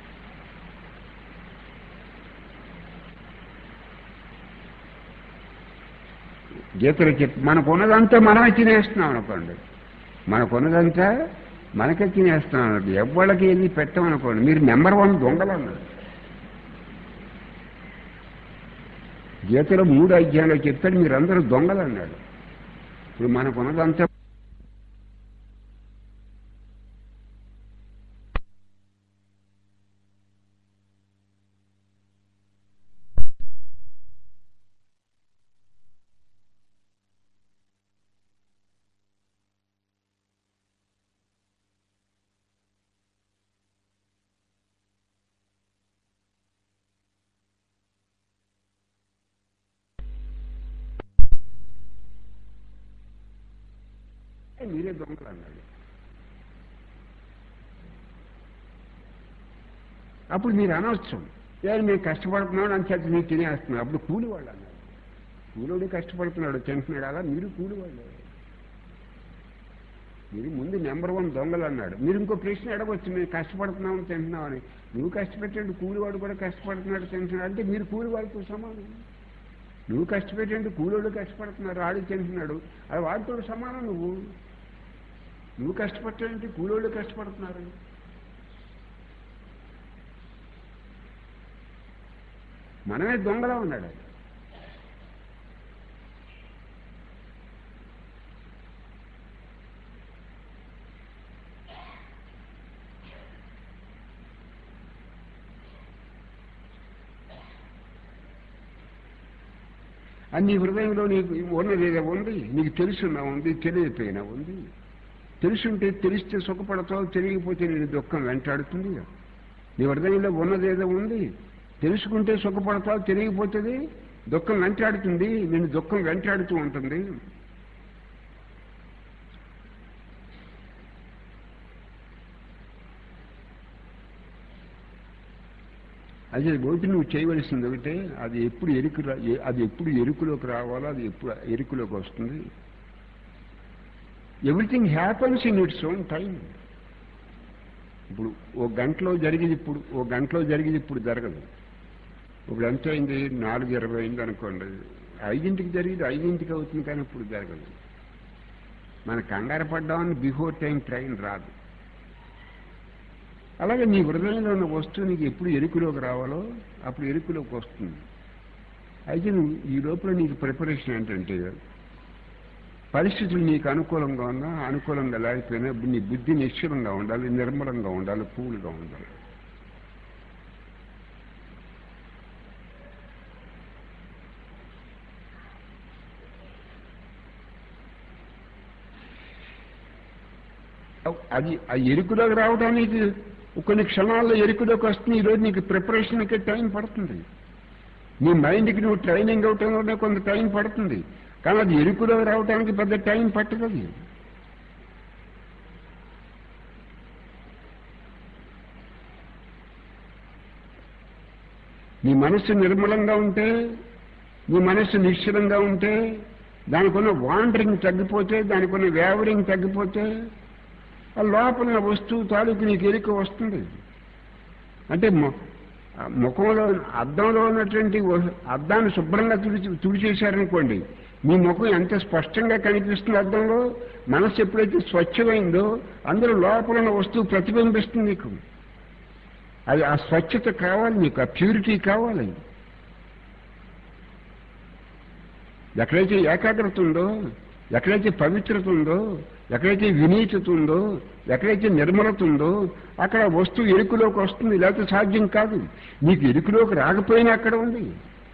గీతలు చెప్పి మనకున్నదంతా మనమే తినేస్తున్నాం అనుకోండి మనకున్నదంతా మనకే తినేస్తున్నాం అనుకోండి ఎవ్వళ్ళకి ఏది పెట్టమనుకోండి మీరు నెంబర్ వన్ దొంగలు అన్నారు గీతలో మూడు అధ్యాయంలో చెప్తాడు మీరందరూ దొంగలు అన్నాడు ఇప్పుడు మనకున్నదంతా మీరే దొంగలు అన్నాడు అప్పుడు మీరు అనవచ్చు ఏం మేము కష్టపడుతున్నాం అని చెప్పి మీరు తినేస్తున్నాం అప్పుడు కూలివాళ్ళు అన్నారు కూలోడు కష్టపడుతున్నాడు తింటున్నాడు అలా మీరు కూలివాళ్ళు మీరు ముందు నెంబర్ వన్ దొంగలు అన్నాడు మీరు ఇంకో ప్రశ్న అడగవచ్చు మేము కష్టపడుతున్నాం తింటున్నామని నువ్వు కష్టపెట్టండి కూలివాడు కూడా కష్టపడుతున్నాడు తింటున్నాడు అంటే మీరు కూలివాడితో సమానం నువ్వు కష్టపెట్టండి కూలోడు కష్టపడుతున్నాడు ఆడు తింటున్నాడు అది వాడితో సమానం నువ్వు నువ్వు కష్టపట్టండి కూలోళ్ళు కష్టపడుతున్నారు మనమే దొంగలా ఉన్నాడు ఆయన. అది నీ హృదయంలో నీకు ఉన్నది ఏదో ఉంది నీకు తెలుసున్నా ఉంది తెలియకపోయినా ఉంది తెలుసుంటే తెలిస్తే సుఖపడతావు తెలియకపోతే నేను దుఃఖం వెంటాడుతుంది నీ హృదయంలో ఉన్నది ఏదో ఉంది తెలుసుకుంటే సుఖపడతావు తెలియకపోతుంది దుఃఖం వెంటాడుతుంది నేను దుఃఖం వెంటాడుతూ ఉంటుంది అది ఒకటి నువ్వు చేయవలసింది ఒకటే అది ఎప్పుడు ఎరుకు రా- ఎ- అది ఎప్పుడు ఎరుకులోకి రావాలో అది ఎప్పుడు ఎరుకులోకి వస్తుంది everything happens in its own time ఇప్పుడు ఓ గంటలో జరిగేది ఇప్పుడు ఓ గంటలో జరిగేది ఇప్పుడు జరగదు ఇప్పుడు ఎంత అయింది నాలుగు ఇరవై అయింది అనుకోండి ఐదింటికి జరిగేది ఐదింటికి అవుతుంది కానీ ఇప్పుడు జరగదు మన కంగారు పడ్డామని బిఫోర్ టైం ట్రైన్ రాదు అలాగే నీ హృదయంలో ఉన్న వస్తువు నీకు ఎప్పుడు ఎరుకులోకి రావాలో అప్పుడు ఎరుకులోకి వస్తుంది అయితే నువ్వు ఈ లోపల నీకు ప్రిపరేషన్ ఏంటంటే పరిస్థితులు నీకు అనుకూలంగా ఉన్నా అనుకూలంగా లేకపోయినా నీ బుద్ధి నిశ్చలంగా ఉండాలి నిర్మలంగా ఉండాలి కూల్గా ఉండాలి అవ్- అది ఆ ఎరుకులోకి రావడానికి కొన్ని క్షణాల్లో ఎరుకులోకి వస్తుంది ఈరోజు నీకు ప్రిపరేషన్కి టైం పడుతుంది నీ మైండ్కి నువ్వు ట్రైనింగ్ అవటంలోనే కొంత టైం పడుతుంది కానీ అది ఎరుకులోకి రావడానికి పెద్ద టైం పట్టదు అది నీ మనస్సు నిర్మలంగా ఉంటే నీ మనస్సు నిశ్చలంగా ఉంటే దానికి ఉన్న వాండరింగ్ తగ్గిపోతే దానికి ఉన్న వేవరింగ్ తగ్గిపోతే ఆ లోపల ఉన్న వస్తువు తాలూకు నీకు ఎరుక వస్తుంది అంటే మొ- ఆ ముఖంలో అద్దంలో ఉన్నటువంటి వ- అద్దాన్ని శుభ్రంగా తుడిచి తుడిచేశారనుకోండి మీ ముఖం ఎంత స్పష్టంగా కనిపిస్తుంది అద్దంలో మనసు ఎప్పుడైతే స్వచ్ఛమైందో అందులో లోపల ఉన్న వస్తువు ప్రతిబింబిస్తుంది నీకు అది ఆ స్వచ్ఛత కావాలి నీకు ఆ ప్యూరిటీ కావాలి ఎక్కడైతే ఏకాగ్రత ఉందో ఎక్కడైతే పవిత్రత ఉందో ఎక్కడైతే వినీతత ఉందో ఎక్కడైతే నిర్మలత ఉందో అక్కడ వస్తువు ఎరుకులోకి వస్తుంది లేకపోతే సాధ్యం కాదు నీకు ఎరుకులోకి రాకపోయినా అక్కడ ఉంది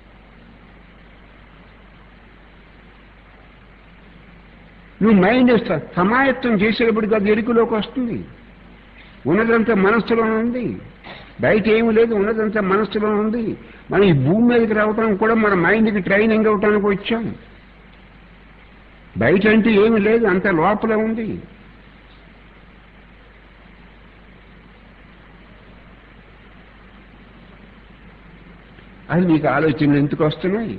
నువ్వు మైండ్ స- సమాయత్తం చేసేటప్పటికి అది ఎరుకులోకి వస్తుంది ఉన్నదంతా మనస్సులో ఉంది బయట ఏమీ లేదు ఉన్నదంతా మనస్సులో ఉంది మనం ఈ భూమి మీదకి రావడానికి కూడా మన మైండ్కి ట్రైనింగ్ అవటానికి వచ్చాం బయట అంటే ఏమీ లేదు అంత లోపల ఉంది అది నీకు ఆలోచనలు ఎందుకు వస్తున్నాయి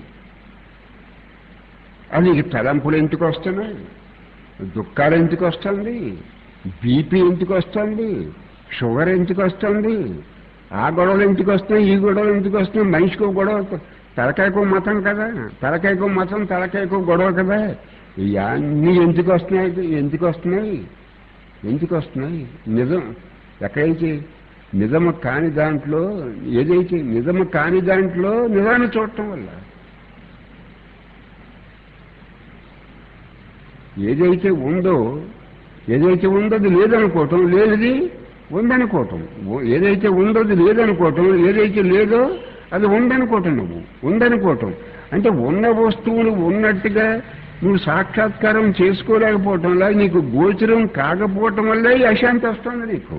అది నీకు తలంపులు ఎందుకు వస్తున్నాయి దుఃఖాలు ఎందుకు వస్తుంది బీపీ ఎందుకు వస్తుంది షుగర్ ఎందుకు వస్తుంది ఆ గొడవలు ఎందుకు వస్తున్నాయి ఈ గొడవలు ఎందుకు వస్తున్నాయి మనిషికో గొడవ తలకాయకో మతం కదా తలకాయకో మతం తలకాయకో గొడవ కదా ఇవన్నీ ఎందుకు వస్తున్నాయి ఎందుకు వస్తున్నాయి ఎందుకు వస్తున్నాయి నిజం ఎక్కడైతే నిజము కాని దాంట్లో ఏదైతే నిజము కాని దాంట్లో నిజాన్ని చూడటం వల్ల ఏదైతే ఉందో ఏదైతే ఉందో అది లేదనుకోవటం లేనిది ఉందనుకోవటం ఓ- ఏదైతే ఉందో అది లేదనుకోవటం ఏదైతే లేదో అది ఉందనుకోవటం నువ్వు ఉందనుకోవటం అంటే ఉన్న వస్తువులు ఉన్నట్టుగా నువ్వు సాక్షాత్కారం చేసుకోలేకపోవటం వల్ల నీకు గోచరం కాకపోవటం వల్లే ఈ అశాంతి వస్తుంది నీకు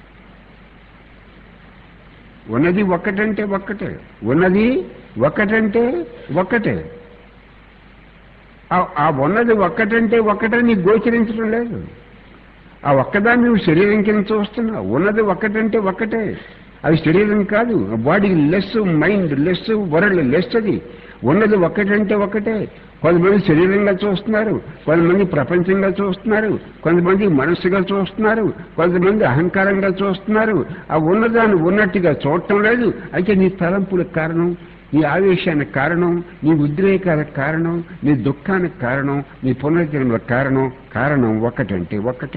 ఉన్నది ఒక్కటంటే ఒక్కటే ఉన్నది ఒక్కటంటే ఒక్కటే ఆ- ఆ ఉన్నది ఒక్కటంటే ఒక్కటని నీకు గోచరించడం లేదు ఆ ఒక్కదాన్ని నువ్వు శరీరం కింద చూస్తున్నావు ఉన్నది ఒక్కటంటే ఒక్కటే అది శరీరం కాదు bodyless mindless worldless అది ఉన్నది ఒక్కటంటే ఒక్కటే కొంతమంది శరీరంగా చూస్తున్నారు కొంతమంది ప్రపంచంగా చూస్తున్నారు కొంతమంది మనస్సుగా చూస్తున్నారు కొంతమంది అహంకారంగా చూస్తున్నారు ఆ ఉన్నదాన్ని ఉన్నట్టుగా చూడటం లేదు అయితే నీ తలంపులకు కారణం నీ ఆవేశానికి కారణం నీ ఉద్రేకాలకు కారణం నీ దుఃఖానికి కారణం నీ పునర్జన్మలకు కారణం కారణం ఒక్కటంటే ఒక్కటే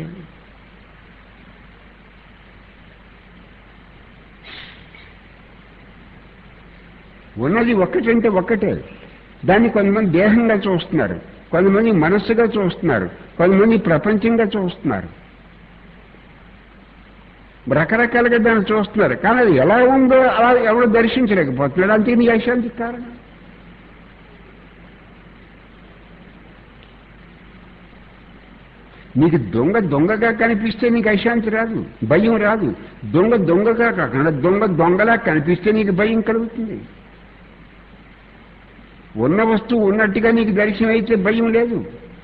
ఉన్నది ఒక్కటంటే ఒక్కటే దాన్ని కొంతమంది దేహంగా చూస్తున్నారు కొంతమంది మనస్సుగా చూస్తున్నారు కొంతమంది ప్రపంచంగా చూస్తున్నారు రకరకాలుగా దాన్ని చూస్తున్నారు కానీ అది ఎలా ఉందో అలా ఎవరు దర్శించలేకపోతున్నాడు అంతే నీ అశాంతికి కారణం నీకు దొంగ దొంగగా కనిపిస్తే నీకు అశాంతి రాదు భయం రాదు దొంగ దొంగగా కాకుండా దొంగ దొంగలా కనిపిస్తే నీకు భయం కలుగుతుంది ఉన్న వస్తువు ఉన్నట్టుగా నీకు దర్శనం అయితే భయం లేదు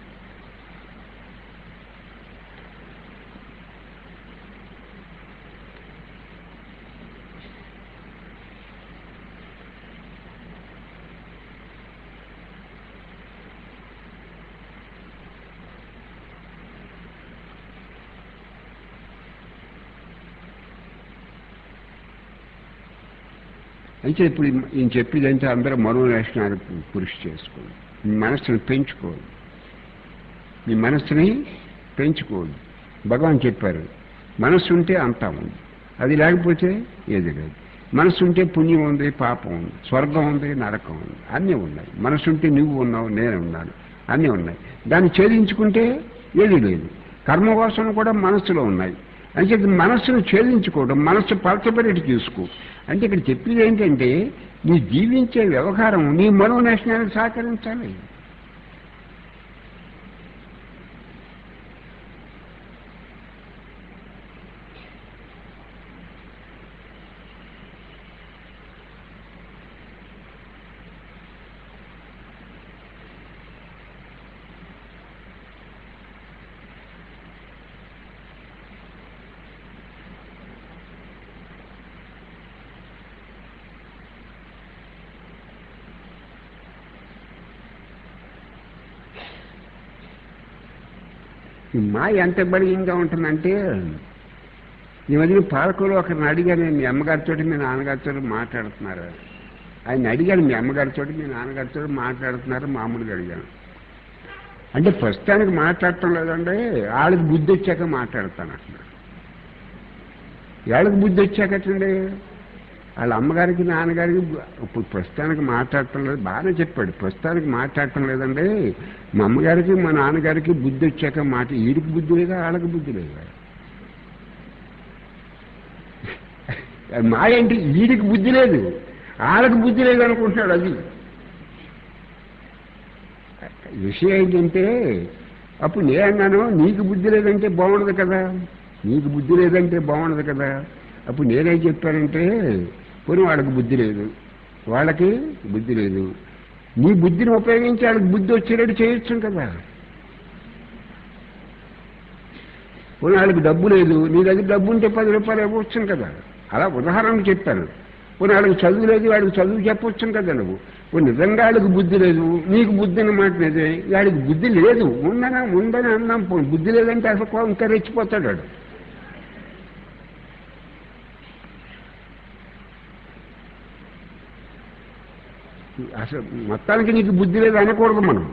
అయితే ఇప్పుడు ఈయన చెప్పేదంటే అందరూ మనోనేషణానికి కృషి చేసుకోండి మీ మనస్సును పెంచుకోండి మీ మనస్సుని పెంచుకోండి భగవాన్ చెప్పారు మనస్సు ఉంటే అంతా ఉంది అది లేకపోతే ఏది లేదు మనస్సు ఉంటే పుణ్యం ఉంది పాపం ఉంది స్వర్గం ఉంది నరకం ఉంది అన్నీ ఉన్నాయి మనస్సు ఉంటే నువ్వు ఉన్నావు నేను ఉన్నాను అన్నీ ఉన్నాయి దాన్ని ఛేదించుకుంటే ఏది లేదు కర్మవాసన కూడా మనస్సులో ఉన్నాయి అంటే మనస్సును ఛేదించుకోవడం మనస్సు పలచబడి చూసుకో అంటే ఇక్కడ చెప్పేది ఏంటంటే నీ జీవించే వ్యవహారం నీ మనోనేషణానికి సహకరించాలి ఈ మాయ ఎంత బలీయంగా ఉంటుందంటే ఈ మధ్యన పాలకులు ఒకరిని అడిగాను మీ అమ్మగారితో మీ నాన్నగారితో మాట్లాడుతున్నారు ఆయన అడిగాను మీ అమ్మగారితో మీ నాన్నగారితో మాట్లాడుతున్నారు మామూలుగా అడిగాను అంటే ప్రస్తుతానికి మాట్లాడటం లేదండి వాళ్ళకి బుద్ధి వచ్చాక మాట్లాడతాను అసలు వాళ్ళకి బుద్ధి వచ్చాకటండి వాళ్ళ అమ్మగారికి నాన్నగారికి బు- ఇప్పుడు ప్రస్తుతానికి మాట్లాడటం లేదు బాగానే చెప్పాడు ప్రస్తుతానికి మాట్లాడటం లేదండి మా అమ్మగారికి మా నాన్నగారికి బుద్ధి వచ్చాక మాట వీడికి బుద్ధి లేదా వాళ్ళకి బుద్ధి లేదా మా ఏంటి వీడికి బుద్ధి లేదు వాళ్ళకి బుద్ధి లేదు అనుకుంటున్నాడు అది విషయం ఏంటంటే అప్పుడు నేను అన్నాను నీకు బుద్ధి లేదంటే బాగుండదు కదా నీకు బుద్ధి లేదంటే బాగుండదు కదా అప్పుడు నేనేం చెప్పానంటే పోనీ వాళ్ళకి బుద్ధి లేదు వాళ్ళకి బుద్ధి లేదు నీ బుద్ధిని ఉపయోగించి వాళ్ళకి బుద్ధి వచ్చేటట్టు చేయొచ్చు కదా పోనీ వాళ్ళకి డబ్బు లేదు నీ దగ్గర డబ్బు ఉంటే పది రూపాయలు ఇవ్వచ్చు కదా అలా ఉదాహరణకు చెప్పాను పోనీ వాళ్ళకి చదువు లేదు వాడికి చదువు చెప్పొచ్చు కదా నువ్వు పోనీ నిజంగా వాళ్ళకి బుద్ధి లేదు నీకు బుద్ధి అన్నమాట నిజమే వాడికి బుద్ధి లేదు ఉందనా ఉందని అన్నాం పోనీ బుద్ధి లేదంటే అసలు కో- ఇంకా రెచ్చిపోతాడు వాడు అసలు మొత్తానికి నీకు బుద్ధి లేదు అనకూడదు మనం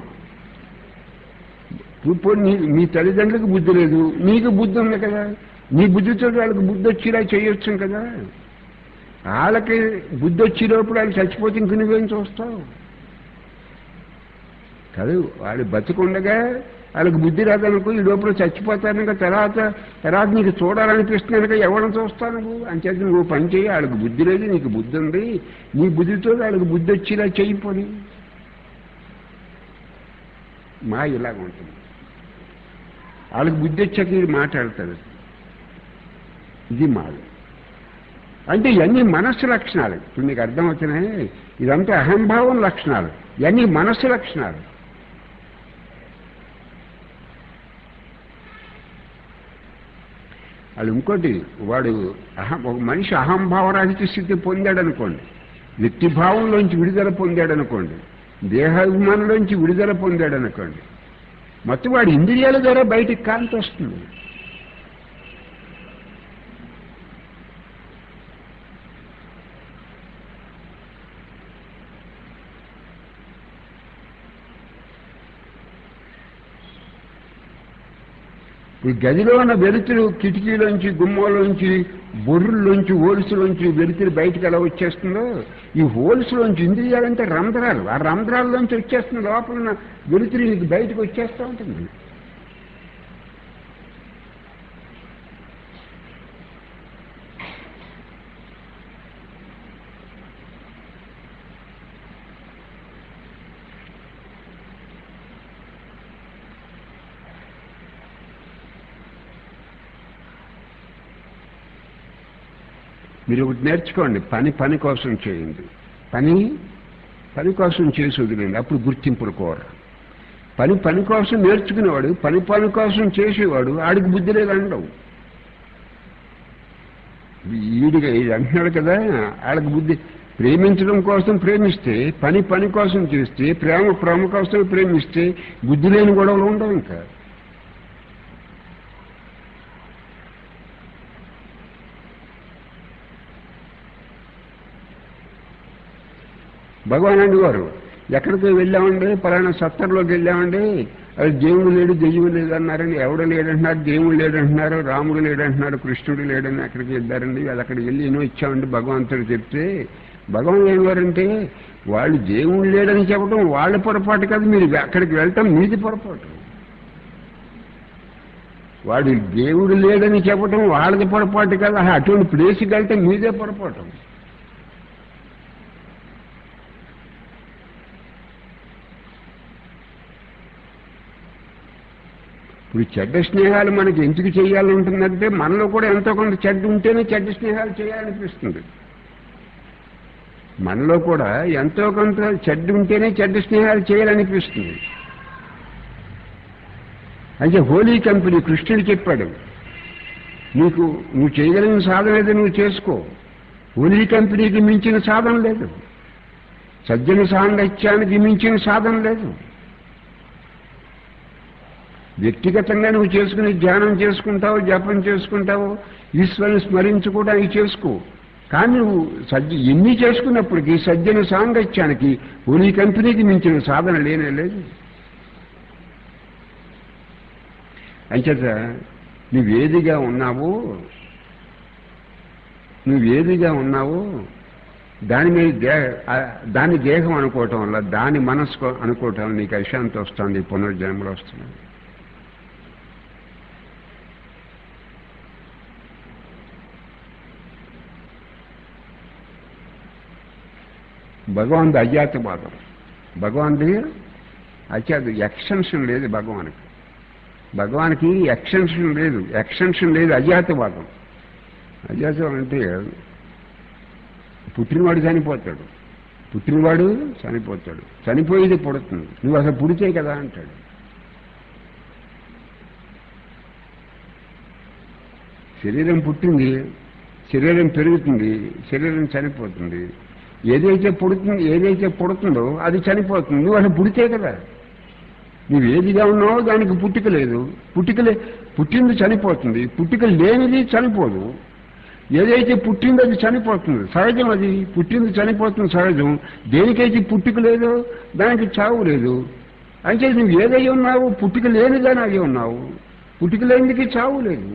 ఇప్పుడు నీ మీ తల్లిదండ్రులకు బుద్ధి లేదు నీకు బుద్ధి ఉంది కదా నీ బుద్ధితో వాళ్ళకి బుద్ధి వచ్చేలా చేయొచ్చు కదా వాళ్ళకి బుద్ధి వచ్చే లోపల వాళ్ళు చచ్చిపోతే ఇంక నువ్వేం చూస్తావు కాదు వాళ్ళు బతికుండగా వాళ్ళకి బుద్ధి రాదనుకో ఈ లోపల చచ్చిపోతానక తర్వాత తర్వాత నీకు చూడాలనిపిస్తున్నానుక ఎవరిని చూస్తావు నువ్వు అంచేత నువ్వు పని చేయి వాళ్ళకి బుద్ధి లేదు నీకు బుద్ధి ఉంది నీ బుద్ధితో వాళ్ళకి బుద్ధి వచ్చేలా చేయిపోని మా ఇలాగ ఉంటుంది వాళ్ళకి బుద్ధి వచ్చాక ఇది మాట్లాడతాడు ఇది మాది అంటే ఇవన్నీ మనస్సు లక్షణాలు ఇప్పుడు మీకు అర్థమవుతున్నాయి ఇదంతా అహంభావం లక్షణాలు ఇవన్నీ మనస్సు లక్షణాలు అది ఇంకోటి వాడు అహం ఒక మనిషి అహంభావరాహిత స్థితి పొందాడు అనుకోండి వ్యక్తిభావంలోంచి విడుదల పొందాడు అనుకోండి దేహాభిమానంలోంచి విడుదల పొందాడు అనుకోండి మొత్తం వాడి ఇంద్రియాల ద్వారా బయటికి కాంతి వస్తుంది ఈ గదిలో ఉన్న వెలుతురు కిటికీలోంచి గుమ్మలోంచి బొర్రుల్లోంచి హోల్స్లోంచి వెలుతురు బయటకు ఎలా వచ్చేస్తుందో ఈ హోల్స్లోంచి ఇంద్రియాలంటే రంధ్రాలు ఆ రంధ్రాల్లోంచి వచ్చేస్తున్న లోపల ఉన్న వెలుతురు ఇది బయటకు వచ్చేస్తూ ఉంటుంది మీరు ఒకటి నేర్చుకోండి పని పని కోసం చేయండి పని పని కోసం చేసి వదిలేండి అప్పుడు గుర్తింపులు కోర పని పని కోసం నేర్చుకునేవాడు పని పని కోసం చేసేవాడు ఆడికి బుద్ధి లేదండవు ఈడిగా ఇది అంటున్నాడు కదా ఆడికి బుద్ధి ప్రేమించడం కోసం ప్రేమిస్తే పని పని కోసం చేస్తే ప్రేమ ప్రేమ కోసం ప్రేమిస్తే బుద్ధి లేని గొడవలు ఉండవు ఇంకా భగవాన్ అండి వారు ఎక్కడికి వెళ్ళామండి పలానా సత్తర్లోకి వెళ్ళామండి అది దేవుడు లేడు దెయ్యం లేదు అన్నారని ఎవడు లేడంటున్నారు దేవుడు లేడంటున్నారు రాముడు లేడంటున్నారు కృష్ణుడు లేడని అక్కడికి వెళ్ళారండి అది అక్కడికి వెళ్ళి ఎన్నో ఇచ్చామండి భగవంతుడు చెప్తే భగవాన్ ఏమన్నారంటే వాళ్ళు దేవుడు లేడని చెప్పడం వాళ్ళ పొరపాటు కాదు మీరు అక్కడికి వెళ్ళటం మీది పొరపాటు వాడు దేవుడు లేడని చెప్పడం వాళ్ళది పొరపాటు కాదు అటువంటి ప్లేస్కి వెళ్తే మీదే పొరపాటు ఇప్పుడు చెడ్డ స్నేహాలు మనకి ఎందుకు చేయాలని ఉంటుందంటే మనలో కూడా ఎంతో కొంత చెడ్డ ఉంటేనే చెడ్డ స్నేహాలు చేయాలనిపిస్తుంది మనలో కూడా ఎంతో కొంత చెడ్డ ఉంటేనే చెడ్డ స్నేహాలు చేయాలనిపిస్తుంది అయితే హోలీ కంపెనీ కృష్ణుడు చెప్పాడు నీకు నువ్వు చేయగలిగిన సాధన ఏదో నువ్వు చేసుకో హోలీ కంపెనీకి మించిన సాధన లేదు సజ్జన సాంగత్యానికి మించిన సాధన లేదు వ్యక్తిగతంగా నువ్వు చేసుకుని ధ్యానం చేసుకుంటావు జపం చేసుకుంటావు ఈశ్వరుని స్మరించుకోవడానికి చేసుకో కానీ నువ్వు సజ్జ ఎన్ని చేసుకున్నప్పటికీ సజ్జన సాంగత్యానికి ఓనీ కంపెనీకి మించిన సాధన లేనే లేదు అంచేత నువ్వేదిగా ఉన్నావో నువ్వేదిగా ఉన్నావో దాని మీద దే దాని దేహం అనుకోవటం వల్ల దాని మనస్సు అనుకోవటం వల్ల నీకు అశాంతి వస్తుంది పునర్జన్మలు వస్తున్నాయి భగవాన్ అజ్ఞాతవాదం భగవాన్ది అత్యాత ఎక్స్టెన్షన్ లేదు భగవానికి భగవానికి ఎక్స్టెన్షన్ లేదు ఎక్స్టెన్షన్ లేదు అజ్ఞాతవాదం అజ్ఞాతం అంటే పుట్టినవాడు చనిపోతాడు పుట్టినవాడు చనిపోతాడు చనిపోయేది పుడుతుంది నువ్వు అసలు పుడితే కదా అంటాడు శరీరం పుట్టింది శరీరం పెరుగుతుంది శరీరం చనిపోతుంది ఏదైతే పుడుతుంది ఏదైతే పుడుతుందో అది చనిపోతుంది నువ్వు అసలు పుడితే కదా నువ్వు ఏదిగా ఉన్నావో దానికి పుట్టుక లేదు పుట్టుకలే పుట్టింది చనిపోతుంది పుట్టుక లేనిది చనిపోదు ఏదైతే పుట్టిందో అది చనిపోతుంది సహజం అది పుట్టింది చనిపోతుంది సహజం దేనికైతే పుట్టుక లేదో దానికి చావు లేదు అంటే నువ్వు ఏదై ఉన్నావు పుట్టుక లేనిదని అయి ఉన్నావు పుట్టుక లేనిదికి చావు లేదు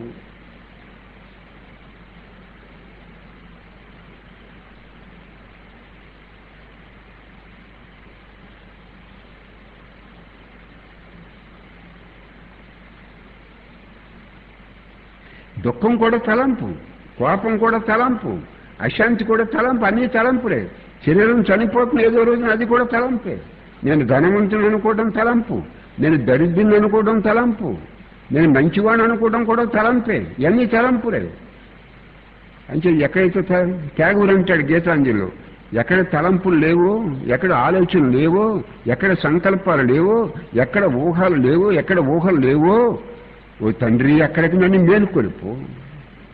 దుఃఖం కూడా తలంపు కోపం కూడా తలంపు అశాంతి కూడా తలంపు అన్ని తలంపులే శరీరం చనిపోతున్న ఏదో రోజున అది కూడా తలంపే నేను ధనవంతుని అనుకోవడం తలంపు నేను దరిద్రుని అనుకోవడం తలంపు నేను మంచివాడు అనుకోవడం కూడా తలంపే ఇవన్నీ తలంపులే అంటే ఎక్కడైతే త్యాగులు అంటాడు గీతాంజలిలో ఎక్కడ తలంపులు లేవో ఎక్కడ ఆలోచనలు లేవో ఎక్కడ సంకల్పాలు లేవో ఎక్కడ ఊహలు లేవో ఎక్కడ ఊహలు లేవో ఓ తండ్రి అక్కడికి నన్ను మేలుకొలుపు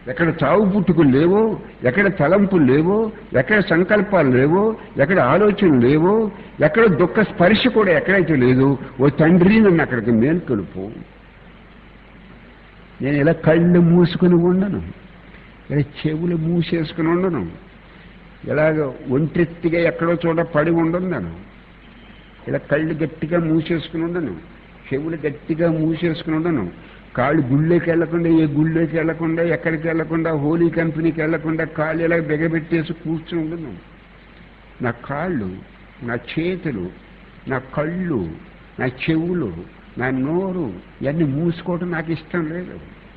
ఎక్కడ చావు పుట్టుకులు లేవో ఎక్కడ తలంపులు లేవో ఎక్కడ సంకల్పాలు లేవో ఎక్కడ ఆలోచనలు లేవో ఎక్కడ దుఃఖ స్పర్శ కూడా ఎక్కడైతే లేదు ఓ తండ్రి నన్ను అక్కడికి మేల్కొలుపు నేను ఇలా కళ్ళు మూసుకుని ఉండను ఇలా చెవులు మూసేసుకుని ఉండను ఇలాగ ఒంటెత్తిగా ఎక్కడో చోట పడి ఉండను నేను ఇలా కళ్ళు గట్టిగా మూసేసుకుని ఉండను చెవులు గట్టిగా మూసేసుకుని ఉండను కాళ్ళు గుళ్ళోకి వెళ్లకుండా ఏ గుళ్ళోకి వెళ్లకుండా ఎక్కడికి వెళ్లకుండా హోలీ కంపెనీకి వెళ్లకుండా కాళ్ళు ఇలా బిగబెట్టేసి కూర్చుని ఉండను నా కాళ్ళు నా చేతులు నా కళ్ళు నా చెవులు నా నోరు ఇవన్నీ మూసుకోవటం నాకు ఇష్టం లేదు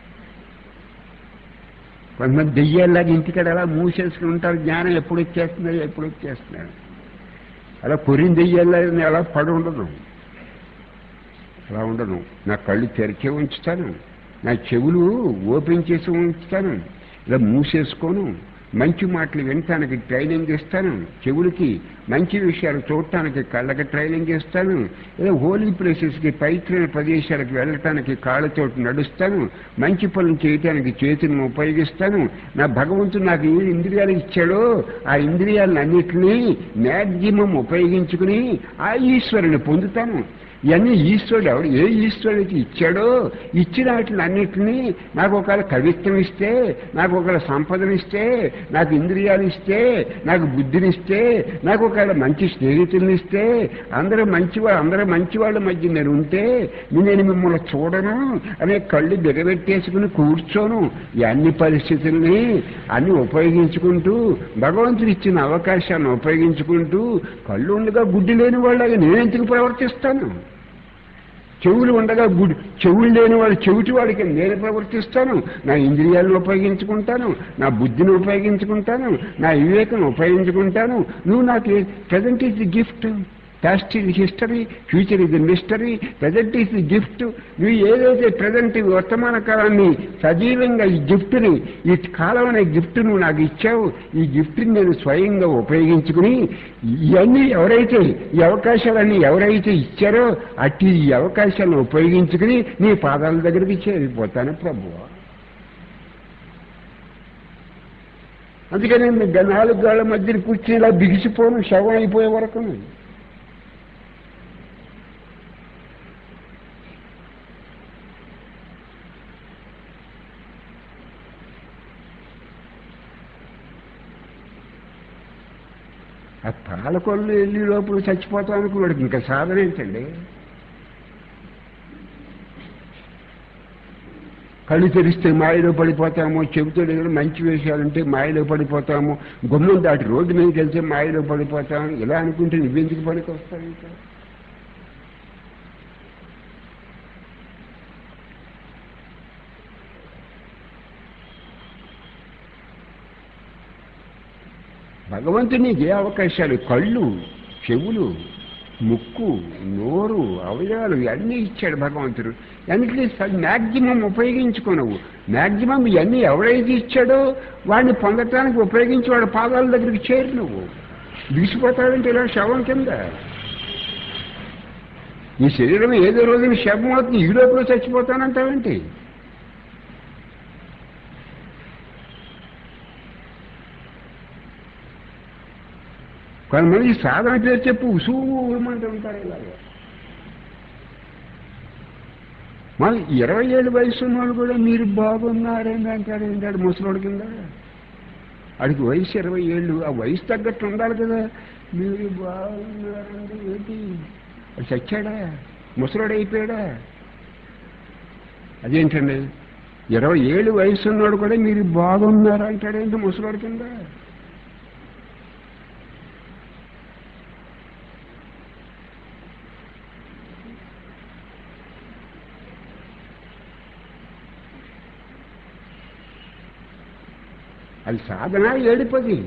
కొంతమంది దెయ్యాలాగా ఇంటికాడ అలా మూసేసుకుని ఉంటారు జ్ఞానం ఎప్పుడు వచ్చేస్తున్నారు ఎప్పుడు వచ్చేస్తున్నారు అలా కొరిన దెయ్యాలా అలా పడి ఉండదు అలా ఉండను నా కళ్ళు తెరిచే ఉంచుతాను నా చెవులు ఓపెన్ చేసి ఉంచుతాను ఇలా మూసేసుకోను మంచి మాటలు వినటానికి ట్రైనింగ్ ఇస్తాను చెవులకి మంచి విషయాలు చూడటానికి కళ్ళకి ట్రైనింగ్ ఇస్తాను ఏదో హోలీ ప్లేసెస్కి పవిత్రమైన ప్రదేశాలకు వెళ్ళటానికి కాళ్ళతో నడుస్తాను మంచి పనులు చేయటానికి చేతులను ఉపయోగిస్తాను నా భగవంతుడు నాకు ఏ ఇంద్రియాలు ఇచ్చాడో ఆ ఇంద్రియాలను అన్నిటినీ మ్యాక్సిమం ఉపయోగించుకుని ఆ ఈశ్వరుని పొందుతాను ఇవన్నీ ఈశ్వరుడు ఎవడు ఏ ఈశ్వరుడికి ఇచ్చాడో ఇచ్చిన వాటిని అన్నిటినీ నాకు ఒకవేళ కవిత్వం ఇస్తే నాకు ఒకవేళ సంపదనిస్తే నాకు ఇంద్రియాలు ఇస్తే నాకు బుద్ధినిస్తే నాకు ఒకవేళ మంచి స్నేహితుల్ని ఇస్తే అందరూ మంచివాళ్ళు అందరూ మంచివాళ్ళ మధ్య నేను ఉంటే నేను మిమ్మల్ని చూడను అనే కళ్ళు బిగబెట్టేసుకుని కూర్చోను ఈ అన్ని పరిస్థితుల్ని అన్ని ఉపయోగించుకుంటూ భగవంతుడు ఇచ్చిన అవకాశాన్ని ఉపయోగించుకుంటూ కళ్ళు ఉండగా గుడ్డి లేని వాళ్ళగా నేను ఎందుకు ప్రవర్తిస్తాను చెవులు ఉండగా గుడి చెవులు లేని వాడు చెవిటి వాడికి నేను ప్రవర్తిస్తాను నా ఇంద్రియాలను ఉపయోగించుకుంటాను నా బుద్ధిని ఉపయోగించుకుంటాను నా వివేకం ఉపయోగించుకుంటాను నువ్వు నాకు present is the gift past ఇది హిస్టరీ ఫ్యూచర్ ఇది mystery present is the gift నువ్వు ఏదైతే ప్రజెంట్ వర్తమాన కాలాన్ని సజీవంగా ఈ గిఫ్ట్ని ఈ కాలం అనే గిఫ్ట్ నువ్వు నాకు ఇచ్చావు ఈ గిఫ్ట్ని నేను స్వయంగా ఉపయోగించుకుని ఇవన్నీ ఎవరైతే ఈ అవకాశాలన్నీ ఎవరైతే ఇచ్చారో అట్టి ఈ అవకాశాలను ఉపయోగించుకుని నీ పాదాల దగ్గరికి చేరిపోతాను ప్రభువా అందుకని నేను నాలుగు గాళ్ళ మధ్యన కూర్చుని ఇలా బిగిసిపోను శవం అయిపోయే వరకు ఆ పాలకొల్లు వెళ్ళి లోపల చచ్చిపోతాం అనుకున్నాడు ఇంకా సాధన ఏంటండి కళ్ళు తెరిస్తే మాయలో పడిపోతాము చెబుతూ దగ్గర మంచి విషయాలుంటే మాయలో పడిపోతాము గుమ్మం దాటి రోడ్డు మీదకి వెళ్తే మాయలో పడిపోతాము ఇలా అనుకుంటే నువ్వెందుకు పనికి వస్తావు ఇంకా భగవంతుడు నీకు ఏ అవకాశాలు కళ్ళు చెవులు ముక్కు నోరు అవయవాలు ఇవన్నీ ఇచ్చాడు భగవంతుడు అన్నిటినీ మ్యాక్సిమం ఉపయోగించుకోనవు మ్యాక్సిమం ఇవన్నీ ఎవరైతే ఇచ్చాడో వాడిని పొందటానికి ఉపయోగించి వాడి పాదాల దగ్గరికి చేరు నువ్వు దిగిసిపోతాడంటే ఇలా శవం కింద ఈ శరీరం ఏదో రోజున శవం అవుతుంది ఈ లోపల చచ్చిపోతానంటావేంటి కొంతమంది సాధన పేరు చెప్పు ఉసూమంటూ ఉంటారు ఇలాగ మళ్ళీ ఇరవై ఏళ్ళు వయసు ఉన్నవాళ్ళు కూడా మీరు బాగున్నారేంటి అంటాడు ఏంటాడు ముసలోడి కింద అడిగి వయసు ఇరవై ఏళ్ళు ఆ వయసు తగ్గట్టు ఉండాలి కదా మీరు బాగున్నారండి ఏంటి అది చచ్చాడా ముసలోడు అయిపోయాడా అదేంటండి ఇరవై ఏళ్ళు వయసు ఉన్నాడు కూడా మీరు బాగున్నారా అంటాడేంటి ముసలోడి కింద అది సాధన ఏడిపది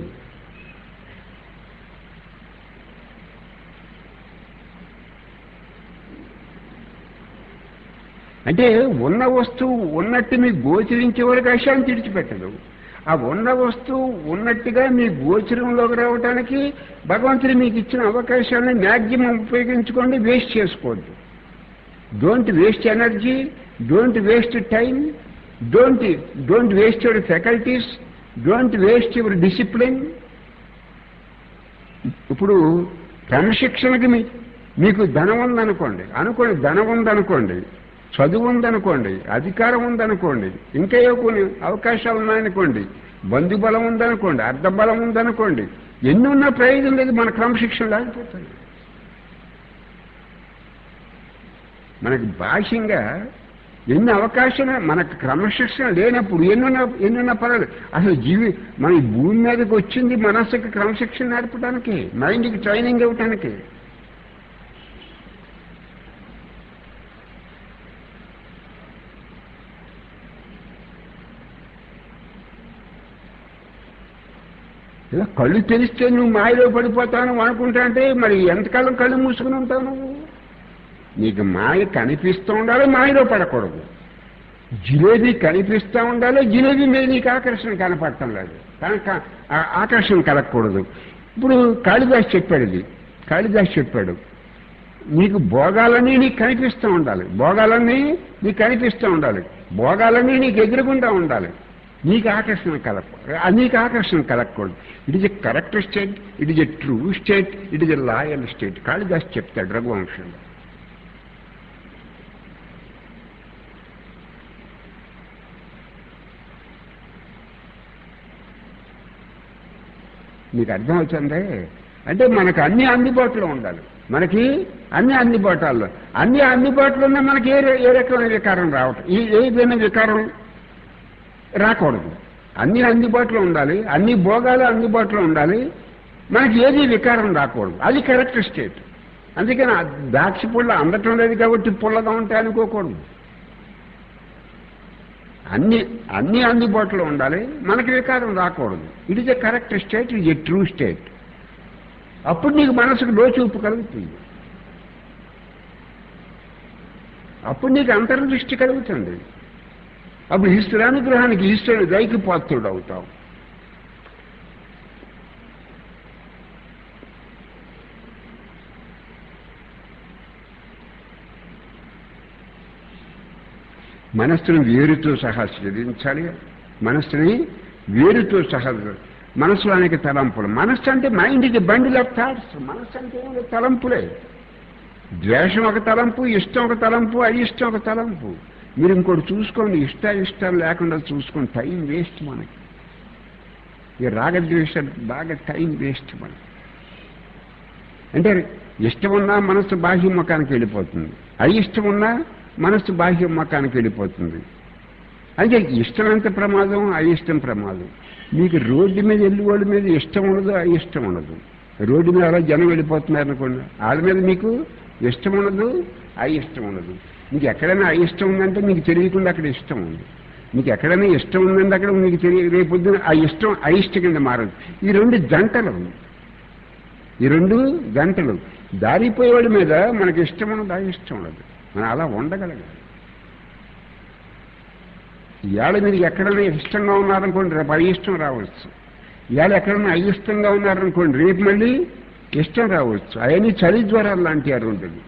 అంటే ఉన్న వస్తువు ఉన్నట్టు మీకు గోచరించే వరకు అశాంతి విడిచిపెట్టదు ఆ ఉన్న వస్తువు ఉన్నట్టుగా మీ గోచరంలోకి రావడానికి భగవంతుడు మీకు ఇచ్చిన అవకాశాలను మ్యాక్సిమం ఉపయోగించుకోండి వేస్ట్ చేసుకోవద్దు don't waste energy don't waste time don't don't waste your faculties don't waste your discipline ఇప్పుడు క్రమశిక్షణకి మీ మీకు ధనం ఉందనుకోండి అనుకోండి ధనం ఉందనుకోండి చదువు ఉందనుకోండి అధికారం ఉందనుకోండి ఇంకా ఏ కొన్ని అవకాశాలు ఉన్నాయనుకోండి బంధుబలం ఉందనుకోండి అర్ధబలం ఉందనుకోండి ఎన్ని ఉన్నా ప్రయోజనం లేదు మన క్రమశిక్షణ లేకపోతుంది మనకి బాహ్యంగా ఎన్ని అవకాశాలు మనకు క్రమశిక్షణ లేనప్పుడు ఎన్నున్న ఎన్నున్న పర్వాలేదు అసలు జీవి మన ఈ భూమి మీదకి వచ్చింది మనస్సుకి క్రమశిక్షణ నేర్పడానికి మైండ్కి ట్రైనింగ్ ఇవ్వటానికి ఇలా కళ్ళు తెరిస్తే నువ్వు మాయలో పడిపోతాను అనుకుంటా అంటే మరి ఎంతకాలం కళ్ళు మూసుకుని ఉంటావు నువ్వు నీకు మాయ కనిపిస్తూ ఉండాలి మాయలో పడకూడదు జిలేబీ కనిపిస్తూ ఉండాలి జిలేబీ మీద నీకు ఆకర్షణ కనపడటం లేదు కనుక ఆ ఆకర్షణ కలగకూడదు ఇప్పుడు కాళిదాస్ చెప్పాడు ఇది కాళిదాస్ చెప్పాడు నీకు భోగాలన్నీ నీకు కనిపిస్తూ ఉండాలి భోగాలన్నీ నీకు కనిపిస్తూ ఉండాలి భోగాలన్నీ నీకు ఎదురుగుండా ఉండాలి నీకు ఆకర్షణ కలగకూడదు నీకు ఆకర్షణ కలగకూడదు it is a correct state it is a true state it is a loyal state Kalidas చెప్తాడు రఘువంశంలో మీకు అర్థమవుతుంది అంటే మనకు అన్ని అందుబాటులో ఉండాలి మనకి అన్ని అందుబాటులో అన్ని అందుబాటులో ఉన్న మనకి ఏ ఏ రకమైన వికారం రావటం ఈ ఏ విధమైన వికారం రాకూడదు అన్ని అందుబాటులో ఉండాలి అన్ని భోగాలు అందుబాటులో ఉండాలి మనకి ఏది వికారం రాకూడదు అది కరెక్ట్ స్టేట్ అందుకని ఆ ద్రాక్ష పుల్ల అందటం లేదు కాబట్టి పుల్లగా ఉంటాయి అనుకోకూడదు అన్ని అన్ని అందుబాటులో ఉండాలి మనకి వికారం రాకూడదు it is a correct state it a true state అప్పుడు నీకు మనసుకు లోచూపు కలుగుతుంది అప్పుడు నీకు అంతర్దృష్టి కలుగుతుంది అప్పుడు ఈశ్వరానుగ్రహానికి ఈశ్వరుడు దైకి పాత్రుడు అవుతావు మనస్సును వేరుతో సహా ఛేదించాలి మనస్సుని వేరుతో సహా మనసులో అనేక తలంపులు మనస్సు అంటే మైండ్కి బండిల్ ఆఫ్ థాట్స్ మనస్సు అంటే ఏమిటి? తలంపులే ద్వేషం ఒక తలంపు ఇష్టం ఒక తలంపు అయిష్టం ఒక తలంపు మీరు ఇంకోటి చూసుకోండి ఇష్ట ఇష్టం లేకుండా చూసుకోండి టైం వేస్ట్ మనకి ఈ రాగద్వేషాలు బాగా టైం వేస్ట్ మనకి అంటే ఇష్టం ఉన్నా మనస్సు బాహ్య ముఖానికి వెళ్ళిపోతుంది అయిష్టం ఉన్నా మనస్సు బాహ్య ముఖానికి వెళ్ళిపోతుంది అంటే ఇష్టం ఎంత ప్రమాదం అయిష్టం ప్రమాదం మీకు రోడ్డు మీద వెళ్ళి వాళ్ళ మీద ఇష్టం ఉండదు అయిష్టం ఉండదు రోడ్డు మీద అలా జనం వెళ్ళిపోతున్నారు అనుకోండి వాళ్ళ మీద మీకు ఇష్టం ఉండదు అయిష్టం ఉండదు మీకు ఎక్కడైనా అయిష్టం ఉందంటే మీకు తెలియకుండా అక్కడ ఇష్టం ఉంది మీకు ఎక్కడైనా ఇష్టం ఉందంటే అక్కడ మీకు తెలియ రేపొద్దున ఆ ఇష్టం అయిష్ట కింద మారదు ఈ రెండు జంటలు ఈ రెండు గంటలు దారిపోయేవాడి మీద మనకి ఇష్టం ఉండదు అయిష్టం ఉండదు మనం అలా ఉండగలగాలి ఇవాళ మీరు ఎక్కడైనా ఇష్టంగా ఉన్నారనుకోండి రేపు అయిష్టం రావచ్చు ఇవాళ ఎక్కడైనా అయిష్టంగా ఉన్నారనుకోండి రేపు మళ్ళీ ఇష్టం రావచ్చు అవన్నీ చలి జ్వరాలు లాంటి అరు ఉంటుంది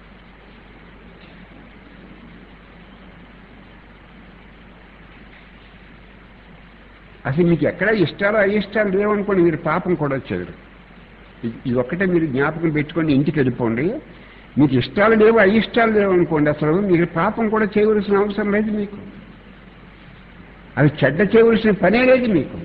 అసలు మీకు ఎక్కడ ఇష్టాలు అయిష్టాలు లేవనుకోండి మీరు పాపం కూడా వచ్చేది ఇది ఒక్కటే మీరు జ్ఞాపకం పెట్టుకొని ఇంటికి వెళ్ళిపోండి మీకు ఇష్టాలు లేవు అయిష్టాలు లేవు అనుకోండి అసలు మీరు పాపం కూడా చేయవలసిన అవసరం లేదు మీకు అది చెడ్డ చేయవలసిన పనే లేదు మీకు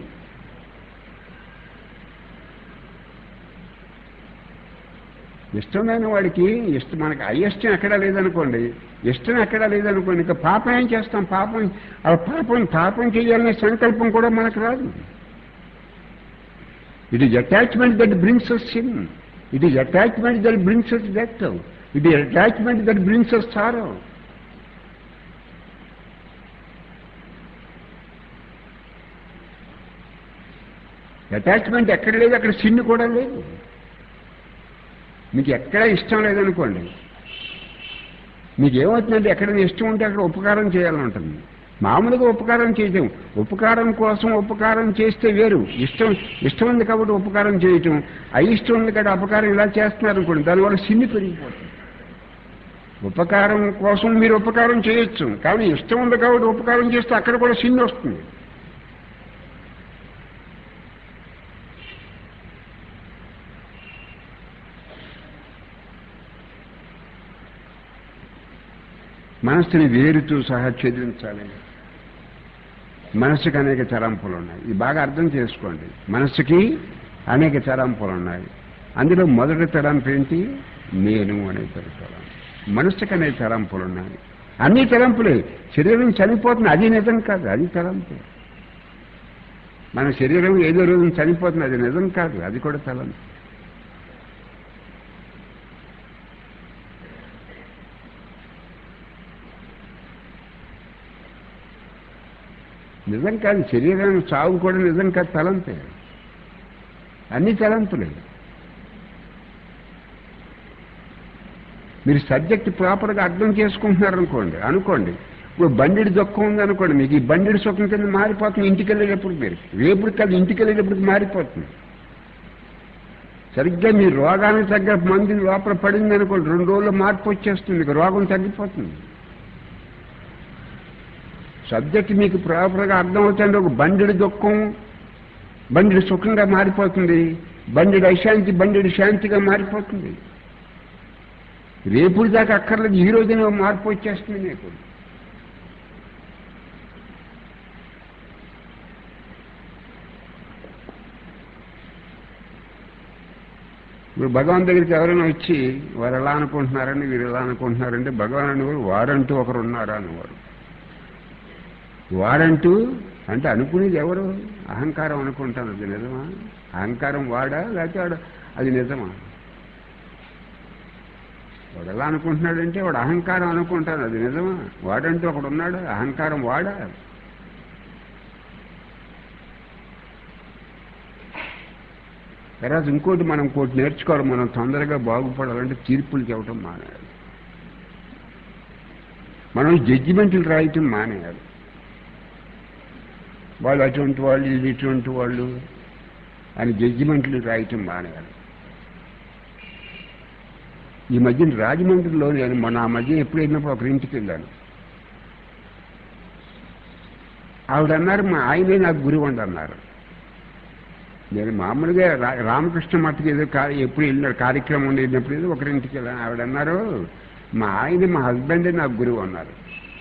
ఇష్టమైన వాడికి ఇష్టం మనకి అయిష్టం ఎక్కడా లేదనుకోండి ఇష్టం ఎక్కడా లేదనుకోండి ఇంకా పాపం ఏం చేస్తాం పాపం ఆ పాపం పాపం చేయాలనే సంకల్పం కూడా మనకు రాదు it is attachment that brings us sin it is attachment that brings us death it is attachment that brings us sorrow attachment ఎక్కడ లేదు అక్కడ సిన్ కూడా లేదు మీకు ఎక్కడ ఇష్టం లేదనుకోండి మీకు ఏమవుతుందంటే ఎక్కడైనా ఇష్టం ఉంటే అక్కడ ఉపకారం చేయాలని ఉంటుంది మామూలుగా ఉపకారం చేయటం ఉపకారం కోసం ఉపకారం చేస్తే వేరు ఇష్టం ఇష్టం ఉంది కాబట్టి ఉపకారం చేయటం అయిష్టం ఉంది కాబట్టి అపకారం ఇలా చేస్తున్నారు అనుకోండి దానివల్ల సిన్ని పెరిగిపోతుంది ఉపకారం కోసం మీరు ఉపకారం చేయొచ్చు కానీ ఇష్టం ఉంది కాబట్టి ఉపకారం చేస్తే అక్కడ కూడా సిన్ వస్తుంది మనస్సుని వేరుతో సహా ఛేదించాలి మనస్సుకి అనేక తలంపులు ఉన్నాయి ఇది బాగా అర్థం చేసుకోండి మనస్సుకి అనేక తలంపులు ఉన్నాయి అందులో మొదటి తలంపు ఏంటి నేను అనే తలంపు మనస్సుకి అనేక తలంపులు ఉన్నాయి అన్ని తలంపులే శరీరం చనిపోతుంది అది నిజం కాదు అది తలంపు మన శరీరం ఏదో రోజు చనిపోతుంది అది నిజం కాదు అది కూడా తలంపు నిజం కాదు శరీరాన్ని చావు కూడా నిజం కాదు తలంపే అన్ని తలంపులే మీరు సబ్జెక్ట్ ప్రాపర్గా అర్థం చేసుకుంటున్నారనుకోండి అనుకోండి ఇప్పుడు బండిడి దుఃఖం ఉందనుకోండి మీకు ఈ బండిడి సుఖం కింద మారిపోతుంది ఇంటికి వెళ్ళేటప్పుడు మీరు రేపుడు కాదు ఇంటికి వెళ్ళేటప్పుడు మారిపోతుంది సరిగ్గా మీ రోగానికి తగ్గ మంది లోపల పడింది అనుకోండి రెండు రోజుల్లో మార్పు వచ్చేస్తుంది మీకు రోగం తగ్గిపోతుంది సబ్జెక్ట్ మీకు ప్రాపర్గా అర్థమవుతుంది ఒక బండిడి దుఃఖం బండిడి సుఖంగా మారిపోతుంది బండిడి అశాంతి బండిడి శాంతిగా మారిపోతుంది రేపుడి దాకా అక్కర్లేదు ఈ రోజున మార్పు వచ్చేస్తుంది నీకు ఇప్పుడు భగవాన్ దగ్గరికి ఎవరైనా వచ్చి వారు ఎలా అనుకుంటున్నారని వీరు ఎలా అనుకుంటున్నారంటే భగవాన్ అనేవారు వారంటూ ఒకరు ఉన్నారా అనేవారు వాడంటూ అంటే అనుకునేది ఎవరు అహంకారం అనుకుంటాను అది నిజమా అహంకారం వాడా లేకపోతే వాడు అది నిజమా వాడు ఎలా అనుకుంటున్నాడంటే వాడు అహంకారం అనుకుంటాను అది నిజమా వాడంటూ ఒకడు ఉన్నాడు అహంకారం వాడా తర్వాత ఇంకోటి మనం ఇంకోటి నేర్చుకోవాలి మనం తొందరగా బాగుపడాలంటే తీర్పులు చెప్పడం మానేయాలి మనం జడ్జిమెంట్లు రాయటం మానేయాలి వాళ్ళు అటువంటి వాళ్ళు ఇది ఇటువంటి వాళ్ళు అని జడ్జిమెంట్లు రాయటం మానేయాలి ఈ మధ్యన రాజమండ్రిలో నేను మొన్న ఆ మధ్య ఎప్పుడు వెళ్ళినప్పుడు ఒక ఇంటికి వెళ్ళాను ఆవిడ అన్నారు మా ఆయనే నాకు గురువు అండి అన్నారు నేను మామూలుగా రా- రామకృష్ణ మఠకి ఏదో కా- ఎప్పుడు వెళ్ళిన కార్యక్రమం ఉండి వెళ్ళినప్పుడు ఏదో ఒకరింటికి వెళ్ళాను ఆవిడ అన్నారు మా ఆయన మా హస్బెండే నాకు గురువు అన్నారు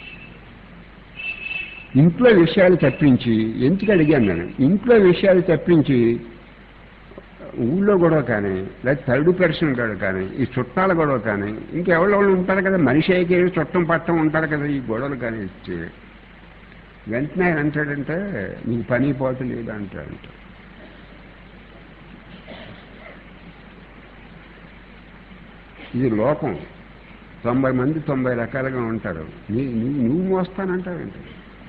ఇంట్లో విషయాలు తప్పించి ఎందుకు అడిగాను నేను ఇంట్లో విషయాలు తప్పించి ఊళ్ళో గొడవ కానీ లేదా థర్డ్ పర్సన్ గొడవ కానీ ఈ చుట్టాల గొడవ కానీ ఇంకెవరో వాళ్ళు ఉంటారు కదా మనిషి అయితే చుట్టం పట్టం ఉంటారు కదా ఈ గొడవలు కానీ ఇచ్చి వెంటనే ఆయన అంటాడంటే నీకు పని పోతు లేదు అంటాడంట ఇది లోకం తొంభై మంది తొంభై రకాలుగా ఉంటారు నీ నువ్వు నువ్వు మోస్తానంటావేంటి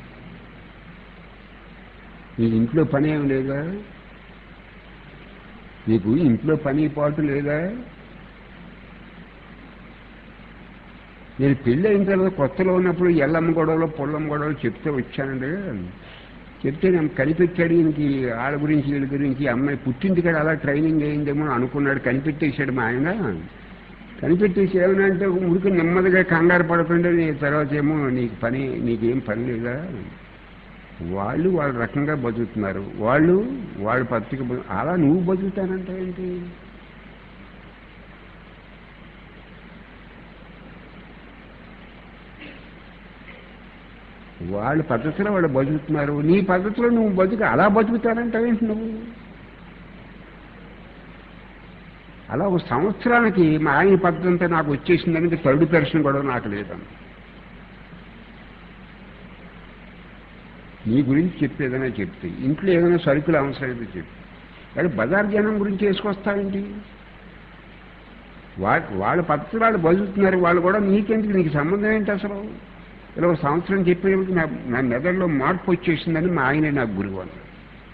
నీకు ఇంట్లో పని ఏమి లేదా నీకు ఇంట్లో పని పాటు లేదా నేను పెళ్ళి అయిన తర్వాత కొత్తలో ఉన్నప్పుడు ఎల్లమ్మ గొడవలు పొల్లమ్మ గొడవలు చెప్తే వచ్చానండి చెప్తే నేను కనిపెట్టాడు ఈయనకి వాళ్ళ గురించి వీళ్ళ గురించి ఈ అమ్మాయి పుట్టింటికాడ అలా ట్రైనింగ్ అయిందేమో అనుకున్నాడు కనిపెట్టేశాడు మా ఆయన కనిపెట్టేసి ఏమన్నా అంటే ఉరికి నెమ్మదిగా కంగారు పడకుండా నీ తర్వాత ఏమో నీకు పని నీకేం పని లేదా వాళ్ళు వాళ్ళ రకంగా బతుకుతున్నారు వాళ్ళు వాళ్ళ పత్రిక బతు- అలా నువ్వు బతుకుతానంటే ఏంటి వాళ్ళ పద్ధతిలో వాళ్ళు బతుకుతున్నారు నీ పద్ధతిలో నువ్వు బతుకు అలా బతుకుతానంటావేంటి నువ్వు అలా ఒక సంవత్సరానికి మా ఆయన పద్ధతి అంతా నాకు వచ్చేసిందని థర్డ్ పర్సన్ కూడా నాకు లేదన్న నీ గురించి చెప్పేదైనా చెప్తే ఇంట్లో ఏదైనా సరుకులు అవసరమైతే చెప్పు కానీ బజార్ జనం గురించి వేసుకొస్తావేంటి వా వాళ్ళ పద్ధతి వాళ్ళు బతుకుతున్నారు వాళ్ళు కూడా నీకెందుకు నీకు సంబంధం ఏంటి అసలు ఇలా ఒక సంవత్సరం చెప్పేటప్పుడు నా నా మెదడులో మార్పు వచ్చేసిందని మా ఆయనే నాకు గురువు అన్నాడు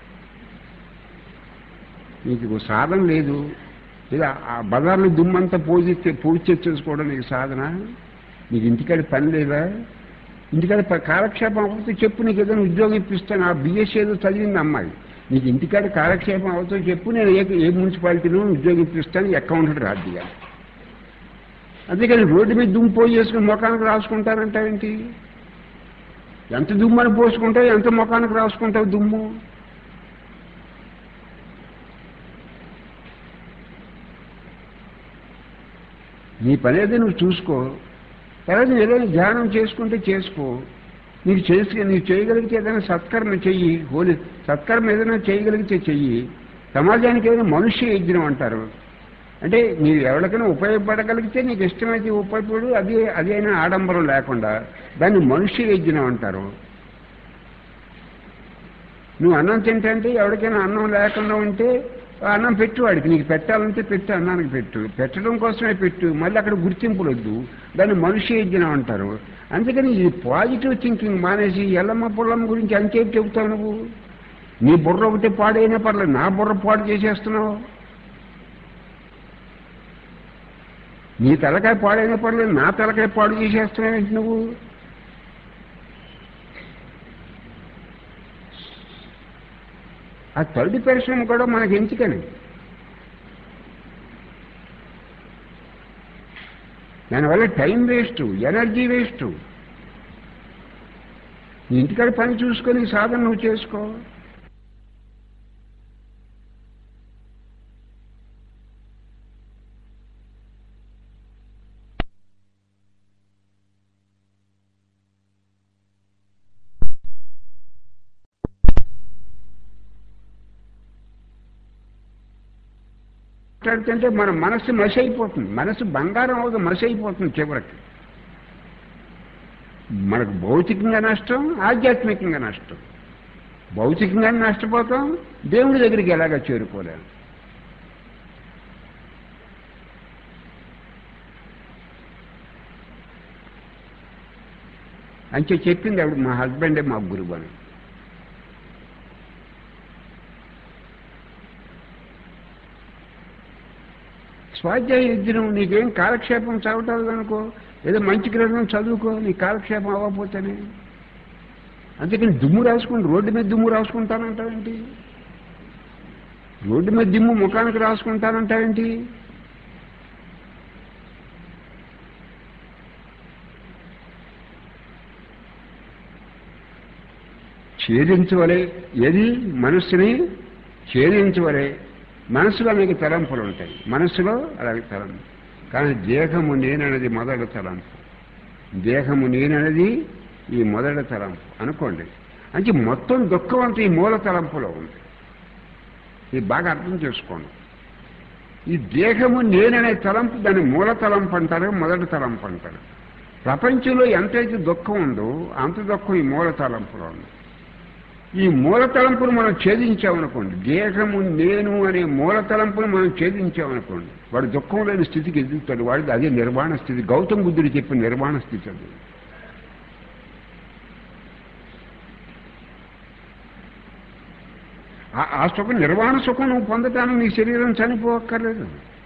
నీకు ఓ సాధన లేదు లేదా ఆ బజార్లో దుమ్మంతా పూజిస్తే పూజ చేసుకోవడం నీకు సాధన నీకు ఇంటికాడ పని లేదా ఇంటికాడ ప- కాలక్షేపం అవ్వకపోతే చెప్పు నీకు ఏదైనా ఉద్యోగం ఇప్పిస్తాను ఆ బిఎస్సీ ఏదో చదివింది అమ్మాయి నీకు ఇంటికాడ కాలక్షేపం అవుతుందో చెప్పు నేను ఏ ఏ మున్సిపాలిటీలో ఉద్యోగం ఇప్పిస్తాను అకౌంటెంట్ రాద్దిగా అందుకని రోడ్డు మీద దుమ్ము పోయి చేసుకుని ముఖానికి రాసుకుంటానంటావేంటి ఎంత దుమ్మని పోసుకుంటావు ఎంత ముఖానికి రాసుకుంటావు దుమ్ము నీ పని ఏదో నువ్వు చూసుకో తర్వాత నువ్వు ఏదైనా ధ్యానం చేసుకుంటే చేసుకో నీకు చేసి నీకు చేయగలిగితే ఏదైనా సత్కర్మ చెయ్యి హోలీ సత్కర్మ ఏదైనా చేయగలిగితే చెయ్యి సమాజానికి ఏదైనా మనుష్య యజ్ఞం అంటారు అంటే నీవు ఎవరికైనా ఉపయోగపడగలిగితే నీకు ఇష్టమైతే ఉపయోగపడు అది అది అయినా ఆడంబరం లేకుండా దాన్ని మనుష్య యజ్ఞం అంటారు నువ్వు అన్నం తింటే ఎవరికైనా అన్నం లేకుండా ఉంటే ఆ అన్నం పెట్టు వాడికి నీకు పెట్టాలంటే పెట్టు అన్నానికి పెట్టు పెట్టడం కోసమే పెట్టు మళ్ళీ అక్కడ గుర్తింపులు వద్దు దాన్ని మనుష్య యజ్ఞం అంటారు అందుకని ఈ పాజిటివ్ థింకింగ్ మానేసి ఎల్లమ్మ పుల్లమ్మ గురించి అంతేపు చెబుతావు నువ్వు నీ బుర్ర ఒకటి పాడైనా పర్లేదు నా బుర్ర పాడు చేసేస్తున్నావు నీ తలకాయ పాడైనా పర్లేదు నా తలకాయ పాడు చేసేస్తున్నావేంటి నువ్వు ఆ థర్డ్ పర్సన్ కూడా మనకి ఎందుకని దానివల్ల టైం వేస్ట్ ఎనర్జీ వేస్ట్ నీ ఇంటికాడ పని చూసుకొని సాధన నువ్వు చేసుకో మాట్లాడుతుంటే మన మనస్సు మసి అయిపోతుంది మనసు బంగారం అవుతుంది మసి అయిపోతుంది చివరికి మనకు భౌతికంగా నష్టం ఆధ్యాత్మికంగా నష్టం భౌతికంగా నష్టపోతాం దేవుడి దగ్గరికి ఎలాగ చేరుకోలేము అంచే చెప్పింది ఆవిడ మా హస్బెండే మా గురువు అని స్వాధ్యాయ యజ్ఞం నీకేం కాలక్షేపం చదవటం అనుకో ఏదో మంచి గ్రంథం చదువుకో నీ కాలక్షేపం అవ్వకపోతేనే అందుకని దుమ్ము రాసుకుని రోడ్డు మీద దుమ్ము రాసుకుంటానంటావేంటి రోడ్డు మీద దుమ్ము ముఖానికి రాసుకుంటానంటావేంటి ఛేదించవలే ఏది మనస్సుని ఛేదించవలే మనసులో మీకు తలంపులు ఉంటాయి మనసులో అలాగే తలంపు కానీ దేహము నేననేది మొదటి తలంపు దేహము నేననేది ఈ మొదటి తలంపు అనుకోండి అంటే మొత్తం దుఃఖం అంతా ఈ మూల తలంపులో ఉంది ఇది బాగా అర్థం చేసుకోండి ఈ దేహము నేననే తలంపు దాని మూల తలంపు అంటారు మొదటి తలంపు అంటారు ప్రపంచంలో ఎంతైతే దుఃఖం ఉందో అంత దుఃఖం ఈ మూల తలంపులో ఉంది ఈ మూల తలంపును మనం ఛేదించామనుకోండి దేహము నేను అనే మూల తలంపును మనం ఛేదించామనుకోండి వాడు దుఃఖం లేని స్థితికి ఎదుగుతాడు వాడిది అదే నిర్వాణ స్థితి గౌతమ బుద్ధుడు చెప్పిన నిర్వాణ స్థితి అది ఆ సుఖం నిర్వాణ సుఖం నువ్వు పొందటానికి నీ శరీరం చనిపోక్కర్లేదు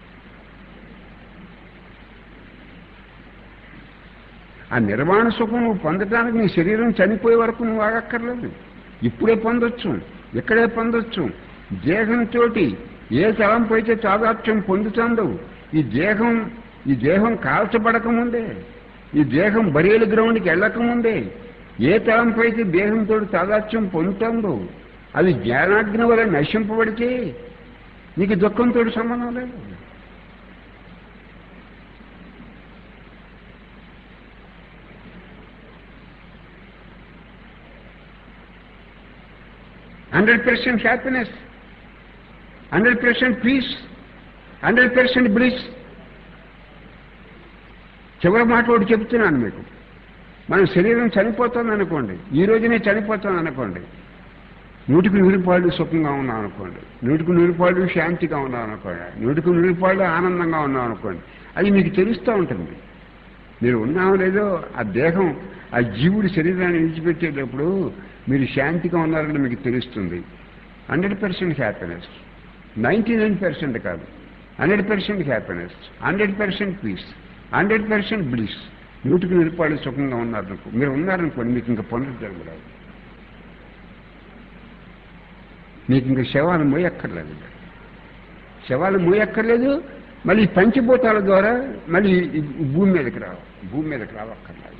ఆ నిర్వాణ సుఖం నువ్వు పొందటానికి నీ శరీరం చనిపోయే వరకు నువ్వు ఆగక్కర్లేదు ఇప్పుడే పొందొచ్చు ఇక్కడే పొందొచ్చు దేహంతో ఏ తలంపు అయితే తాదాత్యం పొందుతుందో ఈ దేహం ఈ దేహం కాల్చబడకముందే ఈ దేహం బరియలు గ్రౌండ్కి వెళ్ళకముందే ఏ తలంపు అయితే దేహంతో తాదాత్యం పొందుతుందో అది జ్ఞానాగ్ని వల్ల నశింపబడితే నీకు దుఃఖంతో సంబంధం లేదు hundred percent happiness hundred percent peace hundred percent bliss చివరి మాట ఒకటి చెప్తున్నాను మీకు మన శరీరం చనిపోతుంది అనుకోండి ఈ రోజునే చనిపోతుంది అనుకోండి నూటికి నూరిపాళ్ళు సుఖంగా ఉన్నాం అనుకోండి నూటికి నూరిపాళ్ళు శాంతిగా ఉన్నాం అనుకోండి నూటికి నూరిపాళ్ళు ఆనందంగా ఉన్నాం అనుకోండి అది మీకు తెలుస్తూ ఉంటుంది మీరు ఉన్నామో లేదో ఆ దేహం ఆ జీవుడి శరీరాన్ని విడిచిపెట్టేటప్పుడు మీరు శాంతిగా ఉన్నారని మీకు తెలుస్తుంది hundred percent happiness ninety nine percent కాదు hundred percent happiness hundred percent peace hundred percent bliss నూటికి నిరుపాళ్ళు సుఖంగా ఉన్నారనుకో మీరు ఉన్నారనుకోండి మీకు ఇంకా పనులు జరగలేదు మీకు ఇంకా శవాలు మోయక్కర్లేదు శవాలు మోయక్కర్లేదు మళ్ళీ ఈ పంచభూతాల ద్వారా మళ్ళీ ఈ భూమి మీదకి రావు భూమి మీదకి రావక్కర్లేదు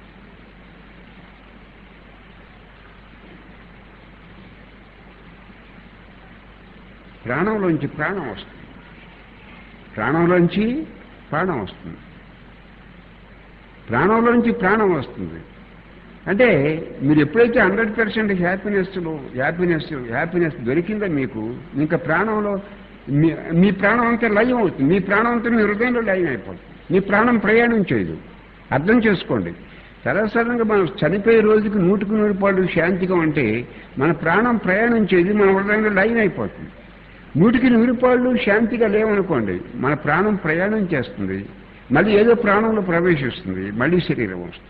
ప్రాణంలోంచి ప్రాణం వస్తుంది ప్రాణంలోంచి ప్రాణం వస్తుంది ప్రాణంలోంచి ప్రాణం వస్తుంది అంటే మీరు ఎప్పుడైతే హండ్రెడ్ పర్సెంట్ హ్యాపీనెస్లో హ్యాపీనెస్ హ్యాపీనెస్ దొరికిందో మీకు ఇంకా ప్రాణంలో మీ మీ ప్రాణం అంతా లయం అవుతుంది మీ ప్రాణం అంతా మీ హృదయంలో లయం అయిపోతుంది మీ ప్రాణం ప్రయాణం చేయదు అర్థం చేసుకోండి సర్వసాధారణంగా మనం చనిపోయే రోజుకి నూటికి నూరు పాళ్ళు శాంతిగా ఉంటే మన ప్రాణం ప్రయాణం చేయదు మన హృదయంలో లయం అయిపోతుంది నూటికి నూరు పాళ్ళు శాంతిగా లేవనుకోండి మన ప్రాణం ప్రయాణం చేస్తుంది మళ్ళీ ఏదో ప్రాణంలో ప్రవేశిస్తుంది మళ్ళీ శరీరం వస్తుంది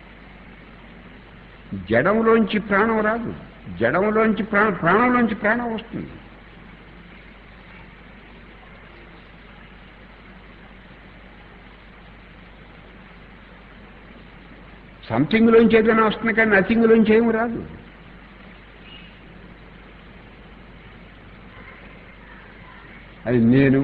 జడంలోంచి ప్రాణం రాదు జడంలోంచి ప్రాణ ప్రాణంలోంచి ప్రాణం వస్తుంది సంథింగ్లోంచి ఏదైనా వస్తుంది కానీ నథింగ్లోంచి ఏమి రాదు అది నేను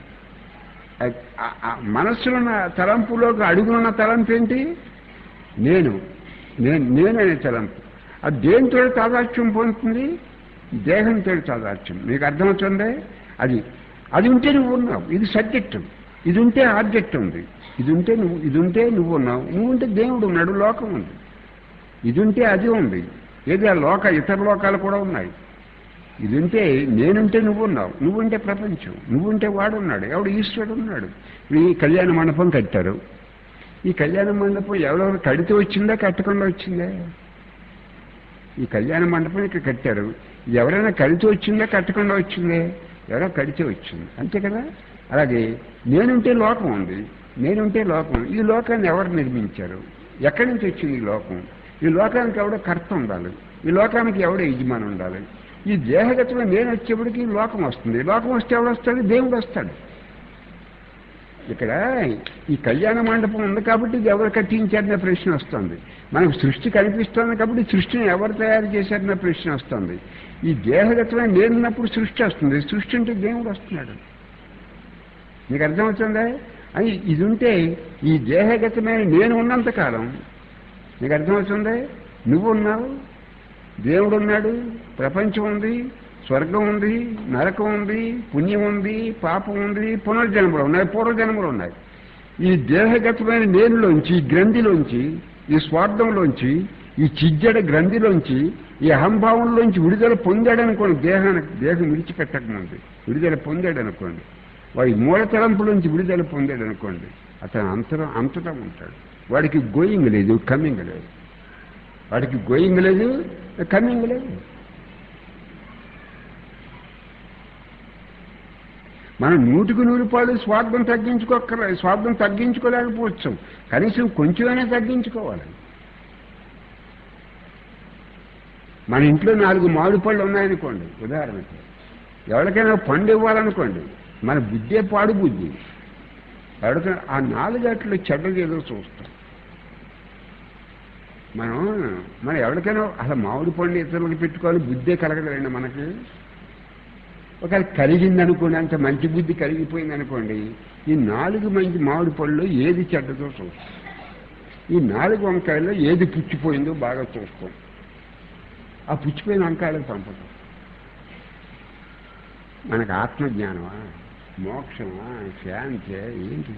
మనస్సులో ఉన్న తలంపులోకి అడుగునున్న తలంపు ఏంటి నేను నేను నేననే తలంపు అది దేనితో తాదాత్యం పొందుతుంది దేహంతో తాదాత్యం మీకు అర్థమవుతుంది అది అది ఉంటే నువ్వు ఉన్నావు ఇది సబ్జెక్టు ఇది ఉంటే ఆబ్జెక్ట్ ఉంది ఇది ఉంటే నువ్వు ఇది ఉంటే నువ్వు ఉన్నావు నువ్వు ఉంటే దేవుడు ఉన్నాడు లోకం ఉంది ఇది ఉంటే అది ఉంది ఏది ఆ లోక ఇతర లోకాలు కూడా ఉన్నాయి ఇది ఉంటే నేనుంటే నువ్వు ఉన్నావు నువ్వుంటే ప్రపంచం నువ్వుంటే వాడు ఉన్నాడు ఎవడు ఈశ్వరుడు ఉన్నాడు ఈ కళ్యాణ మండపం కట్టారు ఈ కళ్యాణ మండపం ఎవరెవరు కడితే వచ్చిందా కట్టకుండా వచ్చిందా ఈ కళ్యాణ మండపం ఇక్కడ కట్టారు ఎవరైనా కడితే వచ్చిందా కట్టకుండా వచ్చిందే ఎవరో కడితే వచ్చింది అంతే కదా అలాగే నేనుంటే లోకం ఉంది నేనుంటే లోకం ఈ లోకాన్ని ఎవరు నిర్మించారు ఎక్కడి నుంచి వచ్చింది ఈ లోకం ఈ లోకానికి ఎవడో కర్త ఉండాలి ఈ లోకానికి ఎవడో యజమాని ఉండాలి ఈ దేహగతంలో నేను వచ్చేప్పటికి లోకం వస్తుంది లోకం వస్తే ఎవడు వస్తాడు దేవుడు వస్తాడు ఇక్కడ ఈ కళ్యాణ మండపం ఉంది కాబట్టి ఇది ఎవరు కట్టించారనే ప్రశ్న వస్తుంది మనకు సృష్టి కనిపిస్తుంది కాబట్టి సృష్టిని ఎవరు తయారు చేశారనే ప్రశ్న వస్తుంది ఈ దేహగతమైన నేనున్నప్పుడు సృష్టి వస్తుంది సృష్టి అంటే దేవుడు వస్తున్నాడు మీకు అర్థమవుతుందా అని ఇది ఉంటే ఈ దేహగతమైన నేను ఉన్నంత కాలం నీకు అర్థమవుతుంది నువ్వు ఉన్నావు దేవుడు ఉన్నాడు ప్రపంచం ఉంది స్వర్గం ఉంది నరకం ఉంది పుణ్యం ఉంది పాపం ఉంది పునర్జన్మలు ఉన్నాయి పూర్వజన్మలు ఉన్నాయి ఈ దేహగతమైన నేనులోంచి ఈ గ్రంథిలోంచి ఈ స్వార్థంలోంచి ఈ చిజ్జడ గ్రంథిలోంచి ఈ అహంభావంలోంచి విడుదల పొందాడనుకోండి దేహానికి దేహం విడిచిపెట్టకముందు విడుదల పొందాడనుకోండి వాడి మూల తలంపులోంచి విడుదల పొందాడనుకోండి అతను అంతరం అంతటా ఉంటాడు వాడికి గోయింగ్ లేదు కమింగ్ లేదు వాడికి గోయింగ్ లేదు కమింగ్ లేదు మనం నూటికి నూరు పాలు స్వార్థం తగ్గించుకోక్కర్లే స్వార్థం తగ్గించుకోలేకపోవచ్చు కనీసం కొంచెమైనా తగ్గించుకోవాలి మన ఇంట్లో నాలుగు మామిడి పళ్ళు ఉన్నాయనుకోండి ఉదాహరణకి ఎవరికైనా పండు ఇవ్వాలనుకోండి మన బుద్ధే పాడు బుద్ధి ఎవరికైనా ఆ నాలుగట్లు చెడ్డలు ఏదో చూస్తాం మనం మనం ఎవరికైనా అసలు మామిడి పండు ఇతరులకు పెట్టుకోవాలి బుద్ధే కలగదండి మనకి ఒకవేళ కలిగింది అనుకోండి అంత మంచి బుద్ధి కలిగిపోయింది అనుకోండి ఈ నాలుగు మంచి మామిడి పళ్ళు ఏది చెడ్డదో చూస్తాం ఈ నాలుగు వంకాయల్లో ఏది పుచ్చిపోయిందో బాగా చూస్తాం ఆ పుచ్చిపోయిన వంకాయలకు పంపటం మనకు ఆత్మజ్ఞానమా మోక్షమా శాంతి ఏంటి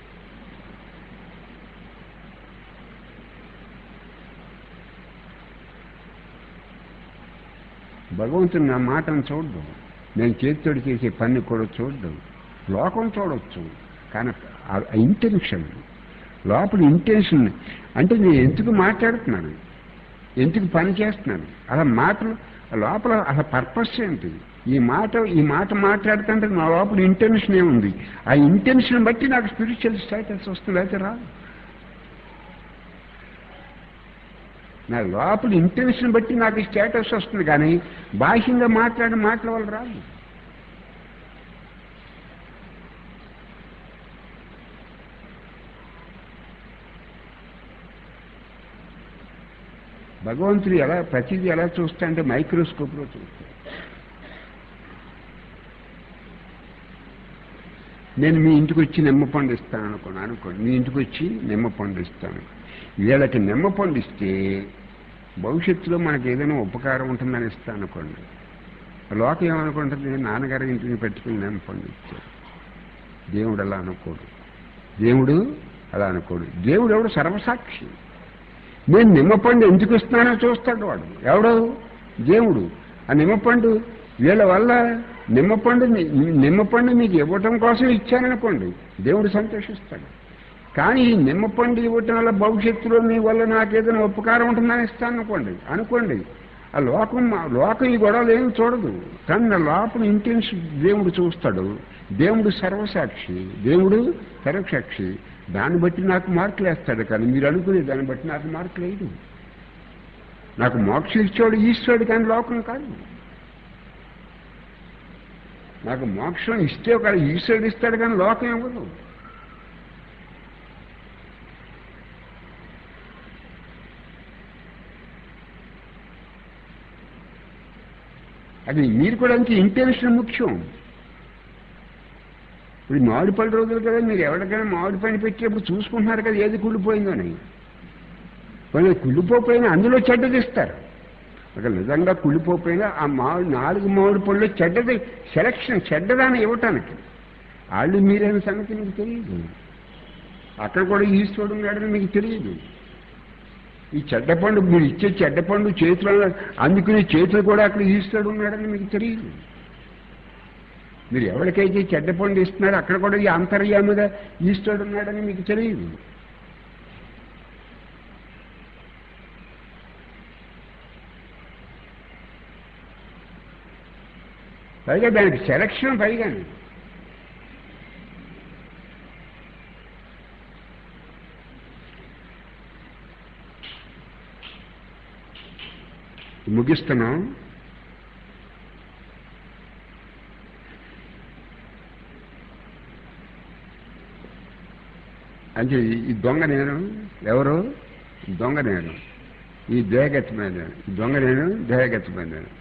భగవంతుని నా మాటను చూడడం నేను చేతితోటి చేసే పని కూడా చూడడం లోకం చూడవచ్చు కానీ ఆ ఇంటెన్షన్ లోపల ఇంటెన్షన్ అంటే నేను ఎందుకు మాట్లాడుతున్నాను ఎందుకు పని చేస్తున్నాను అలా మాటలు లోపల అసలు పర్పస్ ఏంటి ఈ మాట ఈ మాట మాట్లాడుతుంటే నా లోపల ఇంటెన్షన్ ఏముంది ఆ ఇంటెన్షన్ బట్టి నాకు స్పిరిచువల్ స్టేటస్ వస్తుంది అయితే రా నా లోపల ఇంటెన్షన్ బట్టి నాకు స్టేటస్ వస్తుంది కానీ బాహ్యంగా మాట్లాడిన మాటల వల్ల రాదు భగవంతుడు ఎలా ప్రతిదీ ఎలా చూస్తా అంటే మైక్రోస్కోప్లో చూస్తాడు నేను మీ ఇంటికి వచ్చి నిమ్మ పండు ఇస్తాను అనుకోండి అనుకోండి మీ ఇంటికి వచ్చి నిమ్మ పండు ఇస్తాను వీళ్ళకి నిమ్మ పండు ఇస్తే భవిష్యత్తులో మనకి ఏదైనా ఉపకారం ఉంటుందని ఇస్తాను అనుకోండి లోకం ఏమనుకుంటుంది నాన్నగారి ఇంటిని పెట్టుకుని నిమ్మ పండు ఇచ్చాడు దేవుడు అలా అనుకోడు దేవుడు అలా అనుకోడు దేవుడు ఎవడు సర్వసాక్షి నేను నిమ్మపండు ఎందుకు ఇస్తున్నానో చూస్తాడు వాడు ఎవడు దేవుడు ఆ నిమ్మపండు వీళ్ళ వల్ల నిమ్మపండు మీ- నిమ్మపండు మీకు ఇవ్వటం కోసం ఇచ్చాననుకోండి దేవుడు సంతోషిస్తాడు కానీ ఈ నిమ్మపండు ఇవ్వటం వల్ల భవిష్యత్తులో మీ వల్ల నాకు ఏదైనా ఉపకారం ఉంటుందని ఇస్తాను అనుకోండి అనుకోండి ఆ లోకం మా- లోకం ఈ గొడవలు ఏమి చూడదు కానీ నా లోపల ఇంటెన్స్ దేవుడు చూస్తాడు దేవుడు సర్వసాక్షి దేవుడు సర్వసాక్షి దాన్ని బట్టి నాకు మార్కులు వేస్తాడు కానీ మీరు అనుకునే దాన్ని బట్టి నాకు మార్కులు వేయడు నాకు మోక్షం ఇచ్చాడు ఈశ్వరుడు కానీ లోకం కాదు నాకు మోక్షం ఇస్తే ఒక ఈశ్వరుడు ఇస్తాడు కానీ లోకం ఇవ్వదు అది మీరు కూడా అంతే ఇంటెన్షన్ ముఖ్యం ఇప్పుడు మామిడి పళ్ళు రోజులు కదా మీరు ఎవరికైనా మామిడి పని పెట్టేప్పుడు చూసుకుంటున్నారు కదా ఏది కుళ్ళిపోయిందో అని వాళ్ళు కుళ్ళిపోయినా అందులో చెడ్డది ఇస్తారు ఒక నిజంగా కుళ్ళిపోయినా ఆ మామిడి నాలుగు మామిడి పళ్ళు చెడ్డది సెలక్షన్ చెడ్డదాన్ని ఇవ్వటానికి వాళ్ళు మీరైన సంగతి మీకు తెలియదు అక్కడ కూడా ఈశ్వరుడు ఉన్నాడని మీకు తెలియదు ఈ చెడ్డపండు మీరు ఇచ్చే చెడ్డపండు చేతిలో అందుకునే చేతులు కూడా అక్కడ ఈశ్వరుడు ఉన్నాడని మీకు తెలియదు మీరు ఎవరికైతే చెడ్డపండు ఇస్తున్నారో అక్కడ కూడా ఈ అంతర్యాముగా ఈశ్వరుడు ఉన్నాడని మీకు తెలియదు పైగా దానికి సెలక్షన్ పైగానే ముగిస్తున్నాం అంటే ఈ- ఈ దొంగ నేను ఎవరు దొంగ నేను ఈ దేహగతమైన నేను ఈ దొంగ నేను దేహగతమైన నేను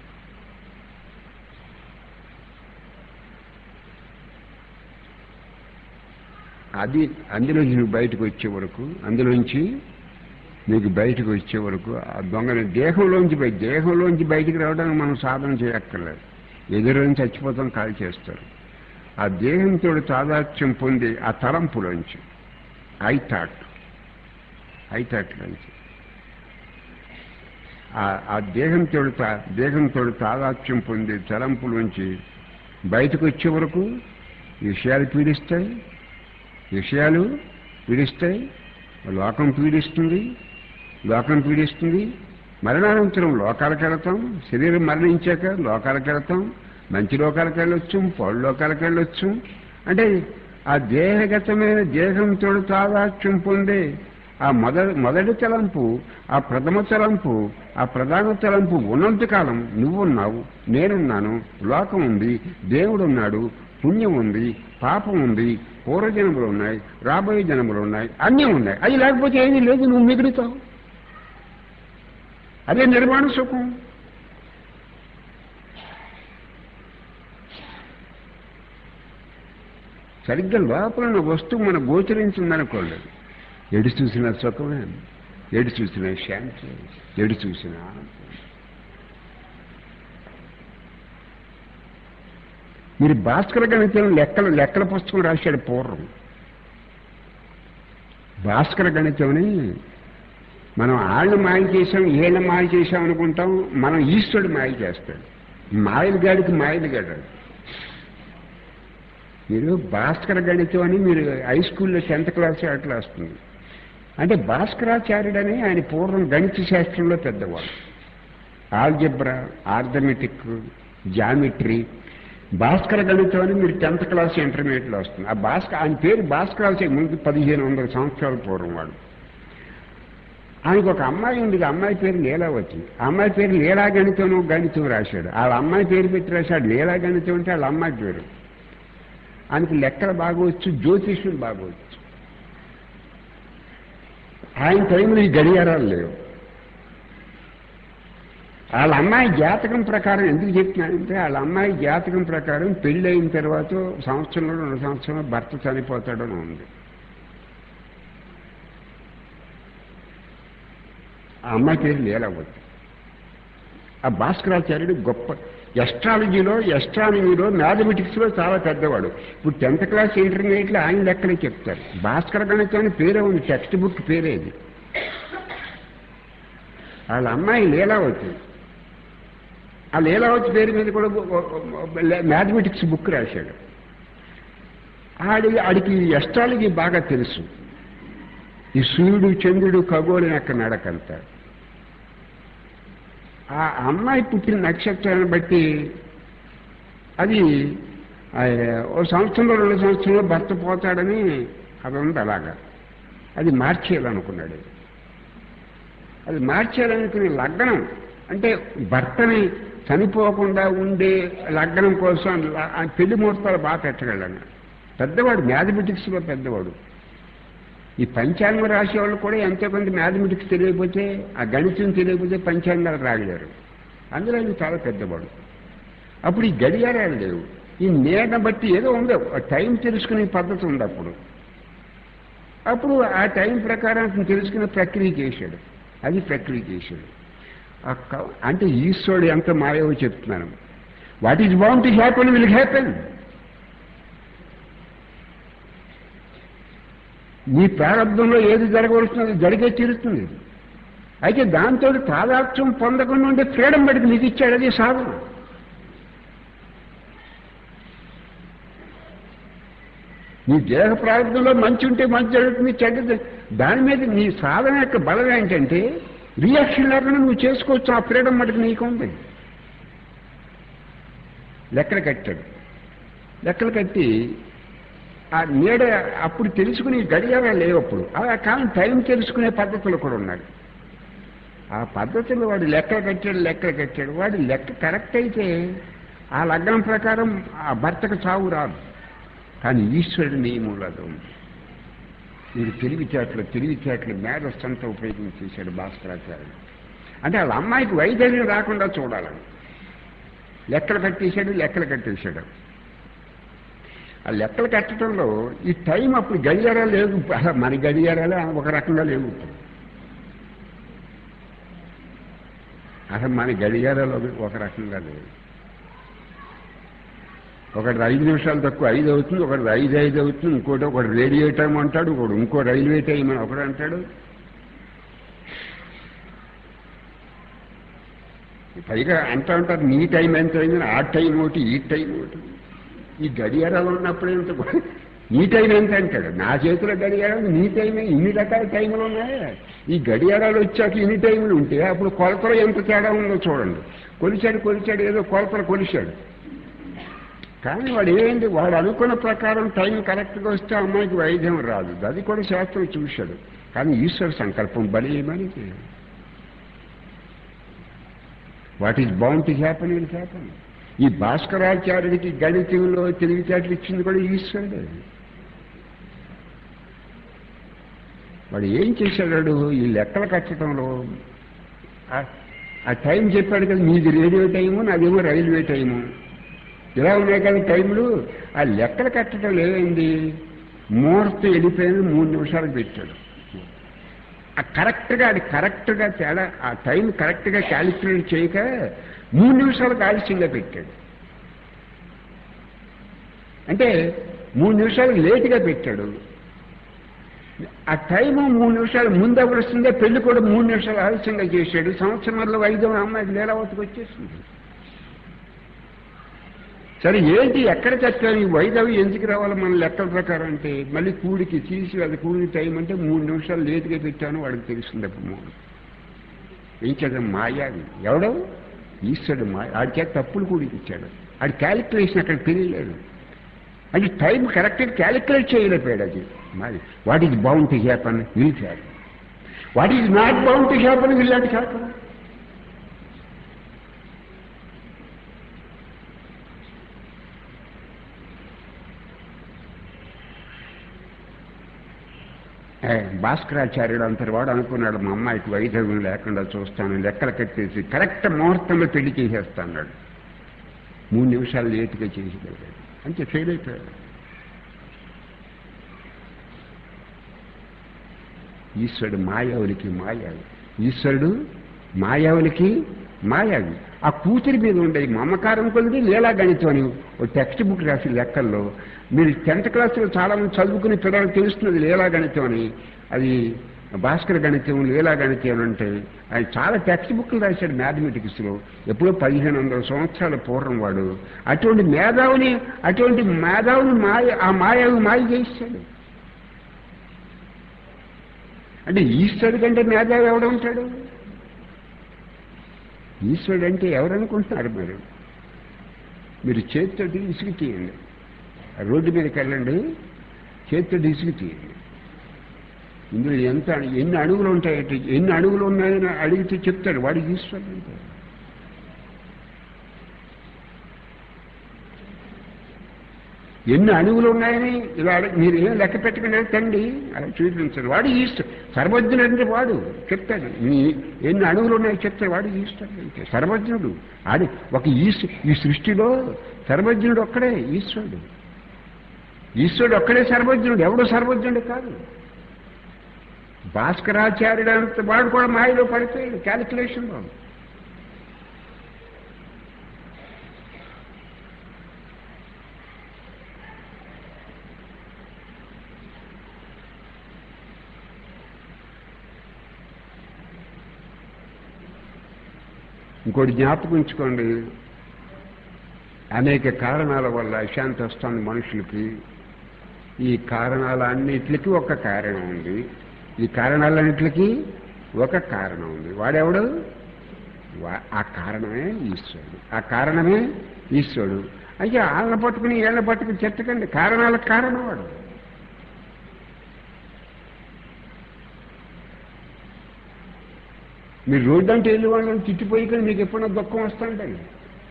అది అందులోంచి నువ్వు బయటకు వచ్చే వరకు అందులోంచి నీకు బయటకు వచ్చే వరకు ఆ దొంగని దేహంలోంచి బయట దేహంలోంచి బయటికి రావడానికి మనం సాధన చేయక్కర్లేదు ఎదురుని చచ్చిపోతాం కాల్ చేస్తారు ఆ దేహంతో తాదాత్యం పొంది ఆ తలంపులోంచి ఐ థాట్ ఐ థాట్లోంచి ఆ- ఆ దేహంతో తా- దేహంతో తాదాత్యం పొంది తలంపులోంచి బయటకు వచ్చే వరకు విషయాలు పీడిస్తాయి విషయాలు పీడిస్తాయి లోకం పీడిస్తుంది లోకం పీడిస్తుంది మరణానంతరం లోకాలకు వెళతాం శరీరం మరణించాక లోకాలకు వెళతాం మంచి లోకాలకు వెళ్ళొచ్చు పౌడు లోకాలకు వెళ్ళొచ్చు అంటే ఆ దేహగతమైన దేహంతో తాదాత్యం పొందే ఆ మొదటి మొదటి తలంపు ఆ ప్రథమ తలంపు ఆ ప్రధాన తలంపు ఉన్నంతకాలం నువ్వున్నావు నేనున్నాను లోకం ఉంది దేవుడు ఉన్నాడు పుణ్యం ఉంది పాపం ఉంది పూర్వజన్మలు ఉన్నాయి రాబోయే జన్మలు ఉన్నాయి అన్నీ ఉన్నాయి అది లేకపోతే ఏమీ లేదు నువ్వు మిగులుతావు అదే నిర్మాణ సుఖం సరిగ్గా లోపల ఉన్న వస్తువు మన గోచరించిందనుకోండి ఎడు చూసిన సుఖమే ఎడు చూసిన శాంతి ఎడు చూసిన ఆనందం మీరు భాస్కర గణితం లెక్కల లెక్కల పుస్తకం రాశాడు పూర్వం భాస్కర గణితంని మనం ఆళ్ళని మాయ చేసాం ఏళ్ళ మాయ చేసాం అనుకుంటాం మనం ఈశ్వరుడు మాయ చేస్తాడు మాయలు గాడికి మాయలు గాడాడు మీరు భాస్కర గణితం అని మీరు హై స్కూల్లో టెన్త్ క్లాస్ అట్లా వస్తుంది అంటే భాస్కరాచార్యుడని ఆయన పూర్వం గణిత శాస్త్రంలో పెద్దవాడు ఆల్జబ్రా ఆర్థమెటిక్ జామెట్రీ భాస్కర గణితం అని మీరు టెన్త్ క్లాస్ ఇంటర్మీడియట్లో వస్తుంది ఆ భాస్కర్ ఆయన పేరు భాస్కరాచార్య ముందు పదిహేను వందల సంవత్సరాల పూర్వం వాడు ఆయనకు ఒక అమ్మాయి ఉంది ఆ అమ్మాయి పేరు లీలావతి ఆ అమ్మాయి పేరు లీలా గణితం గణితం రాశాడు వాళ్ళ అమ్మాయి పేరు పెట్టి రాశాడు లీలా గణితం అంటే వాళ్ళ అమ్మాయి పేరు ఆయనకు లెక్కలు బాగవచ్చు జ్యోతిష్యులు బాగవచ్చు ఆయన టైంలో ఈ గడియారాలు లేవు వాళ్ళ అమ్మాయి జాతకం ప్రకారం ఎందుకు చెప్తున్నానంటే వాళ్ళ అమ్మాయి జాతకం ప్రకారం పెళ్ళి అయిన తర్వాత సంవత్సరంలో రెండు సంవత్సరంలో భర్త చనిపోతాడని ఉంది ఆ అమ్మాయి పేరు లీలవద్దు ఆ భాస్కరాచార్యుడు గొప్ప ఎస్ట్రాలజీలో ఎస్ట్రానమీలో మ్యాథమెటిక్స్లో చాలా పెద్దవాడు ఇప్పుడు టెన్త్ క్లాస్ ఇంటర్మీడియట్లో ఆయన లెక్కలే చెప్తారు భాస్కర గణితం పేరే ఉంది టెక్స్ట్ బుక్ పేరే ఇది వాళ్ళ అమ్మాయి లీలావతి ఆ లీలావతి పేరు మీద కూడా మ్యాథమెటిక్స్ బుక్ రాశాడు ఆడి ఆడికి ఎస్ట్రాలజీ బాగా తెలుసు ఈ సూర్యుడు చంద్రుడు ఖగోళం యొక్క నడకంతా ఆ అమ్మాయి పుట్టిన నక్షత్రాన్ని బట్టి అది ఆ, ఓ సంవత్సరంలో రెండు సంవత్సరంలో భర్త పోతాడని అది ఉంది అలాగా అది మార్చేయాలనుకున్నాడు అది మార్చేయాలనుకునే లగ్నం అంటే భర్తని చనిపోకుండా ఉండే లగ్నం కోసం ల- ఆ పెళ్లి ముహూర్తాలు బాగా పెట్టగలను పెద్దవాడు మ్యాథమెటిక్స్లో పెద్దవాడు ఈ పంచాంగం రాసే వాళ్ళు కూడా ఎంతో కొంత మ్యాథమెటిక్స్ తెలియకపోతే ఆ గణితం తెలియకపోతే పంచాంగాలు రాగలేరు అందులో ఆయన చాలా పెద్దవాడు అప్పుడు ఈ గడియారాలు లేవు ఈ నీడ బట్టి ఏదో ఉంది ఆ టైం తెలుసుకునే పద్ధతి ఉంది అప్పుడు అప్పుడు ఆ టైం ప్రకారం అతను తెలుసుకునే ప్రక్రియ చేశాడు అది ప్రక్రియ చేశాడు ఆ క- అంటే ఈశ్వరుడు ఎంత మాయవో చెప్తున్నాను what is bound to happen will happen నీ ప్రారంభంలో ఏది జరగవలసినది జరిగే తీరుతుంది అయితే దాంతో తాదాత్మ్యం పొందకుండా ఉండే ఫ్రీడమ్ బడికి నీకు ఇచ్చాడు అది సాధన నీ దేహ ప్రారంభంలో మంచి ఉంటే మంచి జరుగుతుంది చెడ్డ దాని మీద నీ సాధన యొక్క బలం ఏంటంటే రియాక్షన్ లేకుండా నువ్వు చేసుకోవచ్చు ఆ ఫ్రీడమ్ మటుకు నీకు ఉంది లెక్కలు కట్టాడు లెక్కలు కట్టి ఆ నీడ అప్పుడు తెలుసుకునే గడియారాలు లేవు అప్పుడు ఆ కానీ టైం తెలుసుకునే పద్ధతులు కూడా ఉన్నాయి ఆ పద్ధతులు వాడు లెక్కలు కట్టాడు లెక్కలు కట్టాడు వాడు లెక్క కరెక్ట్ అయితే ఆ లగ్నం ప్రకారం ఆ భర్తకు చావు రాదు కానీ ఈశ్వరుడి నియమంలో అది ఉంది మీరు తెలివితేటలు తెలివితేటలు మేధస్సు అంతా ఉపయోగించేశాడు భాస్కరాచార్యుడు అంటే వాళ్ళ అమ్మాయికి వైద్యం రాకుండా చూడాలని లెక్కలు కట్టేశాడు లెక్కలు కట్టేశాడు ఆ లెక్కలు కట్టడంలో ఈ టైం అప్పుడు గడియారాలు లేవు మన గడియారాలు ఒక రకంగా లేవు అసలు మన గడియారాలు ఒక- ఒక రకంగా లేవు ఒకటి ఐదు నిమిషాలు తక్కువ ఐదు అవుతుంది ఒకటి ఐదు ఐదు అవుతుంది ఇంకోటి ఒకటి రేడియో టైం అంటాడు ఒకడు ఇంకో రైల్వే టైం అని ఒకడు అంటాడు పైగా అంటా ఉంటారు నీ టైం ఎంత అయిందని ఆ టైం ఒకటి ఈ టైం ఒకటి ఈ గడియారాలు ఉన్నప్పుడు ఎంత గొ- నీ టైం ఎంత అంటాడు నా చేతిలో గడియారాలు నీ టైమే ఇన్ని రకాల టైములు ఉన్నాయా ఈ గడియారాలు వచ్చాక ఇన్ని టైములు ఉంటే అప్పుడు కొలతలో ఎంత తేడా ఉందో చూడండి కొలిచాడు కొలిచాడు ఏదో కొలతలు కొలిచాడు కానీ వాడు ఏంటి వాడు అనుకున్న ప్రకారం టైం కరెక్ట్గా వస్తే ఆ అమ్మాయికి వైద్యం రాదు అది కూడా శాస్త్రం చూశాడు కానీ ఈశ్వర సంకల్పం బలీయమని what is bound to happen will happen ఈ భాస్కరాచార్యుడికి గణితంలో తెలివితేటలు ఇచ్చింది కూడా ఈశ్వరుడే వాడు ఏం చేశాడు ఈ లెక్కలు కట్టడంలో ఆ- ఆ టైం చెప్పాడు కదా మీది రేడియో టైము నాదేమో రైల్వే టైము ఇలా ఉన్నాయి కదా టైంలు ఆ లెక్కలు కట్టడం లేదండి ముహూర్తం వెళ్ళిపోయింది మూడు నిమిషాలకు పెట్టాడు ఆ కరెక్ట్గా అది కరెక్ట్గా తేడా ఆ టైం కరెక్ట్గా క్యాలిక్యులేట్ చేయక మూడు నిమిషాలకు ఆలస్యంగా పెట్టాడు అంటే మూడు నిమిషాలు లేటుగా పెట్టాడు ఆ టైము మూడు నిమిషాలు ముందు ఎవరు వస్తుందో పెళ్లి కూడా మూడు నిమిషాలు ఆలస్యంగా చేశాడు సంవత్సరంలో ఐదో అమ్మాయికి లీలావతికి వచ్చేసింది సరే ఏంటి ఎక్కడ చెప్పాను ఈ వైదవి ఎందుకు రావాలి మన లెక్కల ప్రకారం అంటే మళ్ళీ కూడికి తీసి అది కూడి టైం అంటే మూడు నిమిషాలు లేటుగా పెట్టాను వాడికి తెలిసింది అప్పుడు మూడు ఏం చేద్దాం మాయాది ఎవడో ఈశ్వరుడు మాయ ఆడి చేత తప్పులు కూడికి ఇచ్చాడు ఆడి క్యాలిక్యులేషన్ అక్కడ తెలియలేదు అది టైం కరెక్ట్గా క్యాలిక్యులేట్ చేయలేకపోయాడు అది మరి what is bound to happen will happen what is not bound to happen will not happen ఏ, భాస్కరాచార్యుడు అంతటి వాడు అనుకున్నాడు మా అమ్మాయికి వైద్యం లేకుండా చూస్తాను లెక్కలు కట్టేసి కరెక్ట్ ముహూర్తంలో పెళ్లి చేసేస్తాడు మూడు నిమిషాలు లేటుగా చేసేయగలిగాడు అంతే ఫెయిల్ అయిపోయాడు ఈశ్వరుడు మాయావులకి మాయావి ఈశ్వరుడు మాయావులకి మాయావి ఆ కూతురి మీద ఉండే మమకారం కొలిది లీలా గణితం అని ఒక టెక్స్ట్ బుక్ రాసి లెక్కల్లో మీరు టెన్త్ క్లాస్లో చాలా మంది చదువుకునే పిల్లలకు తెలుస్తున్నది లీలా గణితం అని అది భాస్కర గణితం లీలా గణితం అంటే ఆయన చాలా టెక్స్ట్ బుక్లు రాశాడు మ్యాథమెటిక్స్లో ఎప్పుడో పదిహేను వందల సంవత్సరాల పూర్వం వాడు అటువంటి మేధావుని అటువంటి మేధావుని మాయ ఆ మాయావి మాయ చేయిస్తాడు అంటే ఈశ్వరుడు కంటే మేధావి ఎవడు ఉంటాడు ఈశ్వరుడు అంటే ఎవరనుకుంటున్నారు మీరు మీరు చేతితోటి ఇసుగు తీయండి రోడ్డు మీదకి వెళ్ళండి చేతితోటి ఇసుగు తీయండి ఇందులో ఎంత ఎన్ని అడుగులు ఉంటాయి ఎన్ని అడుగులు ఉన్నాయని అడిగితే చెప్తాడు వాడు ఈశ్వరుడు అంటే ఎన్ని అణువులు ఉన్నాయని ఇలా అడగ- మీరు ఏం లెక్క పెట్టుకుని తండి అలా చూపించారు వాడు ఈశ్వరు సర్వజ్ఞుడు అంటే వాడు చెప్తాడు నీ ఎన్ని అణువులు ఉన్నాయో చెప్తాడు వాడు ఈశ్వరుడు అంటే సర్వజ్ఞుడు ఆడి ఒక ఈశ్ ఈ సృష్టిలో సర్వజ్ఞుడు ఒక్కడే ఈశ్వరుడు ఈశ్వరుడు ఒక్కడే సర్వజ్ఞుడు ఎవడు సర్వజ్ఞుడు కాదు భాస్కరాచార్యుడు అంత వాడు కూడా మాయలో పడిపోయాడు క్యాలిక్యులేషన్లో ఇంకోటి జ్ఞాపకం ఉంచుకోండి అనేక కారణాల వల్ల అశాంతి వస్తుంది మనుషులకి ఈ కారణాలన్నిటికీ ఒక కారణం ఉంది ఈ కారణాలన్నిటికీ ఒక కారణం ఉంది వాడెవడు వా- ఆ కారణమే ఈశ్వరుడు ఆ కారణమే ఈశ్వరుడు అయితే వాళ్ళని పట్టుకుని వీళ్ళని పట్టుకుని చెత్తకండి కారణాలకు కారణం వాడు మీరు రోడ్డు అంటే వెళ్ళి వాళ్ళని తిట్టిపోయి కానీ మీకు ఎప్పుడైనా దుఃఖం వస్తుందండి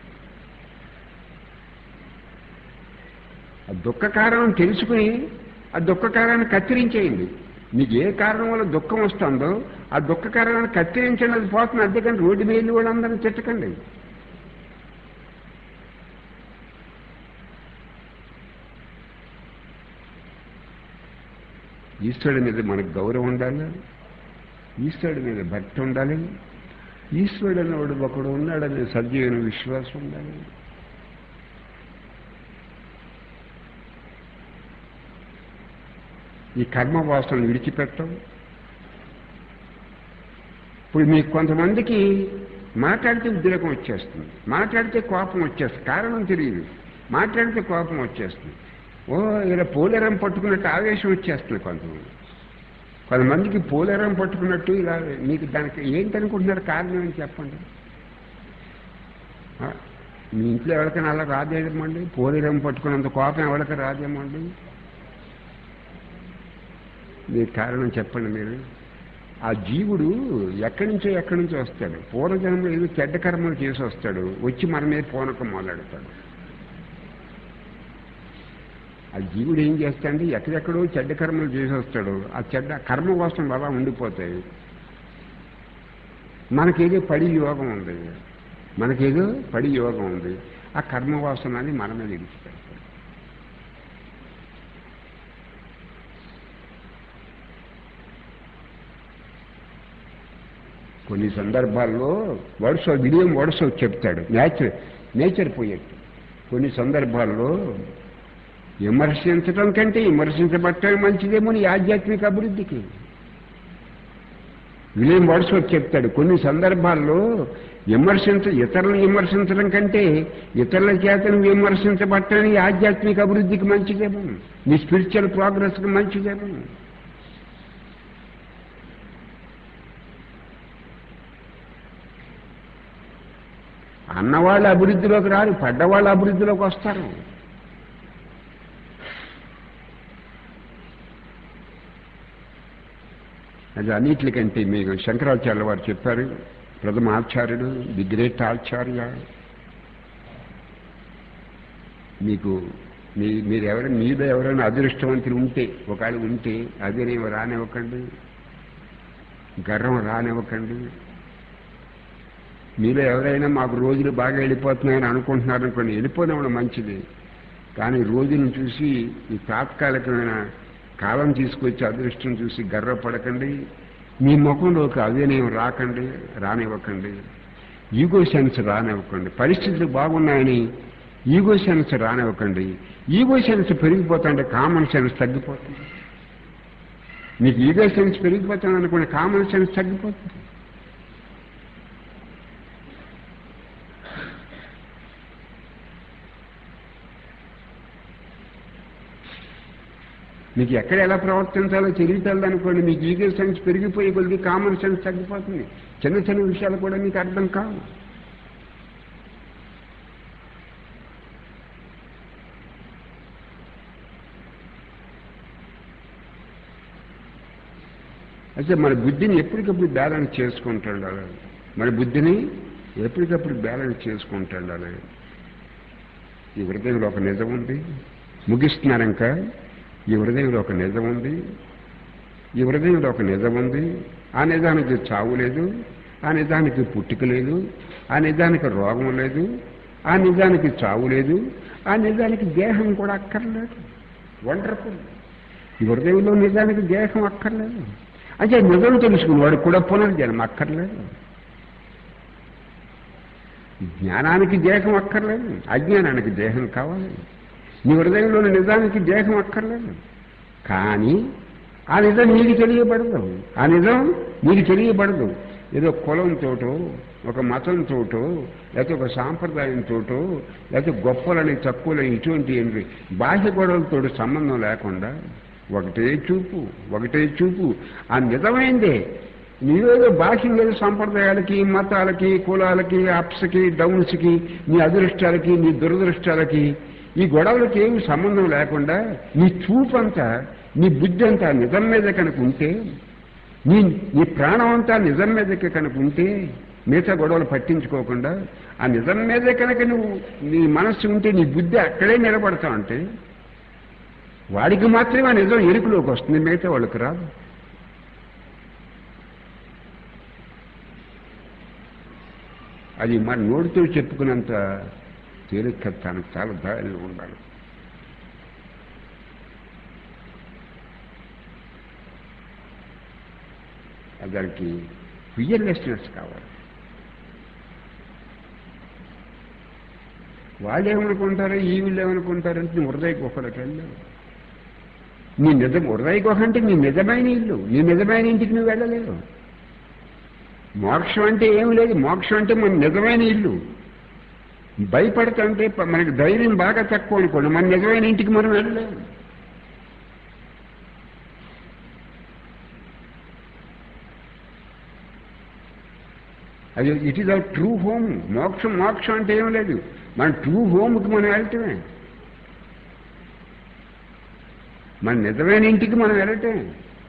ఆ దుఃఖ కారణం తెలుసుకుని ఆ దుఃఖ కారణాన్ని కత్తిరించేయండి మీకు ఏ కారణం వల్ల దుఃఖం వస్తుందో ఆ దుఃఖ కారణాన్ని కత్తిరించండి అది పోతుంది అంతేకాని రోడ్డు మీద వెళ్ళి వాళ్ళందరినీ తిట్టకండి ఈశ్వరుడి మీద మనకు గౌరవం ఉండాలి ఈశ్వరుడి మీద భక్తి ఉండాలి ఈశ్వరుడు అన్నవాడు ఒకడు ఉన్నాడనే సజీవన విశ్వాసం ఉండాలి ఈ కర్మ వాసనలు విడిచిపెట్టం ఇప్పుడు మీకు కొంతమందికి మాట్లాడితే ఉద్రేకం వచ్చేస్తుంది మాట్లాడితే కోపం వచ్చేస్తుంది కారణం తెలియదు మాట్లాడితే కోపం వచ్చేస్తుంది ఓ ఇలా పోలేరం పట్టుకున్నట్టు ఆవేశం వచ్చేస్తుంది కొంతమంది కొంతమందికి పోలేరం పట్టుకున్నట్టు ఇలా మీకు దానికి ఏంటనుకుంటున్నారు కారణం అని చెప్పండి ఆ, మీ ఇంట్లో ఎవరికైనా అలా రాదేమండి పోలేరం పట్టుకున్నంత కోపం ఎవరికి రాదేమండి మీకు కారణం చెప్పండి మీరు ఆ జీవుడు ఎక్కడి నుంచో ఎక్కడి నుంచో వస్తాడు పూర్వజన్మలో ఏదో చెడ్డ కర్మలు చేసి వస్తాడు వచ్చి మన మీద పూనకం మొదలెడతాడు ఆ జీవుడు ఏం చేస్తాడంటే ఎక్కడెక్కడో చెడ్డ కర్మలు చేసి వస్తాడు ఆ చెడ్డ కర్మ కోసం అలా ఉండిపోతాయి మనకేదో పడి యోగం ఉంది మనకేదో పడి యోగం ఉంది ఆ కర్మ వాసనని మన మీద విడిచిపెడతాడు కొన్ని సందర్భాల్లో వరుస విలియం వరుస చెప్తాడు నేచర్ నేచర్ పోయేట్టు కొన్ని సందర్భాల్లో విమర్శించడం కంటే విమర్శించబట్టడం మంచిదేమో నీ ఆధ్యాత్మిక అభివృద్ధికి విలియం వరుస చెప్తాడు కొన్ని సందర్భాల్లో విమర్శించ ఇతరులను విమర్శించడం కంటే ఇతరుల చేతను విమర్శించబట్టడం నీ ఆధ్యాత్మిక అభివృద్ధికి మంచిదేమో నీ స్పిరిచువల్ ప్రోగ్రెస్కి మంచిదేమో అన్నవాళ్ళ అభివృద్ధిలోకి రారు పడ్డవాళ్ళ అభివృద్ధిలోకి వస్తారు అది అన్నిటికంటే మీకు శంకరాచార్య వారు చెప్పారు ప్రథమ ఆచార్యుడు ది గ్రేట్ ఆచార్య మీకు మీ మీరు ఎవరు మీలో ఎవరైనా అదృష్టవంతులు ఉంటే ఒకవేళ ఉంటే అదేనేం రానివ్వకండి గర్వం రానివ్వకండి మీలో ఎవరైనా మాకు రోజులు బాగా వెళ్ళిపోతున్నాయని అనుకుంటున్నారు అనుకోండి వెళ్ళిపోయినప్పుడు మంచిది కానీ రోజులను చూసి ఈ తాత్కాలికమైన కాలం తీసుకొచ్చి అదృష్టం చూసి గర్వపడకండి మీ ముఖంలోకి అదేనేం రాకండి రానివ్వకండి ఈగో సెన్స్ రానివ్వకండి పరిస్థితులు బాగున్నాయని ఈగో సెన్స్ రానివ్వకండి ఈగో సెన్స్ పెరిగిపోతుంటే కామన్ సెన్స్ తగ్గిపోతుంది మీకు ఈగో సెన్స్ పెరిగిపోతుంది అనుకోండి కామన్ సెన్స్ తగ్గిపోతుంది మీకు ఎక్కడ ఎలా ప్రవర్తించాలో తెలియటలేదు అనుకోండి మీకు ఈగో సెన్స్ పెరిగిపోయి కొద్ది కామన్ సెన్స్ తగ్గిపోతుంది చిన్న చిన్న విషయాలు కూడా మీకు అర్థం కావు అయితే మన బుద్ధిని ఎప్పటికప్పుడు బ్యాలెన్స్ చేసుకుంటుండాలి మన బుద్ధిని ఎప్పటికప్పుడు బ్యాలెన్స్ చేసుకుంటుండాలి ఈ హృదయంలో ఒక నిజం ఉంది ముగిస్తున్నారు ఇంకా ఈ హృదయంలో ఒక నిజం ఉంది ఈ హృదయంలో ఒక నిజం ఉంది ఆ నిజానికి చావు లేదు ఆ నిజానికి పుట్టుక లేదు ఆ నిజానికి రోగం లేదు ఆ నిజానికి చావు లేదు ఆ నిజానికి దేహం కూడా అక్కర్లేదు వండర్ఫుల్ ఈ హృదయంలో నిజానికి దేహం అక్కర్లేదు అంటే నిజం తెలుసుకుని వాడు కూడా పునర్జన్మ అక్కర్లేదు జ్ఞానానికి దేహం అక్కర్లేదు అజ్ఞానానికి దేహం కావాలి నీ హృదయంలోని నిజానికి దేహం అక్కర్లేదు కానీ ఆ నిజం నీకు తెలియబడదు ఆ నిజం నీకు తెలియబడదు ఏదో కులంతోటో ఒక మతంతోటో లేకపోతే ఒక సాంప్రదాయంతోటో లేకపోతే గొప్పలని తక్కువలని ఇటువంటి ఏంటి బాహ్య గొడవలతో సంబంధం లేకుండా ఒకటే చూపు ఒకటే చూపు ఆ నిజమైందే నీవేదో బాహ్యంగా సంప్రదాయాలకి మతాలకి కులాలకి అప్స్కి డౌన్స్కి నీ అదృష్టాలకి నీ దురదృష్టాలకి ఈ గొడవలకి ఏమి సంబంధం లేకుండా నీ చూపంతా నీ బుద్ధి అంతా నిజం మీద కనుక ఉంటే నీ నీ ప్రాణం అంతా నిజం మీదకి కనుక ఉంటే మిగతా గొడవలు పట్టించుకోకుండా ఆ నిజం మీదే కనుక నువ్వు నీ మనస్సు ఉంటే నీ బుద్ధి అక్కడే నిలబడతావు అంటే వాడికి మాత్రమే ఆ నిజం ఎరుకులోకి వస్తుంది మిగతా వాళ్ళకి రాదు అది మన నోటితో చెప్పుకున్నంత తేలిక తనకు చాలా ధైర్యం ఉండాలి దానికి ఫియర్లెస్నెస్ కావాలి వాళ్ళు ఏమనుకుంటారో ఈ వీళ్ళు ఏమనుకుంటారంటే నీ హృదయ గుహలోకి వెళ్ళావు నీ నిజం హృదయ గుహ అంటే నీ నిజమైన ఇల్లు నీ నిజమైన ఇంటికి నువ్వు వెళ్ళలేవు మోక్షం అంటే ఏమి లేదు మోక్షం అంటే మన నిజమైన ఇల్లు భయపడతంటే మనకి ధైర్యం బాగా తక్కువ అనుకోండి మన నిజమైన ఇంటికి మనం వెళ్ళలేము అది it is our true home మోక్షం మోక్షం అంటే ఏం లేదు మన ట్రూ హోమ్కి మనం వెళ్ళటమే మన నిజమైన ఇంటికి మనం వెళ్ళటమే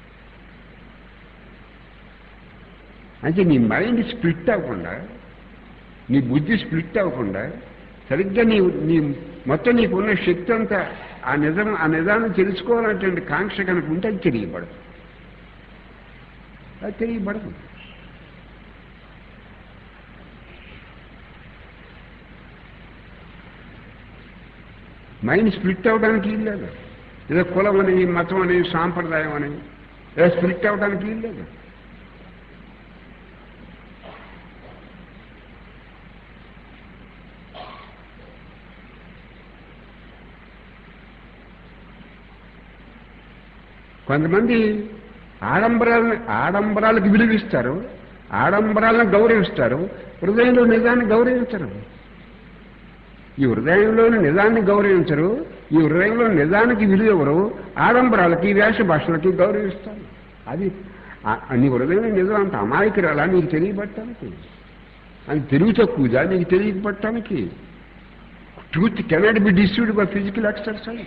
అంటే నీ మైండ్ స్ప్లిట్ అవ్వకుండా నీ బుద్ధి స్ప్లిట్ అవ్వకుండా సరిగ్గా నీ నీ మొత్తం నీకున్న శక్తి అంతా ఆ నిజం ఆ నిజాన్ని తెలుసుకోవాలంటే కాంక్ష కనుక ఉంటే అది తెలియబడదు అది తెలియబడదు మైండ్ స్ప్లిట్ అవడానికి లేదు ఏదో కులం అని మతం అని సాంప్రదాయం అని ఏదో స్ప్లిట్ అవడానికి లేదు కొంతమంది ఆడంబరాలను ఆడంబరాలకు విలువిస్తారు ఆడంబరాలను గౌరవిస్తారు హృదయంలో నిజాన్ని గౌరవించరు ఈ హృదయంలోని నిజాన్ని గౌరవించరు ఈ హృదయంలో నిజానికి విలువెవరు ఆడంబరాలకి వేష భాషలకి గౌరవిస్తారు అది నీ హృదయంలో నిజం అంత అమాయకురాలా నీకు తెలియబట్టడానికి అది తెలుగు తక్కువదా నీకు తెలియబట్టడానికి truth cannot be disturbed by physical exercise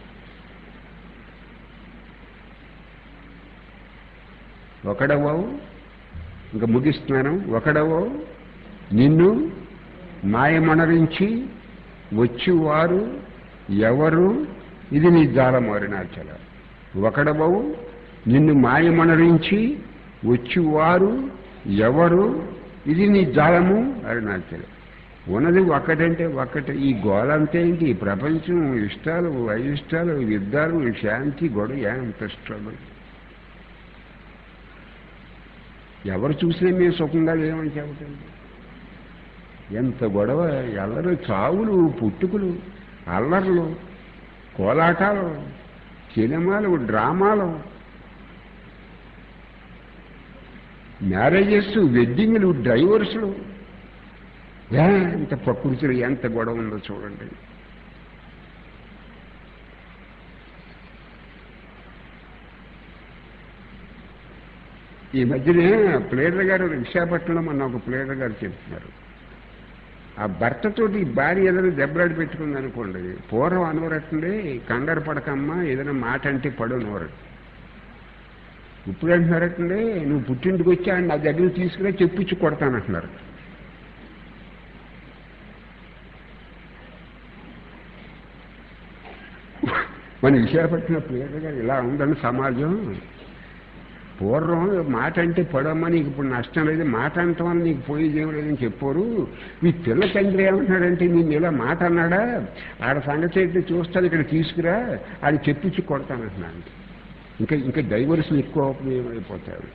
ఒకడవవు ఇంకా ముగిస్తున్నాను ఒకడవవు నిన్ను మాయమనరించి వచ్చివారు ఎవరు ఇది నీ జాలం అరుణాచల ఒకడవవు నిన్ను మాయమనరించి వచ్చివారు ఎవరు ఇది నీ జాలము అరుణాచలం ఉన్నది ఒక్కటంటే ఒక్కటే ఈ గోలంతే ఏంటి ఈ ప్రపంచం ఇష్టాలు అయిష్టాలు యుద్ధాలు శాంతి గొడవ ఎంత స్ట్రగుల్ ఎవరు చూసినా మేము సుఖంగా లేమని చెబుతుంది ఎంత గొడవ ఎల్లరు చావులు పుట్టుకులు అల్లర్లు కోలాటాలు సినిమాలు డ్రామాలు మ్యారేజెస్ వెడ్డింగ్లు డైవర్స్లు ఎంత ప్రకృతిలో ఎంత గొడవ ఉందో చూడండి ఈ మధ్యనే ప్లేడర్ గారు విశాఖపట్నంలో మన ఒక ప్లేడర్ గారు చెప్తున్నారు ఆ భర్తతోటి భార్య ఏదైనా దెబ్బలాడి పెట్టుకుంది అనుకోండి పూర్వం అనువరట్టుండే కంగారు పడకమ్మా ఏదైనా మాట అంటే పడు అనువరట్టు ఇప్పుడు అంటున్నారటండి నువ్వు పుట్టింటికి వచ్చి ఆయన నా దగ్గర తీసుకురా చెప్పించి కొడతానంటున్నారు మన విశాఖపట్నం ప్లేయర్గా ఇలా ఉందని సమాజం పూర్వం మాట అంటే పడమ్మా నీకు ఇప్పుడు నష్టం లేదు మాట అంటాం వల్ల నీకు పోయేది ఏం లేదని చెప్పారు మీ పిల్ల తండ్రి ఏమంటున్నాడంటే నేను ఇలా మాట అన్నాడా ఆడ సంగతి ఏంటి చూస్తాను ఇక్కడ తీసుకురా అది చెప్పించి కొడతానంటున్నాడు ఇంకా ఇంకా డైవర్స్లు ఎక్కువ ఏమైపోతారు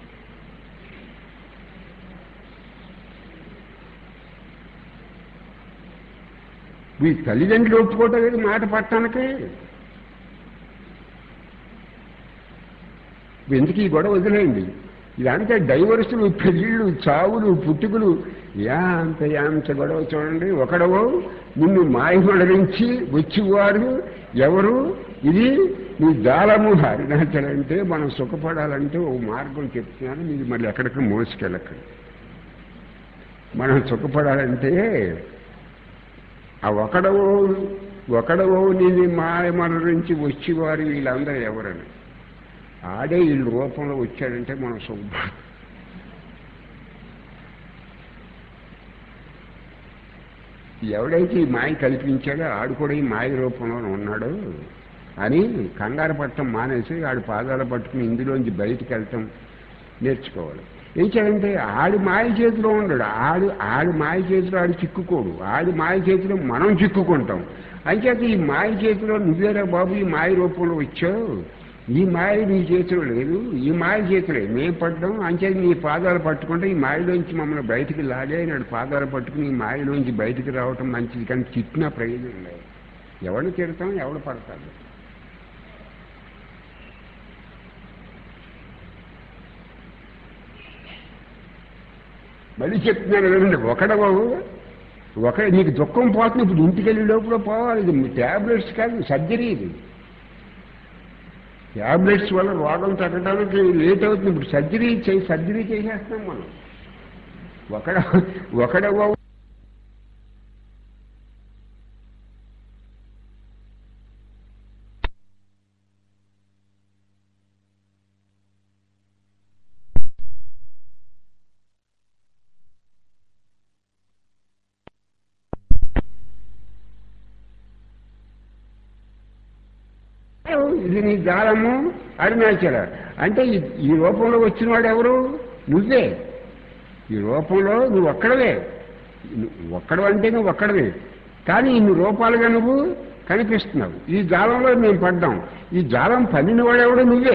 మీ తల్లిదండ్రులు ఒప్పుకోవటం లేదు మాట పట్టడానికి ఎందుకు ఈ గొడవ వదిలేయండి ఇదంతా డైవర్సులు పెళ్ళిళ్ళు చావులు పుట్టుకులు యాంత యాంత గొడవ చూడండి ఒకడవో నిన్ను మాయమడరించి వచ్చివారు ఎవరు ఇది నీ జాలము హరిణాచలంటే మనం సుఖపడాలంటే ఓ మార్గం చెప్తున్నాను మీరు మళ్ళీ ఎక్కడికి మోసుకెళ్ళకండి మనం సుఖపడాలంటే ఆ ఒకడవో ఒకడవో నీది మాయమనరించి వచ్చేవారు వీళ్ళందరూ ఎవరని ఆడే ఈ రూపంలో వచ్చాడంటే మనం సుఖపడ ఎవడైతే ఈ మాయ కల్పించాడో ఆడు కూడా ఈ మాయ రూపంలో ఉన్నాడు అని కంగారు పట్టడం మానేసి ఆడి పాదాలు పట్టుకుని ఇందులోంచి బయటికి వెళ్తాం నేర్చుకోవాలి ఏం చేయాలంటే ఆడి మాయ చేతిలో ఉండడు ఆడు ఆడి మాయ చేతిలో ఆడు చిక్కుకోడు ఆడి మాయ చేతిలో మనం చిక్కుకుంటాం అంచేత ఈ మాయ చేతిలో నువ్వేరా బాబు ఈ మాయ రూపంలో వచ్చావు ఈ మాయ నీ చేతిలో లేదు ఈ మాయ చేతిలో మేము పడ్డాం అంచేది నీ పాదాలు పట్టుకుంటే ఈ మాయలోంచి మమ్మల్ని బయటికి లాగే నాడు పాదాలు పట్టుకుని ఈ మాయలోంచి బయటికి రావటం మంచిది కానీ తిట్టినా ప్రయోజనం లేదు ఎవరిని తిడతాం ఎవడు పడతాడు మళ్ళీ చెప్తున్నాను కదండి ఒకడబాబు ఒక నీకు దుఃఖం పోతుంది ఇప్పుడు ఇంటికి వెళ్ళి లోపల పోవాలి ఇది ట్యాబ్లెట్స్ కాదు సర్జరీ ఇది ట్యాబ్లెట్స్ వల్ల రోగం తగ్గడానికి లేట్ అవుతుంది ఇప్పుడు సర్జరీ చేయి సర్జరీ చేసేస్తున్నాం మనం ఒకడ ఒకడవ ఇది నీ జాలము అరుణాచల అంటే ఈ- ఈ రూపంలో వచ్చిన వాడు ఎవరు నువ్వే ఈ రూపంలో నువ్వు ఒక్కడవే నువ్వు ఒక్కడు అంటే నువ్వు ఒక్కడవే కానీ ఇన్ని రూపాలుగా నువ్వు కనిపిస్తున్నావు ఈ జాలంలో మేము పడ్డాం ఈ జాలం పన్నినవాడు ఎవడు నువ్వే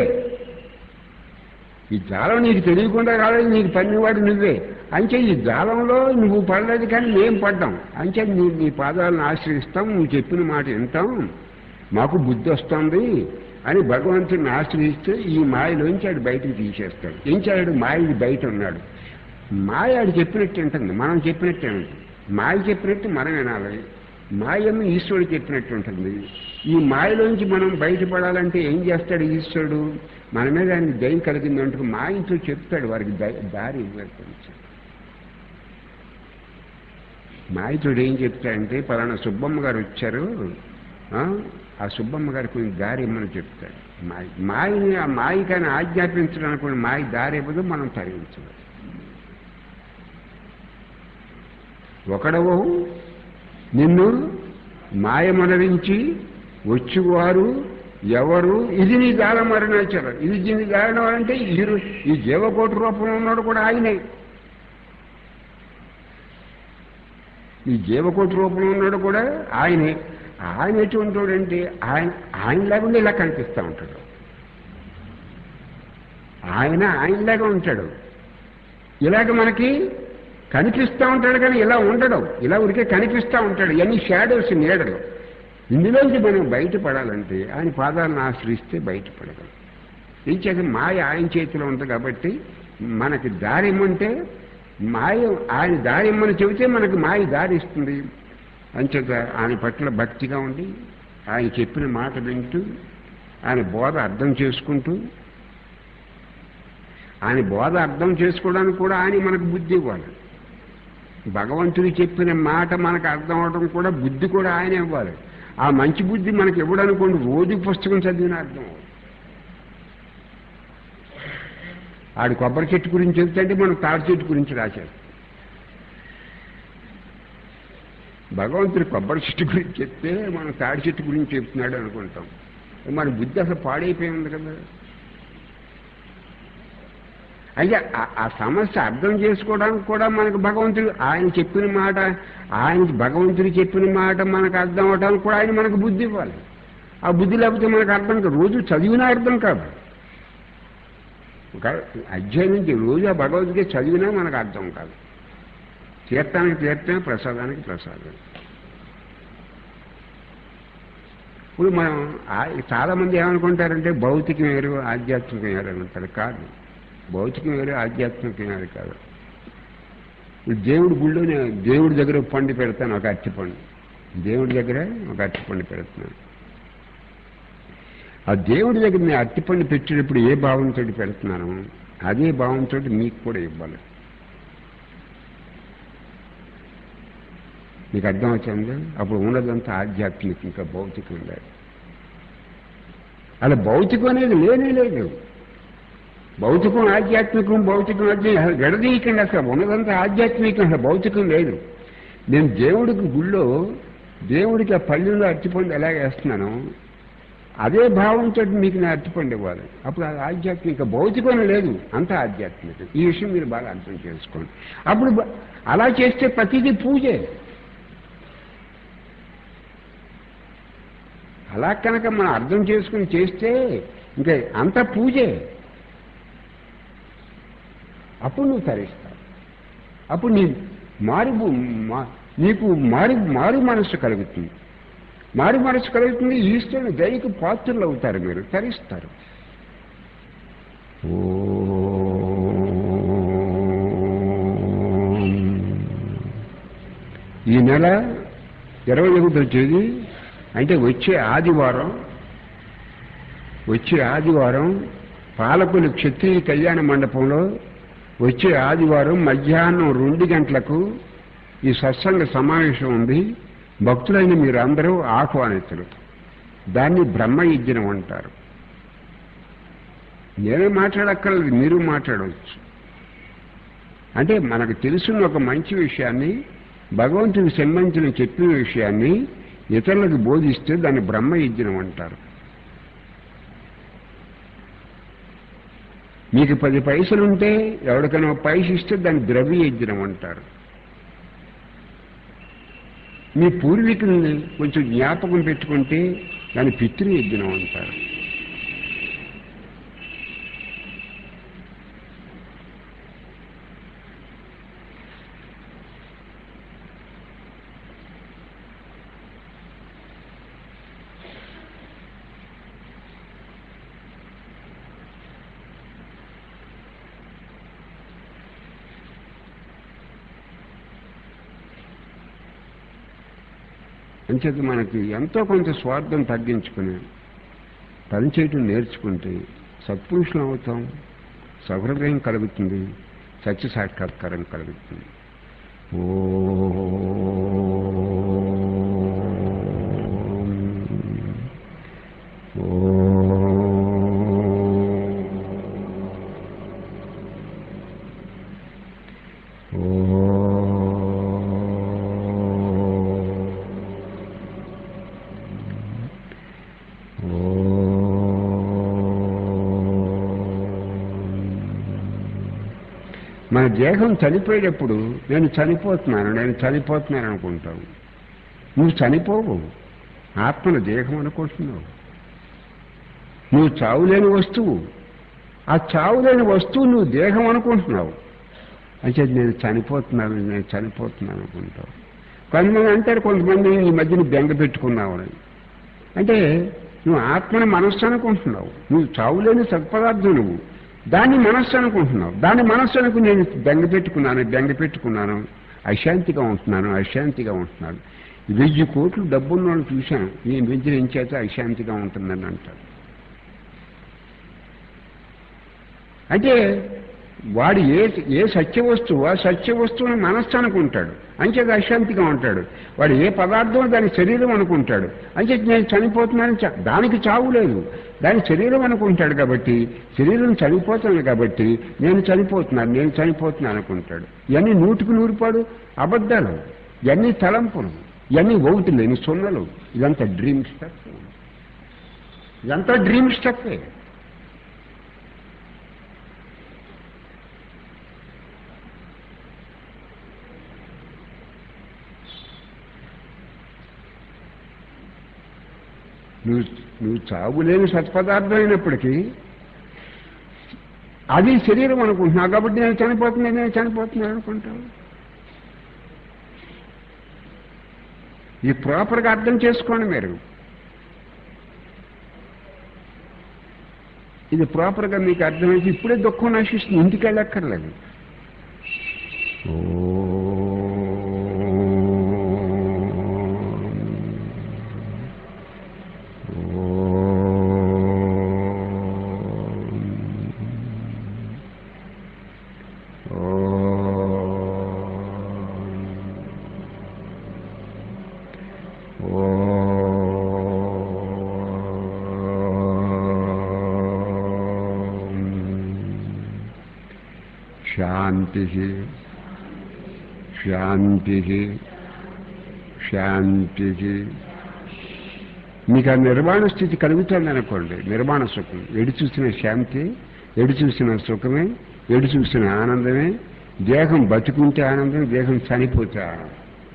ఈ జాలం నీకు తెలియకుండా రాలేదు నీకు పన్నివాడు నువ్వే అంచే ఈ జాలంలో నువ్వు పడలేదు కానీ మేము పడ్డాం అంచే నువ్వు నీ పాదాలను ఆశ్రయిస్తాం నువ్వు చెప్పిన మాట వింటాం మాకు బుద్ధి వస్తుంది అని భగవంతుడిని ఆశ్రయిస్తే ఈ మాయలోంచి ఆడు బయటికి తీసేస్తాడు ఏం చేయాడు మాయ బయట ఉన్నాడు మాయ ఆడు చెప్పినట్టు ఉంటుంది మనం చెప్పినట్టే ఉంటుంది మాయ చెప్పినట్టు మనం వినాలి మాయను ఈశ్వరుడు చెప్పినట్టు ఉంటుంది ఈ మాయలోంచి మనం బయటపడాలంటే ఏం చేస్తాడు ఈశ్వరుడు మన మీద ఆయనకి దయం కలిగిందంటూ మాయంతో చెప్తాడు వారికి ద- దారి ఇవ్వాలి మాయతోడు ఏం చెప్తాడంటే పలానా సుబ్బమ్మ గారు వచ్చారు ఆ, ఆ సుబ్బమ్మ గారికి కొంచెం దారి ఇమ్మని చెప్తాడు మాయ మాయని ఆ మాయకాన్ని ఆజ్ఞాపించడం అనుకోండి మాయ దారి ఇవ్వదు మనం తరించదు ఒకడవు నిన్ను మాయ మనరించి వచ్చువారు ఎవరు ఇది నీ దానం అరుణాచలం ఇది నీ దానం అంటే ఈ రూ- ఈ జీవకోటి రూపంలో ఉన్నాడు కూడా ఆయనే ఈ జీవకోటి రూపంలో ఉన్నాడు కూడా ఆయనే ఆయన ఎటువంటి వాడంటే ఆయన ఆయన లేకుండా ఇలా కనిపిస్తూ ఉంటాడు ఆయన ఆయనలాగా ఉంటాడు ఇలాగ మనకి కనిపిస్తూ ఉంటాడు కానీ ఇలా ఉండడం ఇలా ఉరికే కనిపిస్తూ ఉంటాడు ఇవన్నీ షాడోస్ నీడలు ఇందులోంచి మనం బయటపడాలంటే ఆయన పాదాలను ఆశ్రయిస్తే బయటపడగలం ఏం చేత మాయ ఆయన చేతిలో ఉంది కాబట్టి మనకి దారి ఇమ్మంటే మాయ ఆయన దారి ఇమ్మని చెబితే మనకి మాయ దారి ఇస్తుంది అంచేత ఆయన పట్ల భక్తిగా ఉండి ఆయన చెప్పిన మాట వింటూ ఆయన బోధ అర్థం చేసుకుంటూ ఆయన బోధ అర్థం చేసుకోవడానికి కూడా ఆయన మనకు బుద్ధి ఇవ్వాలి భగవంతుడు చెప్పిన మాట మనకు అర్థం అవడం కూడా బుద్ధి కూడా ఆయన ఇవ్వాలి ఆ మంచి బుద్ధి మనకి ఇవ్వడనుకోండి రోజు పుస్తకం చదివిన అర్థం అవ్వదు. ఆడు కొబ్బరి చెట్టు గురించి చెప్తుంటే మనం తాడి చెట్టు గురించి రాశారు భగవంతుడు కొబ్బరి చెట్టు గురించి చెప్తే మనం తాడి చెట్టు గురించి చెప్తున్నాడు అనుకుంటాం మన బుద్ధి అసలు పాడైపోయి ఉంది కదా అయ్యా ఆ- ఆ సమస్య అర్థం చేసుకోవడానికి కూడా మనకు భగవంతుడు ఆయన చెప్పిన మాట ఆయన భగవంతుడు చెప్పిన మాట మనకు అర్థం అవడానికి కూడా ఆయన మనకు బుద్ధి ఇవ్వాలి ఆ బుద్ధి లేకపోతే మనకు అర్థం కాదు రోజు చదివినా అర్థం కాదు ఒక అధ్యాయం నుంచి రోజు ఆ భగవద్గీత చదివినా మనకు అర్థం కాదు తీర్థానికి తీర్థం ప్రసాదానికి ప్రసాదం ఇప్పుడు మనం ఆ- చాలా మంది ఏమనుకుంటారంటే భౌతికం వేరు ఆధ్యాత్మికం వేరు అనుకుంటారు కాదు భౌతికం వేరు ఆధ్యాత్మికం వేరు కాదు ఇప్పుడు దేవుడి గుళ్ళో నేను దేవుడి దగ్గర ఒక పండు పెడతాను ఒక అరటి పండు దేవుడి దగ్గర ఒక అరటి పండు పెడుతున్నాను ఆ దేవుడి దగ్గర నేను అరటిపండు పెట్టేటప్పుడు ఏ భావంతో పెడుతున్నాను అదే భావంతో మీకు కూడా ఇవ్వాలి మీకు అర్థం వచ్చింది అప్పుడు ఉన్నదంతా ఆధ్యాత్మికం ఇంకా భౌతికం లేదు అలా భౌతికం అనేది లేనే లేదు భౌతికం ఆధ్యాత్మికం భౌతికం ఆధ్యాత్మికం అసలు విడదీయకండి అసలు ఉన్నదంతా ఆధ్యాత్మికం అసలు భౌతికం లేదు నేను దేవుడికి గుళ్ళో దేవుడికి ఆ పల్లెల్లో అరటిపండు ఎలా వేస్తున్నాను అదే భావంతో మీకు నేను అరటిపండు ఇవ్వాలి అప్పుడు అది ఆధ్యాత్మిక భౌతికం లేదు అంతా ఆధ్యాత్మికం ఈ విషయం మీరు బాగా అర్థం చేసుకోండి అప్పుడు బ- అలా చేస్తే ప్రతిదీ పూజే అలా కనుక మనం అర్థం చేసుకుని చేస్తే ఇంకా అంత పూజే అప్పుడు నువ్వు తరిస్తావు అప్పుడు నీ మారు మా- నీకు మారు మారు మనస్సు కలుగుతుంది మారు మనస్సు కలుగుతుంది ఈశ్వరుని దయకు పాత్రలు అవుతారు మీరు తరిస్తారు ఓం. ఈ నెల ఇరవై ఒకటో తేదీ అంటే వచ్చే ఆదివారం వచ్చే ఆదివారం పాలకులు క్షత్రియ కళ్యాణ మండపంలో వచ్చే ఆదివారం మధ్యాహ్నం రెండు గంటలకు ఈ సత్సంగ సమావేశం ఉంది భక్తులైన మీరందరూ ఆహ్వానితులు దాన్ని బ్రహ్మయజ్ఞం అంటారు నేనే మాట్లాడక్కర్లేదు మీరు మాట్లాడవచ్చు అంటే మనకు తెలుసున్న ఒక మంచి విషయాన్ని భగవంతుడికి సంబంధించిన చెప్పిన విషయాన్ని ఇతరులకు బోధిస్తే దాన్ని బ్రహ్మయజ్ఞం అంటారు మీకు పది పైసలుంటే ఎవరికైనా ఒక పైస ఇస్తే దాన్ని ద్రవ్యయజ్ఞం అంటారు మీ పూర్వీకుల్ని కొంచెం జ్ఞాపకం పెట్టుకుంటే దాన్ని పితృయజ్ఞం అంటారు అంచేత మనకి ఎంతో కొంత స్వార్థం తగ్గించుకుని పనిచేయటం నేర్చుకుంటే సత్పురుషులు అవుతాం సహృదయం కలుగుతుంది సత్య సాక్షాత్కారం కలుగుతుంది ఓ మన దేహం చనిపోయేటప్పుడు నేను చనిపోతున్నాను నేను చనిపోతున్నాను అనుకుంటావు నువ్వు చనిపోవు ఆత్మను దేహం అనుకుంటున్నావు నువ్వు చావులేని వస్తువు ఆ చావులేని వస్తువు నువ్వు దేహం అనుకుంటున్నావు అంటే నేను చనిపోతున్నాను నేను చనిపోతున్నాను అనుకుంటావు కొంతమంది అంటారు కొంతమంది ఈ మధ్యన బెంగ పెట్టుకున్నావు అంటే నువ్వు ఆత్మని మనస్సు అనుకుంటున్నావు నువ్వు చావులేని సత్పదార్థం నువ్వు దాన్ని మనస్సు అనుకుంటున్నావు దాన్ని మనస్సు అనుకుని నేను బెంగ పెట్టుకున్నాను బెంగ పెట్టుకున్నాను అశాంతిగా ఉంటున్నాను అశాంతిగా ఉంటున్నాను వెయ్యి కోట్లు డబ్బున్న వాళ్ళు చూశాను నేను వెంచరించేత అశాంతిగా ఉంటుందని అంటారు అంటే వాడు ఏ ఏ సత్య వస్తువు ఆ సత్య వస్తువుని మనస్సు అనుకుంటాడు అంచేది అశాంతిగా ఉంటాడు వాడు ఏ పదార్థం దాని శరీరం అనుకుంటాడు అంచేది నేను చనిపోతున్నానని చ- దానికి చావు లేదు దాని శరీరం అనుకుంటాడు కాబట్టి శరీరం చనిపోతుంది కాబట్టి నేను చనిపోతున్నాను నేను చనిపోతున్నాను అనుకుంటాడు ఇవన్నీ నూటికి నూరుపాడు అబద్ధాలు ఇవన్నీ తలంపులు ఇవన్నీ ఒకటి లేని సున్నలు ఇదంతా డ్రీమ్ స్టఫ్ ఇదంతా డ్రీమ్ స్టఫే నువ్వు నువ్వు చావులేని సత్పదార్థం అయినప్పటికీ అది శరీరం అనుకుంటున్నావు కాబట్టి నేను చనిపోతున్నాను నేను చనిపోతున్నాను అనుకుంటావు ఇది ప్రాపర్గా అర్థం చేసుకోండి మీరు ఇది ప్రాపర్గా మీకు అర్థమైతే ఇప్పుడే దుఃఖం నశిస్తుంది ఇంటికి వెళ్ళక్కర్లేదు శాంతి శాంతి శాంతి మీకు ఆ నిర్మాణ స్థితి కలుగుతుంది అనుకోండి నిర్మాణ సుఖం ఎడి చూసిన శాంతి ఎడి చూసిన సుఖమే ఎడి చూసిన ఆనందమే దేహం బతుకుంటే ఆనందం దేహం చనిపోతే ఆనందం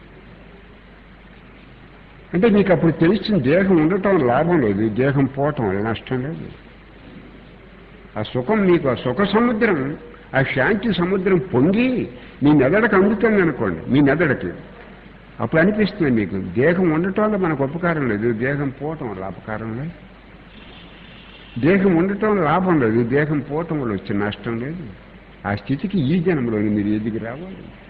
అంటే మీకు అప్పుడు తెలిసిన దేహం ఉండటం లాభం లేదు దేహం పోవటం వల్ల నష్టం లేదు ఆ సుఖం మీకు ఆ సుఖ సముద్రం ఆ శాంతి సముద్రం పొంగి మీ మెదడుకు అందుతుంది అనుకోండి మీ మెదడుకి అప్పుడు అనిపిస్తుంది మీకు దేహం ఉండటం వల్ల మనకు ఉపకారం లేదు దేహం పోవటం వల్ల అపకారం లేదు దేహం ఉండటం వల్ల లాభం లేదు దేహం పోవటం వల్ల వచ్చే నష్టం లేదు ఆ స్థితికి ఈ జన్మలోని మీరు ఎదిగి రావాలి